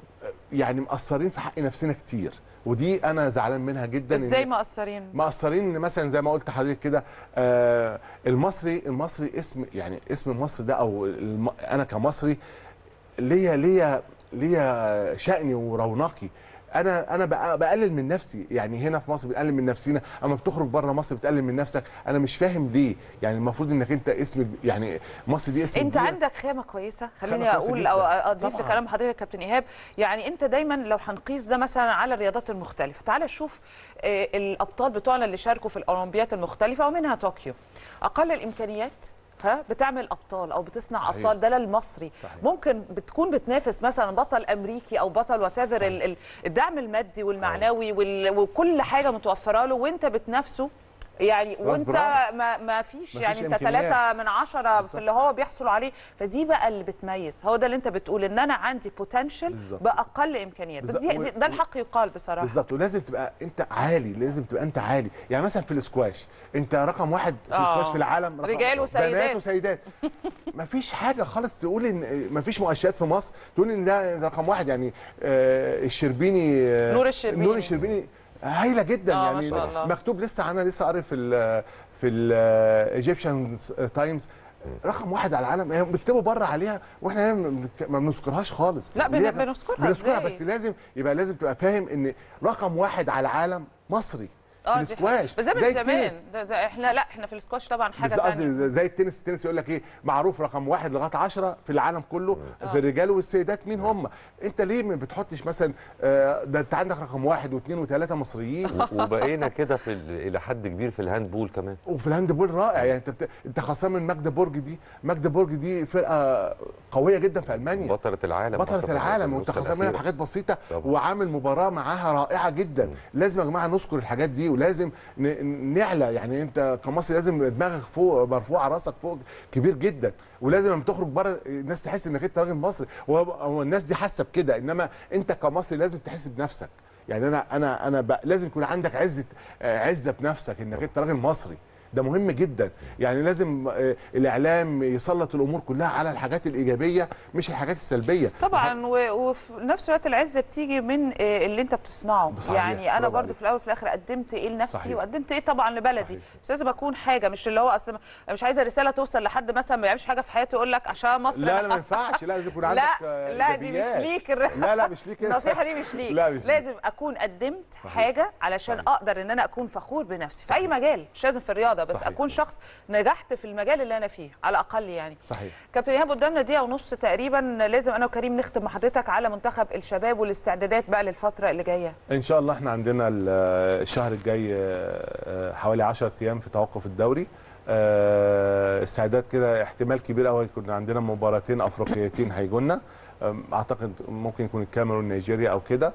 Speaker 14: يعني مقصرين في حق نفسنا كتير ودي انا زعلان منها جدا إن-
Speaker 1: ازاي مقصرين
Speaker 14: مقصرين إن مثلا زي ما قلت لحضرتك كده آه المصري المصري اسم يعني اسم مصر ده او الم انا كمصري ليا ليا ليا شأني ورونقي انا انا بق- بقلل من نفسي يعني هنا في مصر بنقلل من نفسنا اما بتخرج بره مصر بتقلل من نفسك انا مش فاهم ليه يعني المفروض انك انت اسم يعني مصر دي اسم
Speaker 1: انت
Speaker 14: كبير.
Speaker 1: عندك خامه كويسه خليني
Speaker 14: خامة كويسة
Speaker 1: اقول
Speaker 14: جداً.
Speaker 1: او اضيف
Speaker 14: طبعاً.
Speaker 1: لكلام حضرتك يا كابتن ايهاب يعني انت دايما لو هنقيس ده مثلا على الرياضات المختلفه تعال شوف آه، الابطال بتوعنا اللي شاركوا في الاولمبيات المختلفه ومنها طوكيو اقل الامكانيات ها بتعمل ابطال او بتصنع
Speaker 14: صحيح.
Speaker 1: ابطال ده للمصري
Speaker 14: صحيح.
Speaker 1: ممكن بتكون بتنافس مثلا بطل امريكي او بطل واتيفر الدعم المادي والمعنوي وال- وكل حاجه متوفره له وانت بتنافسه يعني
Speaker 14: راس
Speaker 1: وانت
Speaker 14: براس.
Speaker 1: ما, ما فيش
Speaker 14: مفيش
Speaker 1: يعني انت
Speaker 14: إمكانيات.
Speaker 1: ثلاثة من عشرة
Speaker 14: بالظبط.
Speaker 1: في اللي هو بيحصل عليه فدي بقى اللي بتميز هو ده اللي انت بتقول ان انا عندي بوتنشال
Speaker 14: بالظبط.
Speaker 1: باقل امكانيات بس
Speaker 14: بالظبط.
Speaker 1: دي,
Speaker 14: و-
Speaker 1: دي ده الحق يقال بصراحه
Speaker 14: بالظبط ولازم تبقى انت عالي لازم تبقى انت عالي يعني مثلا في الاسكواش انت رقم واحد في
Speaker 1: آه.
Speaker 14: الاسكواش في العالم رقم
Speaker 1: رجال وسيدات.
Speaker 14: بنات وسيدات مفيش حاجه خالص تقول ان مفيش مؤشرات في مصر تقول ان ده رقم واحد يعني آه الشربيني آه
Speaker 1: نور الشربيني.
Speaker 14: نور الشربيني هايله جدا
Speaker 1: آه، ما
Speaker 14: يعني
Speaker 1: شاء الله.
Speaker 14: مكتوب لسه انا لسه قاري في ال في الايجيبشن تايمز رقم واحد على العالم هم بيكتبوا بره عليها واحنا هنا ما بنك- ما بنذكرهاش خالص
Speaker 1: لا، بن-
Speaker 14: ليه؟
Speaker 1: بنذكرها
Speaker 14: بنذكرها
Speaker 1: إزاي؟
Speaker 14: بس لازم يبقى لازم تبقى فاهم ان رقم واحد على العالم مصري في
Speaker 1: دي
Speaker 14: الاسكواش
Speaker 1: حقيقة. بس ده من
Speaker 14: زي
Speaker 1: زمان
Speaker 14: التنس
Speaker 1: ده زي احنا لا احنا في السكواش طبعا حاجه
Speaker 14: بس قصدي
Speaker 1: ثانيه
Speaker 14: زي التنس التنس يقول لك ايه معروف رقم واحد لغايه 10 في العالم كله في الرجال والسيدات مين هم انت ليه ما بتحطش مثلا آه، ده انت عندك رقم واحد واثنين وثلاثه مصريين
Speaker 2: و- وبقينا كده في ال- الى حد كبير في الهاندبول كمان
Speaker 14: وفي الهاندبول رائع يعني انت بت... انت خسران من ماجدبورج دي ماجدبورج دي فرقه قويه جدا في المانيا
Speaker 2: بطلة العالم
Speaker 14: بطلة
Speaker 2: أصلاً
Speaker 14: العالم
Speaker 2: في
Speaker 14: وانت
Speaker 2: النسخة
Speaker 14: خسران منها
Speaker 2: الأخيرة.
Speaker 14: بحاجات بسيطة
Speaker 2: طبعاً.
Speaker 14: وعامل مباراة معاها رائعة جدا لازم يا جماعة نذكر الحاجات دي ولازم ن- نعلى يعني انت كمصري لازم دماغك فوق مرفوعة راسك فوق كبير جدا ولازم لما تخرج بره الناس تحس انك انت راجل مصري وهو هو الناس دي حاسة بكده انما انت كمصري لازم تحس بنفسك يعني انا انا انا ب... لازم يكون عندك عزة آه، عزة بنفسك انك انت راجل مصري ده مهم جدا يعني لازم آه، الاعلام يسلط الامور كلها على الحاجات الايجابيه مش الحاجات السلبيه
Speaker 1: طبعا و- وفي نفس الوقت العزه بتيجي من آه، اللي انت بتصنعه
Speaker 14: صحيح،
Speaker 1: يعني انا
Speaker 14: برافو
Speaker 1: برضو
Speaker 14: عليك.
Speaker 1: في الاول وفي الاخر قدمت ايه لنفسي
Speaker 14: صحيح.
Speaker 1: وقدمت ايه طبعا لبلدي بس لازم اكون حاجه مش اللي هو اصل أنا مش عايزه رساله توصل لحد مثلا ما بيعملش حاجه في حياته يقول لك عشان مصر
Speaker 14: لا
Speaker 1: أنا
Speaker 14: لا ما ينفعش لا لازم يكون عندك
Speaker 1: لا
Speaker 14: آه،
Speaker 1: لا دي مش
Speaker 14: إيجابيات.
Speaker 1: ليك الر-
Speaker 14: لا لا مش ليك
Speaker 1: النصيحه دي مش ليك
Speaker 14: لا مش ليك.
Speaker 1: لازم اكون قدمت حاجه علشان اقدر ان انا اكون فخور بنفسي في اي مجال مش لازم في الرياضه بس
Speaker 14: صحيح.
Speaker 1: اكون شخص نجحت في المجال اللي انا فيه على الاقل يعني
Speaker 14: صحيح
Speaker 1: كابتن ايهاب قدامنا دقيقه ونص تقريبا لازم انا وكريم نختم مع حضرتك على منتخب الشباب والاستعدادات بقى للفتره اللي جايه
Speaker 14: ان شاء الله احنا عندنا ال- الشهر الجاي آه، حوالي 10 ايام في توقف الدوري آه، استعداد كده احتمال كبير قوي يكون عندنا مباراتين افريقيتين هيجونا أم، اعتقد ممكن يكون الكاميرون نيجيريا او كده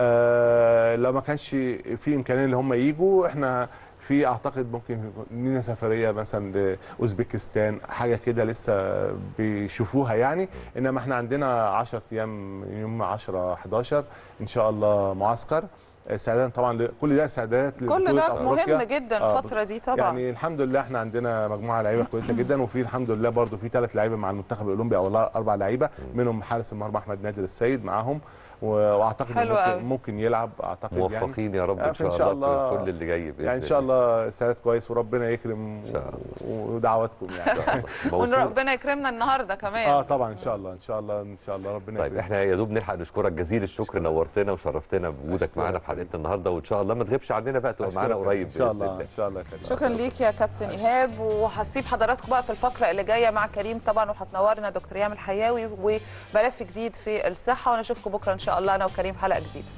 Speaker 14: آه، لو ما كانش في امكانيه ان هم يجوا احنا في اعتقد ممكن يكون لينا سفريه مثلا لاوزبكستان حاجه كده لسه بيشوفوها يعني انما احنا عندنا 10 ايام يوم 10 11 ان شاء الله معسكر استعدادا طبعا ل- كل ده استعدادات
Speaker 1: كل
Speaker 14: لبطولة
Speaker 1: ده
Speaker 14: أفريقيا.
Speaker 1: مهم جدا
Speaker 14: آه،
Speaker 1: الفتره دي طبعا
Speaker 14: يعني الحمد لله احنا عندنا مجموعه لعيبه كويسه جدا وفي الحمد لله برضو في ثلاث لعيبه مع المنتخب الاولمبي او لا اربع لعيبه منهم حارس المرمى احمد نادر السيد معاهم و- واعتقد إنه
Speaker 1: حلو
Speaker 14: ممكن,
Speaker 1: قوي.
Speaker 14: ممكن يلعب اعتقد
Speaker 2: موفقين يا رب
Speaker 14: آه،
Speaker 2: ان شاء, الله, في كل اللي جاي باذن
Speaker 14: يعني ان شاء الله استعداد كويس وربنا يكرم ودعواتكم يعني
Speaker 1: وان ربنا يكرمنا النهارده كمان
Speaker 14: اه طبعا ان شاء الله ان شاء الله ان شاء الله ربنا
Speaker 2: طيب
Speaker 14: يكرمك.
Speaker 2: احنا يا دوب نلحق نشكرك جزيل الشكر نورتنا وشرفتنا بوجودك معانا في حلقتنا النهارده وان شاء الله ما تغيبش عننا بقى تبقى معانا
Speaker 14: أشكرك.
Speaker 2: قريب
Speaker 14: ان شاء
Speaker 2: بإذن
Speaker 14: الله ان شاء الله يا كريم.
Speaker 1: شكرا ليك يا كابتن ايهاب وهسيب حضراتكم بقى في الفقره اللي جايه مع كريم طبعا وهتنورنا دكتور ايام الحياوي وملف جديد في الصحه وانا اشوفكم بكره ان شاء الله انا وكريم في حلقه جديده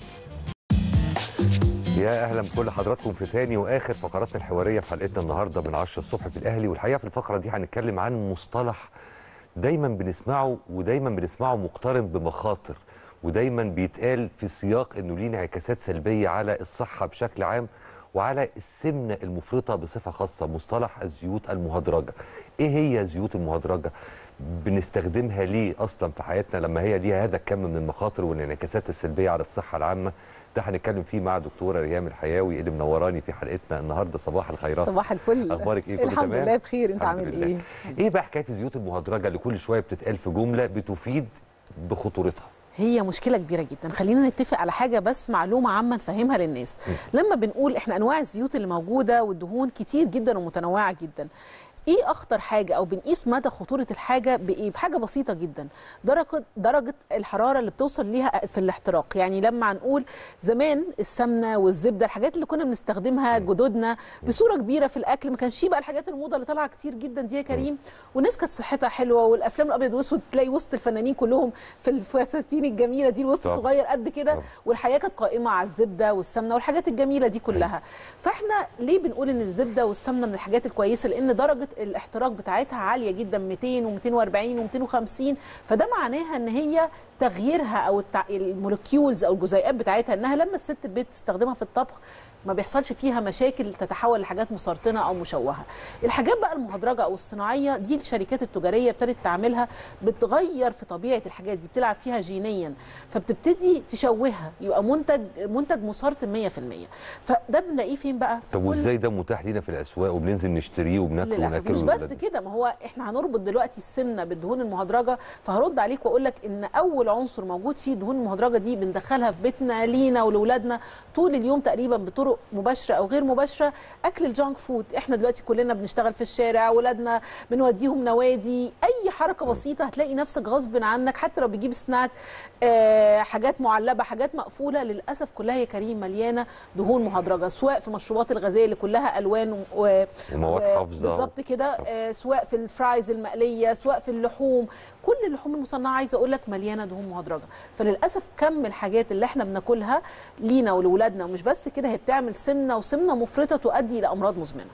Speaker 2: يا اهلا بكل حضراتكم في ثاني واخر فقراتنا الحواريه في حلقتنا النهارده من 10 الصبح في الاهلي والحقيقه في الفقره دي هنتكلم عن مصطلح دايما بنسمعه ودايما بنسمعه مقترن بمخاطر ودايما بيتقال في سياق انه ليه انعكاسات سلبيه على الصحه بشكل عام وعلى السمنه المفرطه بصفه خاصه مصطلح الزيوت المهدرجه ايه هي الزيوت المهدرجه بنستخدمها ليه اصلا في حياتنا لما هي ليها هذا الكم من المخاطر والانعكاسات السلبيه على الصحه العامه ده هنتكلم فيه مع دكتوره ريهام الحياوي اللي منوراني في حلقتنا النهارده صباح الخيرات
Speaker 15: صباح الفل
Speaker 2: اخبارك ايه كله
Speaker 15: الحمد
Speaker 2: تمام
Speaker 15: لله بخير انت
Speaker 2: الحمد
Speaker 15: عامل
Speaker 2: لله.
Speaker 15: ايه
Speaker 2: ايه بقى حكايه الزيوت المهدرجه اللي كل شويه بتتقال في جمله بتفيد بخطورتها
Speaker 15: هي مشكله كبيره جدا خلينا نتفق على حاجه بس معلومه عامه نفهمها للناس لما بنقول احنا انواع الزيوت اللي موجوده والدهون كتير جدا ومتنوعه جدا ايه اخطر حاجه او بنقيس مدى خطوره الحاجه بايه بحاجه بسيطه جدا درجه درجه الحراره اللي بتوصل ليها في الاحتراق يعني لما هنقول زمان السمنه والزبده الحاجات اللي كنا بنستخدمها جدودنا بصوره كبيره في الاكل ما كانش بقى الحاجات الموضه اللي طالعه كتير جدا دي يا كريم والناس كانت صحتها حلوه والافلام الابيض واسود تلاقي وسط الفنانين كلهم في الفساتين الجميله دي الوسط
Speaker 16: طبعا.
Speaker 15: صغير قد كده والحياه كانت قائمه على الزبده والسمنه والحاجات الجميله دي كلها فاحنا ليه بنقول ان الزبده والسمنه من الحاجات الكويسه لان درجه الاحتراق بتاعتها عاليه جدا 200 و240 و250 فده معناها ان هي تغييرها او التع... المولكيولز او الجزيئات بتاعتها انها لما الست البيت تستخدمها في الطبخ ما بيحصلش فيها مشاكل تتحول لحاجات مسرطنه او مشوهه الحاجات بقى المهدرجه او الصناعيه دي الشركات التجاريه ابتدت تعملها بتغير في طبيعه الحاجات دي بتلعب فيها جينيا فبتبتدي تشوهها يبقى منتج منتج مسرطن 100% فده بنلاقيه فين بقى في
Speaker 2: طب
Speaker 15: كل-
Speaker 2: وازاي ده متاح لينا في الاسواق وبننزل نشتريه وبناكله
Speaker 15: للاسف
Speaker 2: وناكله
Speaker 15: مش بس
Speaker 2: للولاد؟
Speaker 15: كده ما هو احنا هنربط دلوقتي السمنه بالدهون المهدرجه فهرد عليك واقول لك ان اول عنصر موجود فيه الدهون المهدرجه دي بندخلها في بيتنا لينا ولاولادنا طول اليوم تقريبا بطرق مباشره او غير مباشره اكل الجانك فود احنا دلوقتي كلنا بنشتغل في الشارع ولادنا بنوديهم نوادي اي حركه بسيطه هتلاقي نفسك غصب عنك حتى لو بتجيب سناك آه حاجات معلبه حاجات مقفوله للاسف كلها يا كريم مليانه دهون مهدرجه سواء في المشروبات الغازيه اللي كلها الوان و...
Speaker 2: ومواد
Speaker 15: و-
Speaker 2: حافظة.
Speaker 15: بالظبط كده آه سواء في الفرايز المقليه سواء في اللحوم كل اللحوم المصنعه عايزه اقول لك مليانه دهون مهدرجه فللاسف كم الحاجات اللي احنا بناكلها لينا ولولادنا ومش بس كده هي بتعمل سمنه وسمنه مفرطه تؤدي الى امراض مزمنه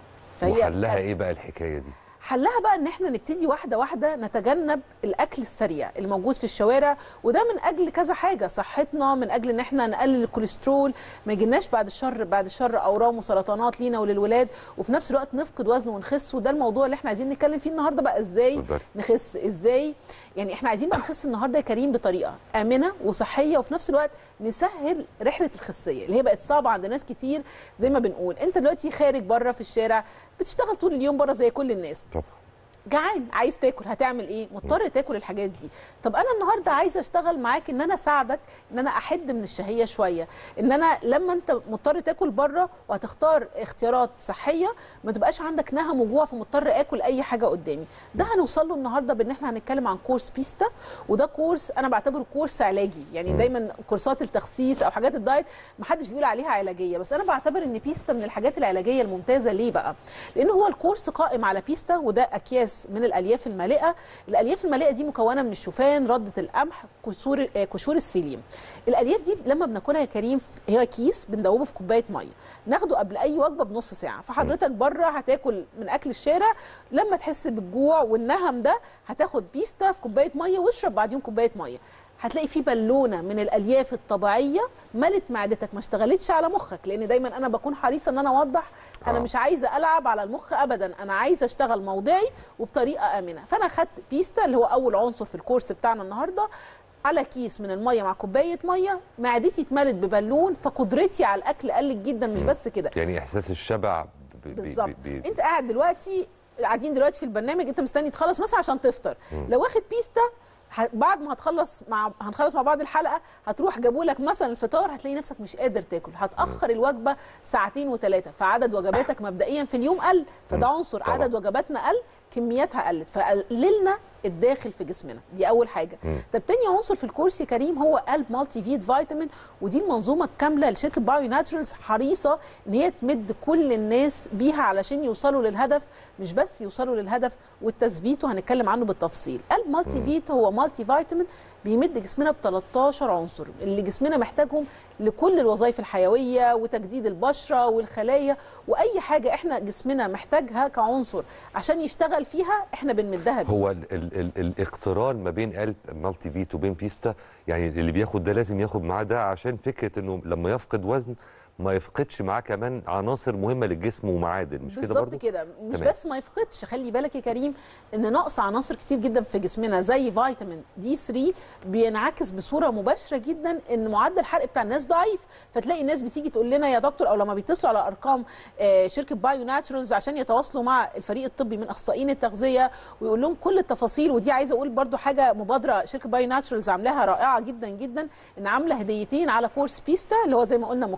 Speaker 2: وحلها
Speaker 15: كارثة.
Speaker 2: ايه بقى الحكايه دي؟
Speaker 15: حلها بقى ان احنا نبتدي واحده واحده نتجنب الاكل السريع الموجود في الشوارع وده من اجل كذا حاجه صحتنا من اجل ان احنا نقلل الكوليسترول ما يجيلناش بعد الشر بعد الشر اورام وسرطانات لينا وللولاد وفي نفس الوقت نفقد وزن ونخس وده الموضوع اللي احنا عايزين نتكلم فيه النهارده بقى ازاي
Speaker 2: اتفضلي.
Speaker 15: نخس ازاي يعني احنا عايزين بقى نخس النهارده يا كريم بطريقه امنه وصحيه وفي نفس الوقت نسهل رحله الخسيه اللي هي بقت صعبه عند ناس كتير زي ما بنقول انت دلوقتي خارج بره في الشارع بتشتغل طول اليوم بره زي كل الناس
Speaker 2: طبعا
Speaker 15: جعان عايز تاكل هتعمل ايه مضطر تاكل الحاجات دي طب انا النهارده عايزه اشتغل معاك ان انا اساعدك ان انا احد من الشهيه شويه ان انا لما انت مضطر تاكل بره وهتختار اختيارات صحيه ما تبقاش عندك نهم وجوع فمضطر اكل اي حاجه قدامي ده هنوصل له النهارده بان احنا هنتكلم عن كورس بيستا وده كورس انا بعتبره كورس علاجي يعني دايما كورسات التخسيس او حاجات الدايت ما حدش بيقول عليها علاجيه بس انا بعتبر ان بيستا من الحاجات العلاجيه الممتازه ليه بقى لان هو الكورس قائم على بيستا وده اكياس من الالياف المالئه الالياف المالئه دي مكونه من الشوفان رده القمح كسور آه، قشور السيليم الالياف دي لما بناكلها يا كريم هي كيس بندوبه في كوبايه ميه ناخده قبل اي وجبه بنص ساعه فحضرتك بره هتاكل من اكل الشارع لما تحس بالجوع والنهم ده هتاخد بيستا في كوبايه ميه واشرب بعدين كوبايه ميه هتلاقي في بالونه من الالياف الطبيعيه ملت معدتك ما اشتغلتش على مخك لان دايما انا بكون حريصه ان انا اوضح انا
Speaker 2: آه.
Speaker 15: مش عايزه العب على المخ ابدا انا عايزه اشتغل موضعي وبطريقه امنه فانا خدت بيستا اللي هو اول عنصر في الكورس بتاعنا النهارده على كيس من الميه مع كوبايه ميه معدتي اتملت ببالون فقدرتي على الاكل قلت جدا مش بس كده
Speaker 2: يعني احساس الشبع ب- ب-
Speaker 15: بالظبط
Speaker 2: ب- ب-
Speaker 15: انت قاعد دلوقتي قاعدين دلوقتي في البرنامج انت مستني تخلص مثلا عشان تفطر
Speaker 2: مم.
Speaker 15: لو واخد بيستا ه- بعد ما هتخلص مع هنخلص مع بعض الحلقه هتروح جابوا لك مثلا الفطار هتلاقي نفسك مش قادر تاكل هتاخر الوجبه ساعتين وثلاثه فعدد وجباتك مبدئيا في اليوم قل فده
Speaker 2: مم.
Speaker 15: عنصر
Speaker 2: طبعا.
Speaker 15: عدد وجباتنا قل كمياتها قلت فقللنا الداخل في جسمنا دي اول حاجه
Speaker 2: مم.
Speaker 15: طب تاني عنصر في الكورس يا كريم هو قلب مالتي فيت فيتامين ودي المنظومه الكامله لشركه بايو ناتشرالز حريصه ان هي تمد كل الناس بيها علشان يوصلوا للهدف مش بس يوصلوا للهدف والتثبيت وهنتكلم عنه بالتفصيل قلب مالتي
Speaker 2: مم.
Speaker 15: فيت هو مالتي فيتامين بيمد جسمنا ب 13 عنصر اللي جسمنا محتاجهم لكل الوظائف الحيويه وتجديد البشره والخلايا واي حاجه احنا جسمنا محتاجها كعنصر عشان يشتغل فيها احنا بنمدها بيه
Speaker 2: هو ال ال ال الاقتران ما بين قلب مالتي فيت وبين بيستا يعني اللي بياخد ده لازم ياخد معاه ده عشان فكره انه لما يفقد وزن ما يفقدش معاه كمان عناصر مهمه للجسم ومعادن مش كده
Speaker 15: بالظبط
Speaker 2: برضو
Speaker 15: كده مش
Speaker 2: تمام.
Speaker 15: بس ما يفقدش خلي بالك يا كريم ان نقص عناصر كتير جدا في جسمنا زي فيتامين دي 3 بينعكس بصوره مباشره جدا ان معدل الحرق بتاع الناس ضعيف فتلاقي الناس بتيجي تقول لنا يا دكتور او لما بيتصلوا على ارقام آه، شركه بايو ناتشرالز عشان يتواصلوا مع الفريق الطبي من اخصائيين التغذيه ويقول لهم كل التفاصيل ودي عايزه اقول برضو حاجه مبادره شركه بايو ناتشرالز عاملاها رائعه جدا جدا ان عامله هديتين على كورس بيستا اللي هو زي ما قلنا مكون من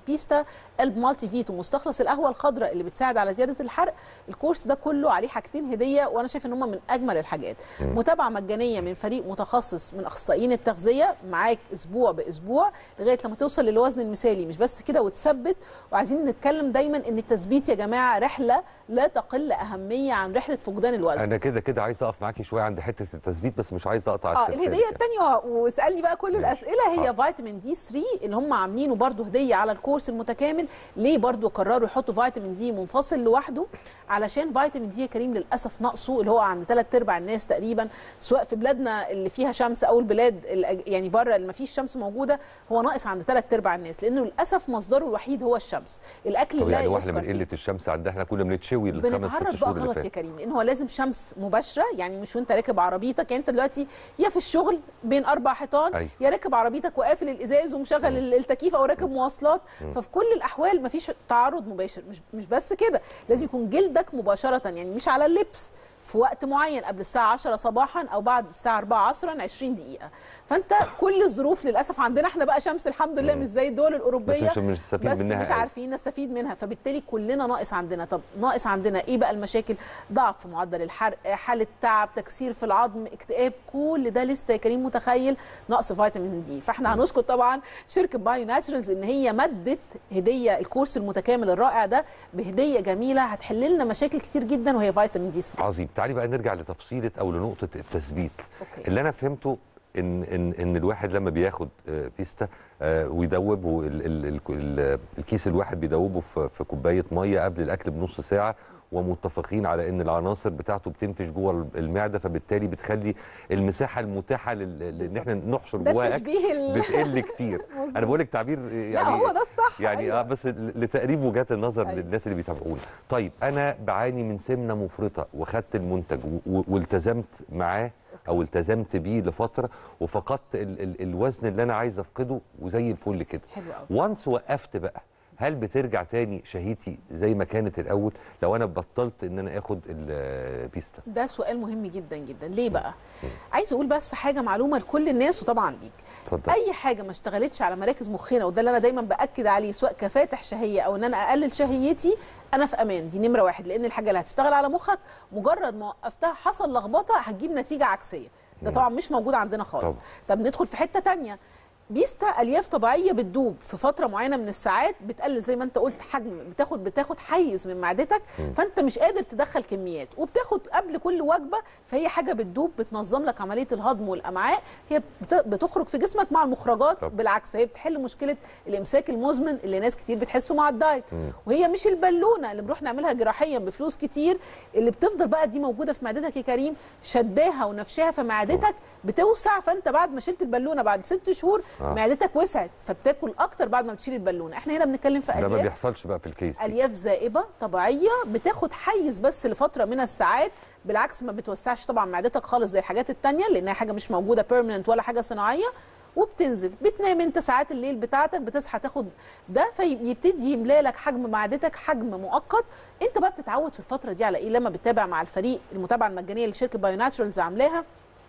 Speaker 15: بيستا قلب مالتي فيتو مستخلص القهوه الخضراء اللي بتساعد على زياده الحرق الكورس ده كله عليه حاجتين هديه وانا شايف ان هم من اجمل الحاجات
Speaker 16: مم.
Speaker 15: متابعه مجانيه من فريق متخصص من اخصائيين التغذيه معاك اسبوع باسبوع لغايه لما توصل للوزن المثالي مش بس كده وتثبت وعايزين نتكلم دايما ان التثبيت يا جماعه رحله لا تقل اهميه عن رحله فقدان الوزن
Speaker 2: انا كده كده عايز اقف معاكي شويه عند حته التثبيت بس مش عايز اقطع
Speaker 15: اه
Speaker 2: السلسله
Speaker 15: الهديه الثانيه واسالني بقى كل الاسئله هي
Speaker 2: حاضر.
Speaker 15: فيتامين دي 3 اللي هم عاملينه برضو هديه على الكورس المتكامل ليه برضو قرروا يحطوا فيتامين دي منفصل لوحده علشان فيتامين دي يا كريم للاسف نقصه اللي هو عند ثلاث ارباع الناس تقريبا سواء في بلادنا اللي فيها شمس او البلاد الأج- يعني بره اللي ما فيش شمس موجوده هو ناقص عند ثلاث ارباع الناس لانه للاسف مصدره الوحيد هو الشمس الاكل
Speaker 2: طب
Speaker 15: لا
Speaker 2: يعني واحنا
Speaker 15: يذكر
Speaker 2: من
Speaker 15: فيه
Speaker 2: قله الشمس عندنا احنا كنا بنتشوي الخمس
Speaker 15: بنتعرض
Speaker 2: ست
Speaker 15: بقى
Speaker 2: شهور اللي
Speaker 15: غلط يا
Speaker 2: فاتوا
Speaker 15: كريم لان هو لازم شمس مباشره يعني مش وانت راكب عربيتك يعني انت دلوقتي يا في الشغل بين اربع حيطان
Speaker 2: أيوة.
Speaker 15: يا راكب عربيتك وقافل الازاز ومشغل ال- التكييف او راكب مواصلات
Speaker 16: مم.
Speaker 15: ففي كل الاحوال مفيش تعرض مباشر مش مش بس كده لازم يكون جلدك مباشره يعني مش على اللبس في وقت معين قبل الساعه 10 صباحا او بعد الساعه 4 عصرا 20 دقيقه فانت كل الظروف للاسف عندنا احنا بقى شمس الحمد لله
Speaker 2: مم.
Speaker 15: مش زي الدول الاوروبيه
Speaker 2: بس مش بنستفيد
Speaker 15: بس
Speaker 2: منها
Speaker 15: مش
Speaker 2: أوي.
Speaker 15: عارفين نستفيد منها فبالتالي كلنا ناقص عندنا طب ناقص عندنا ايه بقى المشاكل ضعف في معدل الحرق حاله تعب تكسير في العظم اكتئاب كل ده لسه يا كريم متخيل نقص فيتامين دي فاحنا هنشكر طبعا شركه بايو ناتشرالز ان هي مدت هديه الكورس المتكامل الرائع ده بهديه جميله هتحل لنا مشاكل كتير جدا وهي فيتامين دي 3
Speaker 2: عظيم تعالي بقى نرجع لتفصيله او لنقطه التثبيت
Speaker 15: أوكي.
Speaker 2: اللي انا فهمته ان ان ان الواحد لما بياخد آه، بيستا آه، ويدوب ال- ال- ال- ال- الكيس الواحد بيدوبه في في كوبايه ميه قبل الاكل بنص ساعه ومتفقين على ان العناصر بتاعته بتنفش جوه المعده فبالتالي بتخلي المساحه المتاحه لل- لان احنا نحشر
Speaker 15: ده
Speaker 2: جواها أكل
Speaker 15: تشبيه ال-
Speaker 2: بتقل كتير
Speaker 15: مظبوط.
Speaker 2: انا بقول لك تعبير يعني
Speaker 15: هو ده الصح،
Speaker 2: يعني
Speaker 15: أيوة.
Speaker 2: اه بس لتقريب وجهات النظر
Speaker 15: أيوة.
Speaker 2: للناس اللي بيتابعونا طيب انا بعاني من سمنه مفرطه وخدت المنتج و- و- والتزمت معاه او التزمت بيه لفتره وفقدت ال ال الوزن اللي انا عايز افقده وزي الفل كده
Speaker 15: حلو قوي
Speaker 2: وانس وقفت بقى هل بترجع تاني شهيتي زي ما كانت الاول لو انا بطلت ان انا اخد البيستا
Speaker 15: ده سؤال مهم جدا جدا ليه بقى عايز اقول بس حاجه معلومه لكل الناس وطبعا ليك
Speaker 2: اتفضل
Speaker 15: اي حاجه ما اشتغلتش على مراكز مخنا وده اللي انا دايما باكد عليه سواء كفاتح شهيه او ان انا اقلل شهيتي انا في امان دي نمره واحد لان الحاجه اللي هتشتغل على مخك مجرد ما وقفتها حصل لخبطه هتجيب نتيجه عكسيه ده
Speaker 16: مم.
Speaker 15: طبعا مش موجود عندنا خالص
Speaker 16: طبعا.
Speaker 15: طب ندخل في حته تانية بيستا الياف طبيعيه بتدوب في فتره معينه من الساعات بتقلل زي ما انت قلت حجم بتاخد بتاخد حيز من معدتك
Speaker 16: مم.
Speaker 15: فانت مش قادر تدخل كميات وبتاخد قبل كل وجبه فهي حاجه بتدوب بتنظم لك عمليه الهضم والامعاء هي بت- بتخرج في جسمك مع المخرجات
Speaker 16: طب.
Speaker 15: بالعكس فهي بتحل مشكله الامساك المزمن اللي ناس كتير بتحسه مع الدايت
Speaker 16: مم.
Speaker 15: وهي مش البالونه اللي بنروح نعملها جراحيا بفلوس كتير اللي بتفضل بقى دي موجوده في معدتك يا كريم شداها ونفشاها في معدتك بتوسع فانت بعد ما شلت البالونه بعد ست شهور
Speaker 2: آه.
Speaker 15: معدتك وسعت فبتاكل اكتر بعد ما بتشيل البالونه احنا هنا بنتكلم في
Speaker 2: ده ما
Speaker 15: الياف
Speaker 2: بيحصلش بقى في الكيس دي.
Speaker 15: الياف زائبه طبيعيه بتاخد حيز بس لفتره من الساعات بالعكس ما بتوسعش طبعا معدتك خالص زي الحاجات التانية لانها حاجه مش موجوده بيرمننت ولا حاجه صناعيه وبتنزل بتنام انت ساعات الليل بتاعتك بتصحى تاخد ده فيبتدي يملى لك حجم معدتك حجم مؤقت انت بقى بتتعود في الفتره دي على ايه لما بتتابع مع الفريق المتابعه المجانيه اللي شركه بايو ناتشرالز عاملاها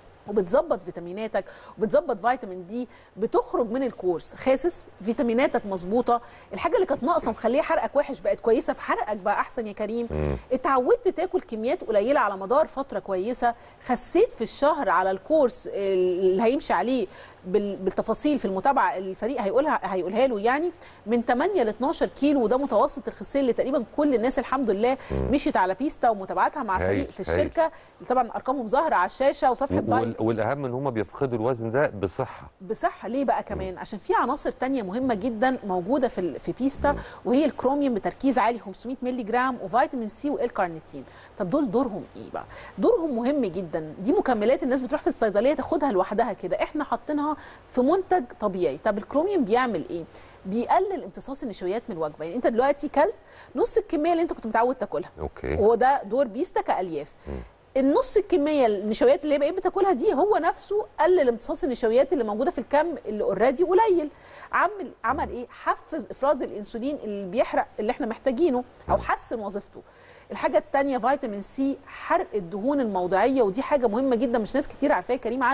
Speaker 15: وبتظبط فيتاميناتك وبتظبط فيتامين دي بتخرج من الكورس خاسس فيتاميناتك مظبوطه الحاجه اللي كانت ناقصه مخليه حرقك وحش بقت كويسه فحرقك بقى احسن يا كريم
Speaker 16: مم.
Speaker 15: اتعودت تاكل كميات قليله على مدار فتره كويسه خسيت في الشهر على الكورس اللي هيمشي عليه بال- بالتفاصيل في المتابعه الفريق هيقولها هيقولها له يعني من 8 ل 12 كيلو وده متوسط الخسائر اللي تقريبا كل الناس الحمد لله
Speaker 2: مم.
Speaker 15: مشيت على بيستا ومتابعتها مع
Speaker 2: هايل،
Speaker 15: فريق في
Speaker 2: هايل.
Speaker 15: الشركه طبعا ارقامهم ظاهره على الشاشه وصفحه بايو
Speaker 2: وال- والاهم ان هم بيفقدوا الوزن ده بصحه
Speaker 15: بصحه ليه بقى كمان عشان في عناصر تانية مهمه جدا موجوده في ال- في بيستا وهي الكروميوم بتركيز عالي 500 مللي جرام وفيتامين سي والكارنيتين طب دول دورهم ايه بقى دورهم مهم جدا دي مكملات الناس بتروح في الصيدليه تاخدها لوحدها كده احنا حاطينها في منتج طبيعي طب الكروميوم بيعمل ايه بيقلل امتصاص النشويات من الوجبه يعني انت دلوقتي كلت نص الكميه اللي انت كنت متعود تاكلها
Speaker 2: اوكي
Speaker 15: وهو ده دور بيستا كالياف النص الكميه النشويات اللي بقيت بتاكلها دي هو نفسه قلل امتصاص النشويات اللي موجوده في الكم اللي اوريدي قليل عمل عمل ايه حفز افراز الانسولين اللي بيحرق اللي احنا محتاجينه او حسن وظيفته الحاجه الثانيه فيتامين سي حرق الدهون الموضعيه ودي حاجه مهمه جدا مش ناس كتير عارفاها يا كريم عن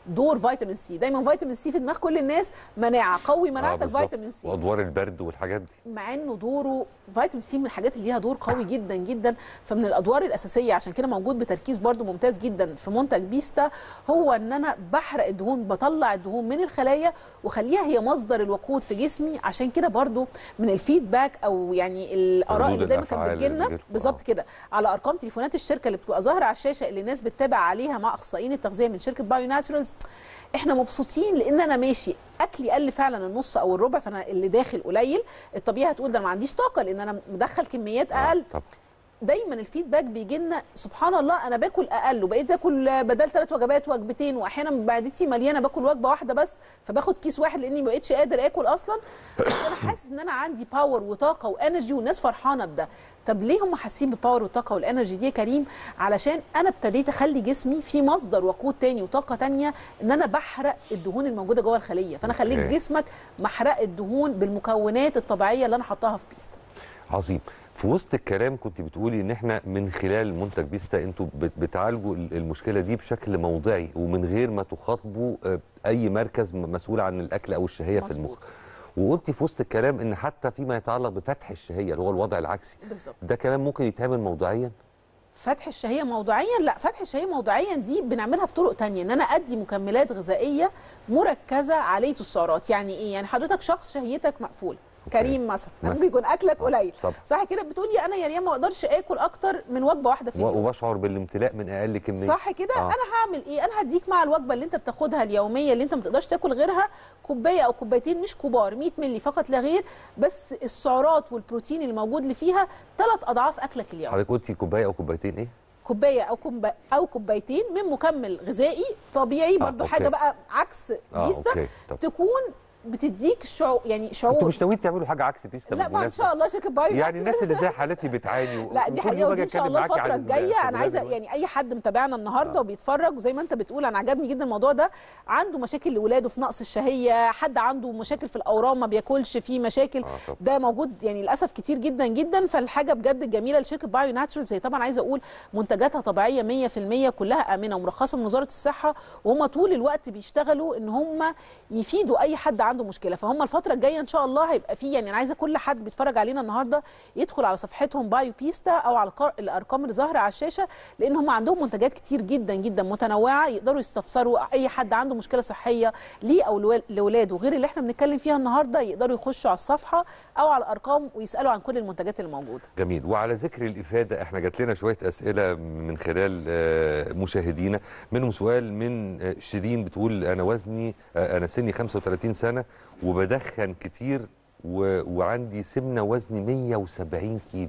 Speaker 15: دور فيتامين سي دايما فيتامين سي في دماغ كل الناس مناعه قوي مناعتك
Speaker 2: بالظبط.
Speaker 15: فيتامين سي
Speaker 2: وادوار البرد والحاجات دي
Speaker 15: مع انه دوره فيتامين سي من الحاجات اللي ليها دور قوي جدا جدا فمن الادوار الاساسيه عشان كده موجود بتركيز برده ممتاز جدا في منتج بيستا هو ان انا بحرق الدهون بطلع الدهون من الخلايا وخليها هي مصدر الوقود في جسمي عشان كده برده من الفيدباك او يعني الاراء
Speaker 2: ردود
Speaker 15: اللي دايما كانت
Speaker 2: الأفعال
Speaker 15: بتجيلنا
Speaker 2: اللي بت-
Speaker 15: بالظبط كده على ارقام تليفونات الشركه اللي بتبقى ظاهره على الشاشه اللي الناس بتتابع عليها مع اخصائيين التغذيه من شركه بايو ناتشرالز احنا مبسوطين لان انا ماشي اكلي قل فعلا النص او الربع فانا اللي داخل قليل الطبيعي هتقول ده انا ما عنديش طاقه لان انا مدخل كميات اقل
Speaker 2: طب
Speaker 15: دايما الفيدباك بيجي لنا سبحان الله انا باكل اقل وبقيت اكل بدل ثلاث وجبات وجبتين واحيانا معدتي مليانه باكل وجبه واحده بس فباخد كيس واحد لاني ما بقتش قادر اكل اصلا بس انا حاسس ان انا عندي باور وطاقه وانرجي والناس فرحانه بده طب ليه هم حاسين بالباور والطاقه والانرجي دي يا كريم علشان انا ابتديت اخلي جسمي في مصدر وقود تاني وطاقه تانية ان انا بحرق الدهون الموجوده جوه الخليه فانا خليت
Speaker 2: أوكي.
Speaker 15: جسمك محرق الدهون بالمكونات الطبيعيه اللي انا حطاها في بيستا
Speaker 2: عظيم في وسط الكلام كنت بتقولي ان احنا من خلال منتج بيستا انتوا بت- بتعالجوا ال- المشكله دي بشكل موضعي ومن غير ما تخاطبوا آه، اي مركز م- مسؤول عن الاكل او الشهيه في المخ وقلتي في وسط الكلام ان حتى فيما يتعلق بفتح الشهيه اللي هو الوضع العكسي
Speaker 15: بالظبط
Speaker 2: ده كمان ممكن يتعمل موضعيا
Speaker 15: فتح الشهيه موضعيا لا فتح الشهيه موضعيا دي بنعملها بطرق تانية ان انا ادي مكملات غذائيه مركزه عاليه السعرات يعني ايه يعني حضرتك شخص شهيتك مقفوله كريم مثلا
Speaker 2: مثلا.
Speaker 15: ممكن يكون اكلك قليل
Speaker 2: طب.
Speaker 15: صح كده بتقولي انا يا ريم ما اقدرش اكل اكتر من وجبه واحده في
Speaker 2: و-
Speaker 15: اليوم
Speaker 2: وبشعر بالامتلاء من اقل كميه
Speaker 15: صح كده
Speaker 2: آه.
Speaker 15: انا هعمل ايه انا هديك مع الوجبه اللي انت بتاخدها اليوميه اللي انت ما تقدرش تاكل غيرها كوبايه او كوبايتين مش كبار 100 مللي فقط لا غير بس السعرات والبروتين اللي موجود اللي فيها ثلاث اضعاف اكلك اليومي
Speaker 2: حضرتك قلتي كوبايه او كوبايتين ايه
Speaker 15: كوبايه او كوبا او كوبايتين من مكمل غذائي طبيعي برضو
Speaker 2: أوكي.
Speaker 15: حاجه بقى عكس
Speaker 2: آه،
Speaker 15: بيستا
Speaker 2: أوكي. طب.
Speaker 15: تكون بتديك شعور يعني
Speaker 2: انتوا
Speaker 15: شعور
Speaker 2: مش ناويين تعملوا حاجه عكس بيستا
Speaker 15: لا بقى ان
Speaker 2: بالمناسبة؟
Speaker 15: شاء الله شركه بايو
Speaker 2: يعني الناس اللي زي حالتي بتعاني و-
Speaker 15: لا دي
Speaker 2: وكل
Speaker 15: حقيقه
Speaker 2: يوم
Speaker 15: ودي
Speaker 2: أجي
Speaker 15: ان شاء
Speaker 2: أتكلم
Speaker 15: الله
Speaker 2: معاكي
Speaker 15: الفتره
Speaker 2: عن
Speaker 15: الجايه انا
Speaker 2: الشغلانة
Speaker 15: عايزه
Speaker 2: دي.
Speaker 15: يعني اي حد متابعنا النهارده وبيتفرج وزي ما انت بتقول انا عجبني جدا الموضوع ده عنده مشاكل لاولاده في نقص الشهيه حد عنده مشاكل في الاورام ما بياكلش في مشاكل
Speaker 2: طب.
Speaker 15: ده موجود يعني للاسف كتير جدا جدا فالحاجه بجد الجميله لشركه بايو ناتشرالز هي طبعا عايزه اقول منتجاتها طبيعيه 100% كلها امنه ومرخصه من وزاره الصحه وهم طول الوقت بيشتغلوا ان هم يفيدوا اي حد عنده مشكله فهم الفتره الجايه ان شاء الله هيبقى في يعني انا عايزه كل حد بيتفرج علينا النهارده يدخل على صفحتهم بايو بيستا او على القر- الارقام اللي ظاهره على الشاشه لان هم عندهم منتجات كتير جدا جدا متنوعه يقدروا يستفسروا اي حد عنده مشكله صحيه ليه او لول- لاولاده غير اللي احنا بنتكلم فيها النهارده يقدروا يخشوا على الصفحه او على الارقام ويسالوا عن كل المنتجات اللي موجوده
Speaker 2: جميل وعلى ذكر الافاده احنا جات لنا شويه اسئله من خلال آه، مشاهدينا منهم سؤال من آه، شيرين بتقول انا وزني آه، انا سني 35 سنه وبدخن كتير و... وعندي سمنه وزني 170 كيلو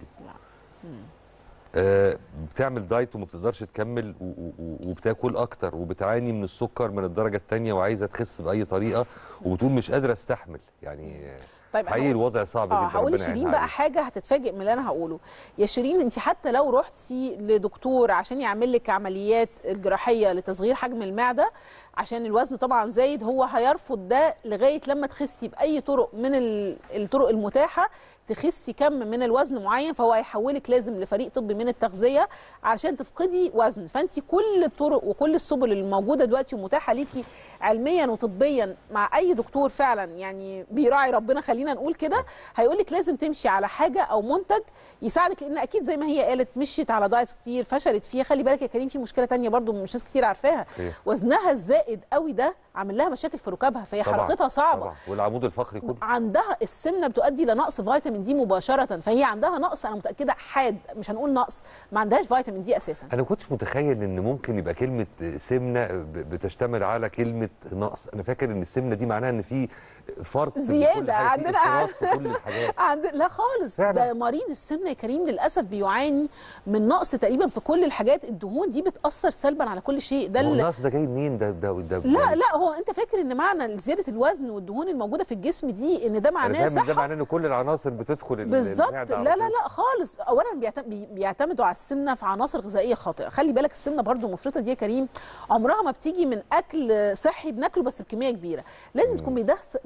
Speaker 2: آه، بتعمل دايت وما بتقدرش تكمل و- و- و- وبتاكل اكتر وبتعاني من السكر من الدرجه الثانيه وعايزه تخس باي طريقه وبتقول مش قادره استحمل يعني آه،
Speaker 15: طيب
Speaker 2: حقيقي
Speaker 15: هقول-
Speaker 2: الوضع صعب
Speaker 15: اه
Speaker 2: جدا
Speaker 15: هقول
Speaker 2: ربنا
Speaker 15: لشيرين
Speaker 2: يعينها
Speaker 15: بقى
Speaker 2: عليك.
Speaker 15: حاجه هتتفاجئ من اللي انا هقوله يا شيرين انت حتى لو رحتي لدكتور عشان يعمل لك عمليات الجراحيه لتصغير حجم المعده عشان الوزن طبعا زايد هو هيرفض ده لغايه لما تخسي باي طرق من ال- الطرق المتاحه تخسي كم من الوزن معين فهو هيحولك لازم لفريق طبي من التغذيه علشان تفقدي وزن فانت كل الطرق وكل السبل اللي موجوده دلوقتي ومتاحه ليكي علميا وطبيا مع اي دكتور فعلا يعني بيراعي ربنا خلينا نقول كده هيقول لك لازم تمشي على حاجه او منتج يساعدك لان اكيد زي ما هي قالت مشيت على دايتس كتير فشلت فيها خلي بالك يا كريم في مشكله تانية برضو مش ناس كتير عارفاها
Speaker 2: إيه؟
Speaker 15: وزنها الزائد قوي ده عامل لها مشاكل في ركابها فهي
Speaker 2: طبعاً،
Speaker 15: حركتها صعبه
Speaker 2: طبعا والعمود الفقري كله
Speaker 15: عندها السمنه بتؤدي لنقص فيتامين دي مباشره فهي عندها نقص انا متاكده حاد مش هنقول نقص ما عندهاش فيتامين دي اساسا
Speaker 2: انا ما كنتش متخيل ان ممكن يبقى كلمه سمنه ب- بتشتمل على كلمه نقص انا فاكر ان السمنه دي معناها ان في فرط في كل
Speaker 15: زياده
Speaker 2: حاجة، في
Speaker 15: عندنا
Speaker 2: إفراط في كل الحاجات
Speaker 15: عند... لا خالص
Speaker 2: فعلا.
Speaker 15: ده مريض السمنه يا كريم للاسف بيعاني من نقص تقريبا في كل الحاجات الدهون دي بتاثر سلبا على كل شيء ده
Speaker 2: هو
Speaker 15: ال-
Speaker 2: النقص ده جاي منين ده ده ده
Speaker 15: لا لا هو انت فاكر ان معنى زياده الوزن والدهون الموجوده في الجسم دي ان ده
Speaker 2: أنا
Speaker 15: معناه
Speaker 2: فاهم ده
Speaker 15: صحه
Speaker 2: معناه ان كل العناصر بتدخل ال-
Speaker 15: بالظبط
Speaker 2: المعدة على
Speaker 15: لا
Speaker 2: طول.
Speaker 15: لا لا خالص اولا بيعتم- بي- بيعتمدوا على السمنه في عناصر غذائيه خاطئه خلي بالك السمنه برضو المفرطه دي يا كريم عمرها ما بتيجي من اكل صحي بناكله بس بكميه كبيره لازم تكون بيدخ-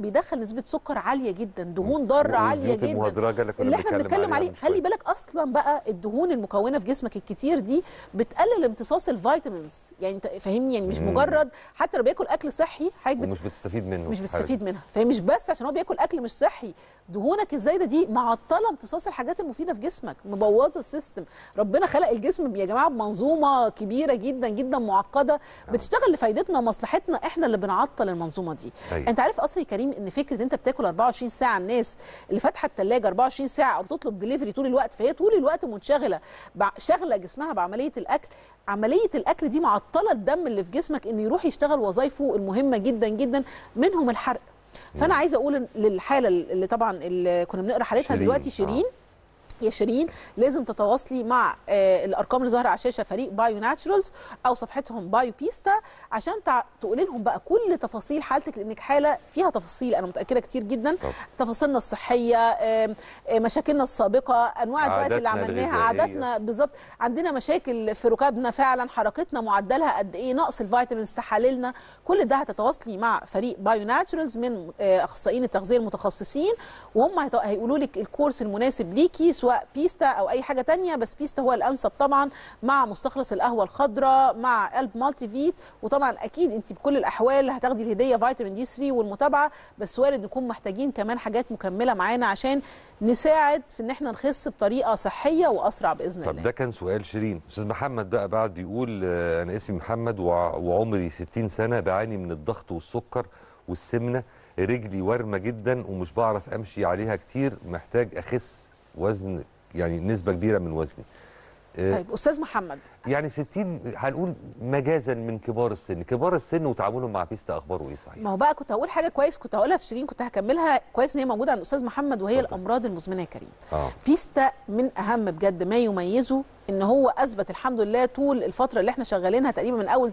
Speaker 15: بيدخل نسبه سكر عاليه جدا دهون ضاره عاليه
Speaker 2: والزيوت
Speaker 15: جدا
Speaker 2: المهدرجة اللي كنا
Speaker 15: اللي احنا
Speaker 2: بنتكلم
Speaker 15: بنتكلم
Speaker 2: عليها
Speaker 15: عليه
Speaker 2: من
Speaker 15: خلي
Speaker 2: شوية.
Speaker 15: بالك اصلا بقى الدهون المكونه في جسمك الكتير دي بتقلل امتصاص الفيتامينز يعني انت فاهمني يعني مش
Speaker 2: مم.
Speaker 15: مجرد حتى لو بياكل اكل صحي حضرتك بت...
Speaker 2: ومش بتستفيد منه
Speaker 15: مش
Speaker 2: في الحالة دي.
Speaker 15: بتستفيد منها فهي مش بس عشان هو بياكل اكل مش صحي دهونك الزايده دي معطله امتصاص الحاجات المفيده في جسمك مبوظه السيستم ربنا خلق الجسم يا جماعه بمنظومه كبيره جدا جدا معقده بتشتغل لفائدتنا ومصلحتنا احنا اللي بنعطل المنظومه دي
Speaker 7: أيوة.
Speaker 15: انت عارف اصلا يا كريم ان فكره انت بتاكل 24 ساعه الناس اللي فاتحه الثلاجه 24 ساعه او بتطلب دليفري طول الوقت فهي طول الوقت منشغله بع- شاغله جسمها بعمليه الاكل عمليه الاكل دي معطله الدم اللي في جسمك انه يروح يشتغل وظايفه المهمه جدا جدا منهم الحرق فانا عايزه اقول إن للحاله اللي طبعا اللي كنا بنقرا حالتها
Speaker 7: شيرين،
Speaker 15: دلوقتي
Speaker 7: آه.
Speaker 15: شيرين يا شيرين لازم تتواصلي مع آه الارقام اللي ظاهره على الشاشه فريق بايو ناتشرالز او صفحتهم بايو بيستا عشان تع... تقولي لهم بقى كل تفاصيل حالتك لانك حاله فيها تفاصيل انا متاكده كتير جدا تفاصيلنا الصحيه آه آه مشاكلنا السابقه انواع الدايت اللي
Speaker 7: عاداتنا
Speaker 15: عملناها
Speaker 7: الغذائية.
Speaker 15: عاداتنا بالظبط عندنا مشاكل في ركابنا فعلا حركتنا معدلها قد ايه نقص الفيتامينز تحاليلنا كل ده هتتواصلي مع فريق بايو ناتشرالز من آه، اخصائيين التغذيه المتخصصين وهم هيت- هيقولوا لك الكورس المناسب ليكي سواء بيستا او اي حاجه تانية بس بيستا هو الانسب طبعا مع مستخلص القهوه الخضراء مع قلب مالتي فيت وطبعا اكيد انت بكل الاحوال هتاخدي الهديه فيتامين دي 3 والمتابعه بس وارد نكون محتاجين كمان حاجات مكمله معانا عشان نساعد في ان احنا نخس بطريقه صحيه واسرع باذن
Speaker 2: طب
Speaker 15: الله
Speaker 2: ده كان سؤال شيرين استاذ محمد بقى بعد بيقول آه، انا اسمي محمد وع- وعمري 60 سنه بعاني من الضغط والسكر والسمنه رجلي وارمه جدا ومش بعرف امشي عليها كتير محتاج اخس وزن يعني نسبه كبيره من وزني آه،
Speaker 15: طيب استاذ محمد
Speaker 2: يعني 60 هنقول مجازا من كبار السن كبار السن وتعاملهم مع بيستا اخباره ايه صحيح
Speaker 15: ما هو بقى كنت هقول حاجه كويس كنت هقولها في شيرين كنت هكملها كويس ان هي موجوده عند استاذ محمد وهي الامراض المزمنه يا كريم
Speaker 2: اه
Speaker 15: بيستا من اهم بجد ما يميزه ان هو اثبت الحمد لله طول الفتره اللي احنا شغالينها تقريبا من اول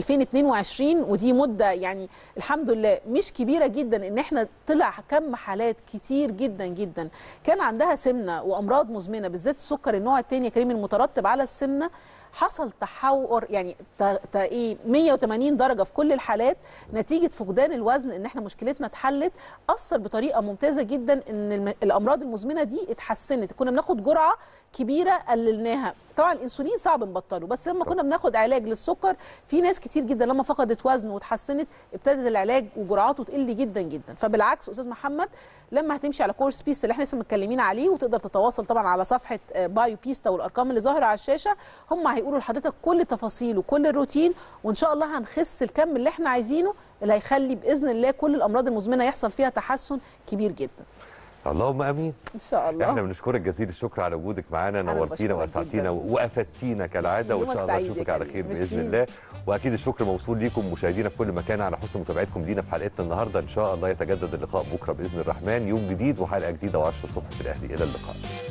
Speaker 15: 2022 ودي مده يعني الحمد لله مش كبيره جدا ان احنا طلع كم حالات كتير جدا جدا كان عندها سمنه وامراض مزمنه بالذات السكر النوع الثاني يا كريم المترتب على السمنه حصل تحور يعني ت... ت... ايه 180 درجه في كل الحالات نتيجه فقدان الوزن ان احنا مشكلتنا اتحلت اثر بطريقه ممتازه جدا ان الم... الامراض المزمنه دي اتحسنت كنا بناخد جرعه كبيره قللناها طبعا الانسولين صعب نبطله بس لما كنا بناخد علاج للسكر في ناس كتير جدا لما فقدت وزن واتحسنت ابتدت العلاج وجرعاته تقل جدا جدا فبالعكس استاذ محمد لما هتمشي على كورس بيستا اللي احنا لسه متكلمين عليه وتقدر تتواصل طبعا على صفحه آه، بايو بيستا والارقام اللي ظاهره على الشاشه هم هيقولوا لحضرتك كل التفاصيل وكل الروتين وان شاء الله هنخس الكم اللي احنا عايزينه اللي هيخلي باذن الله كل الامراض المزمنه يحصل فيها تحسن كبير جدا
Speaker 2: اللهم امين
Speaker 15: ان شاء الله
Speaker 2: احنا بنشكرك جزيل الشكر على وجودك معانا
Speaker 15: أنا
Speaker 2: نورتينا
Speaker 15: بشكرك
Speaker 2: واسعدتينا
Speaker 15: جداً.
Speaker 2: وافدتينا كالعاده وان
Speaker 15: يومك
Speaker 2: شاء الله
Speaker 15: سعيد يا
Speaker 2: نشوفك على
Speaker 15: كريم.
Speaker 2: خير
Speaker 15: ميرسي.
Speaker 2: باذن الله واكيد الشكر موصول ليكم مشاهدينا في كل مكان على حسن متابعتكم لينا في حلقتنا النهارده ان شاء الله يتجدد اللقاء بكره باذن الرحمن يوم جديد وحلقه جديده و10 الصبح في الاهلي الى اللقاء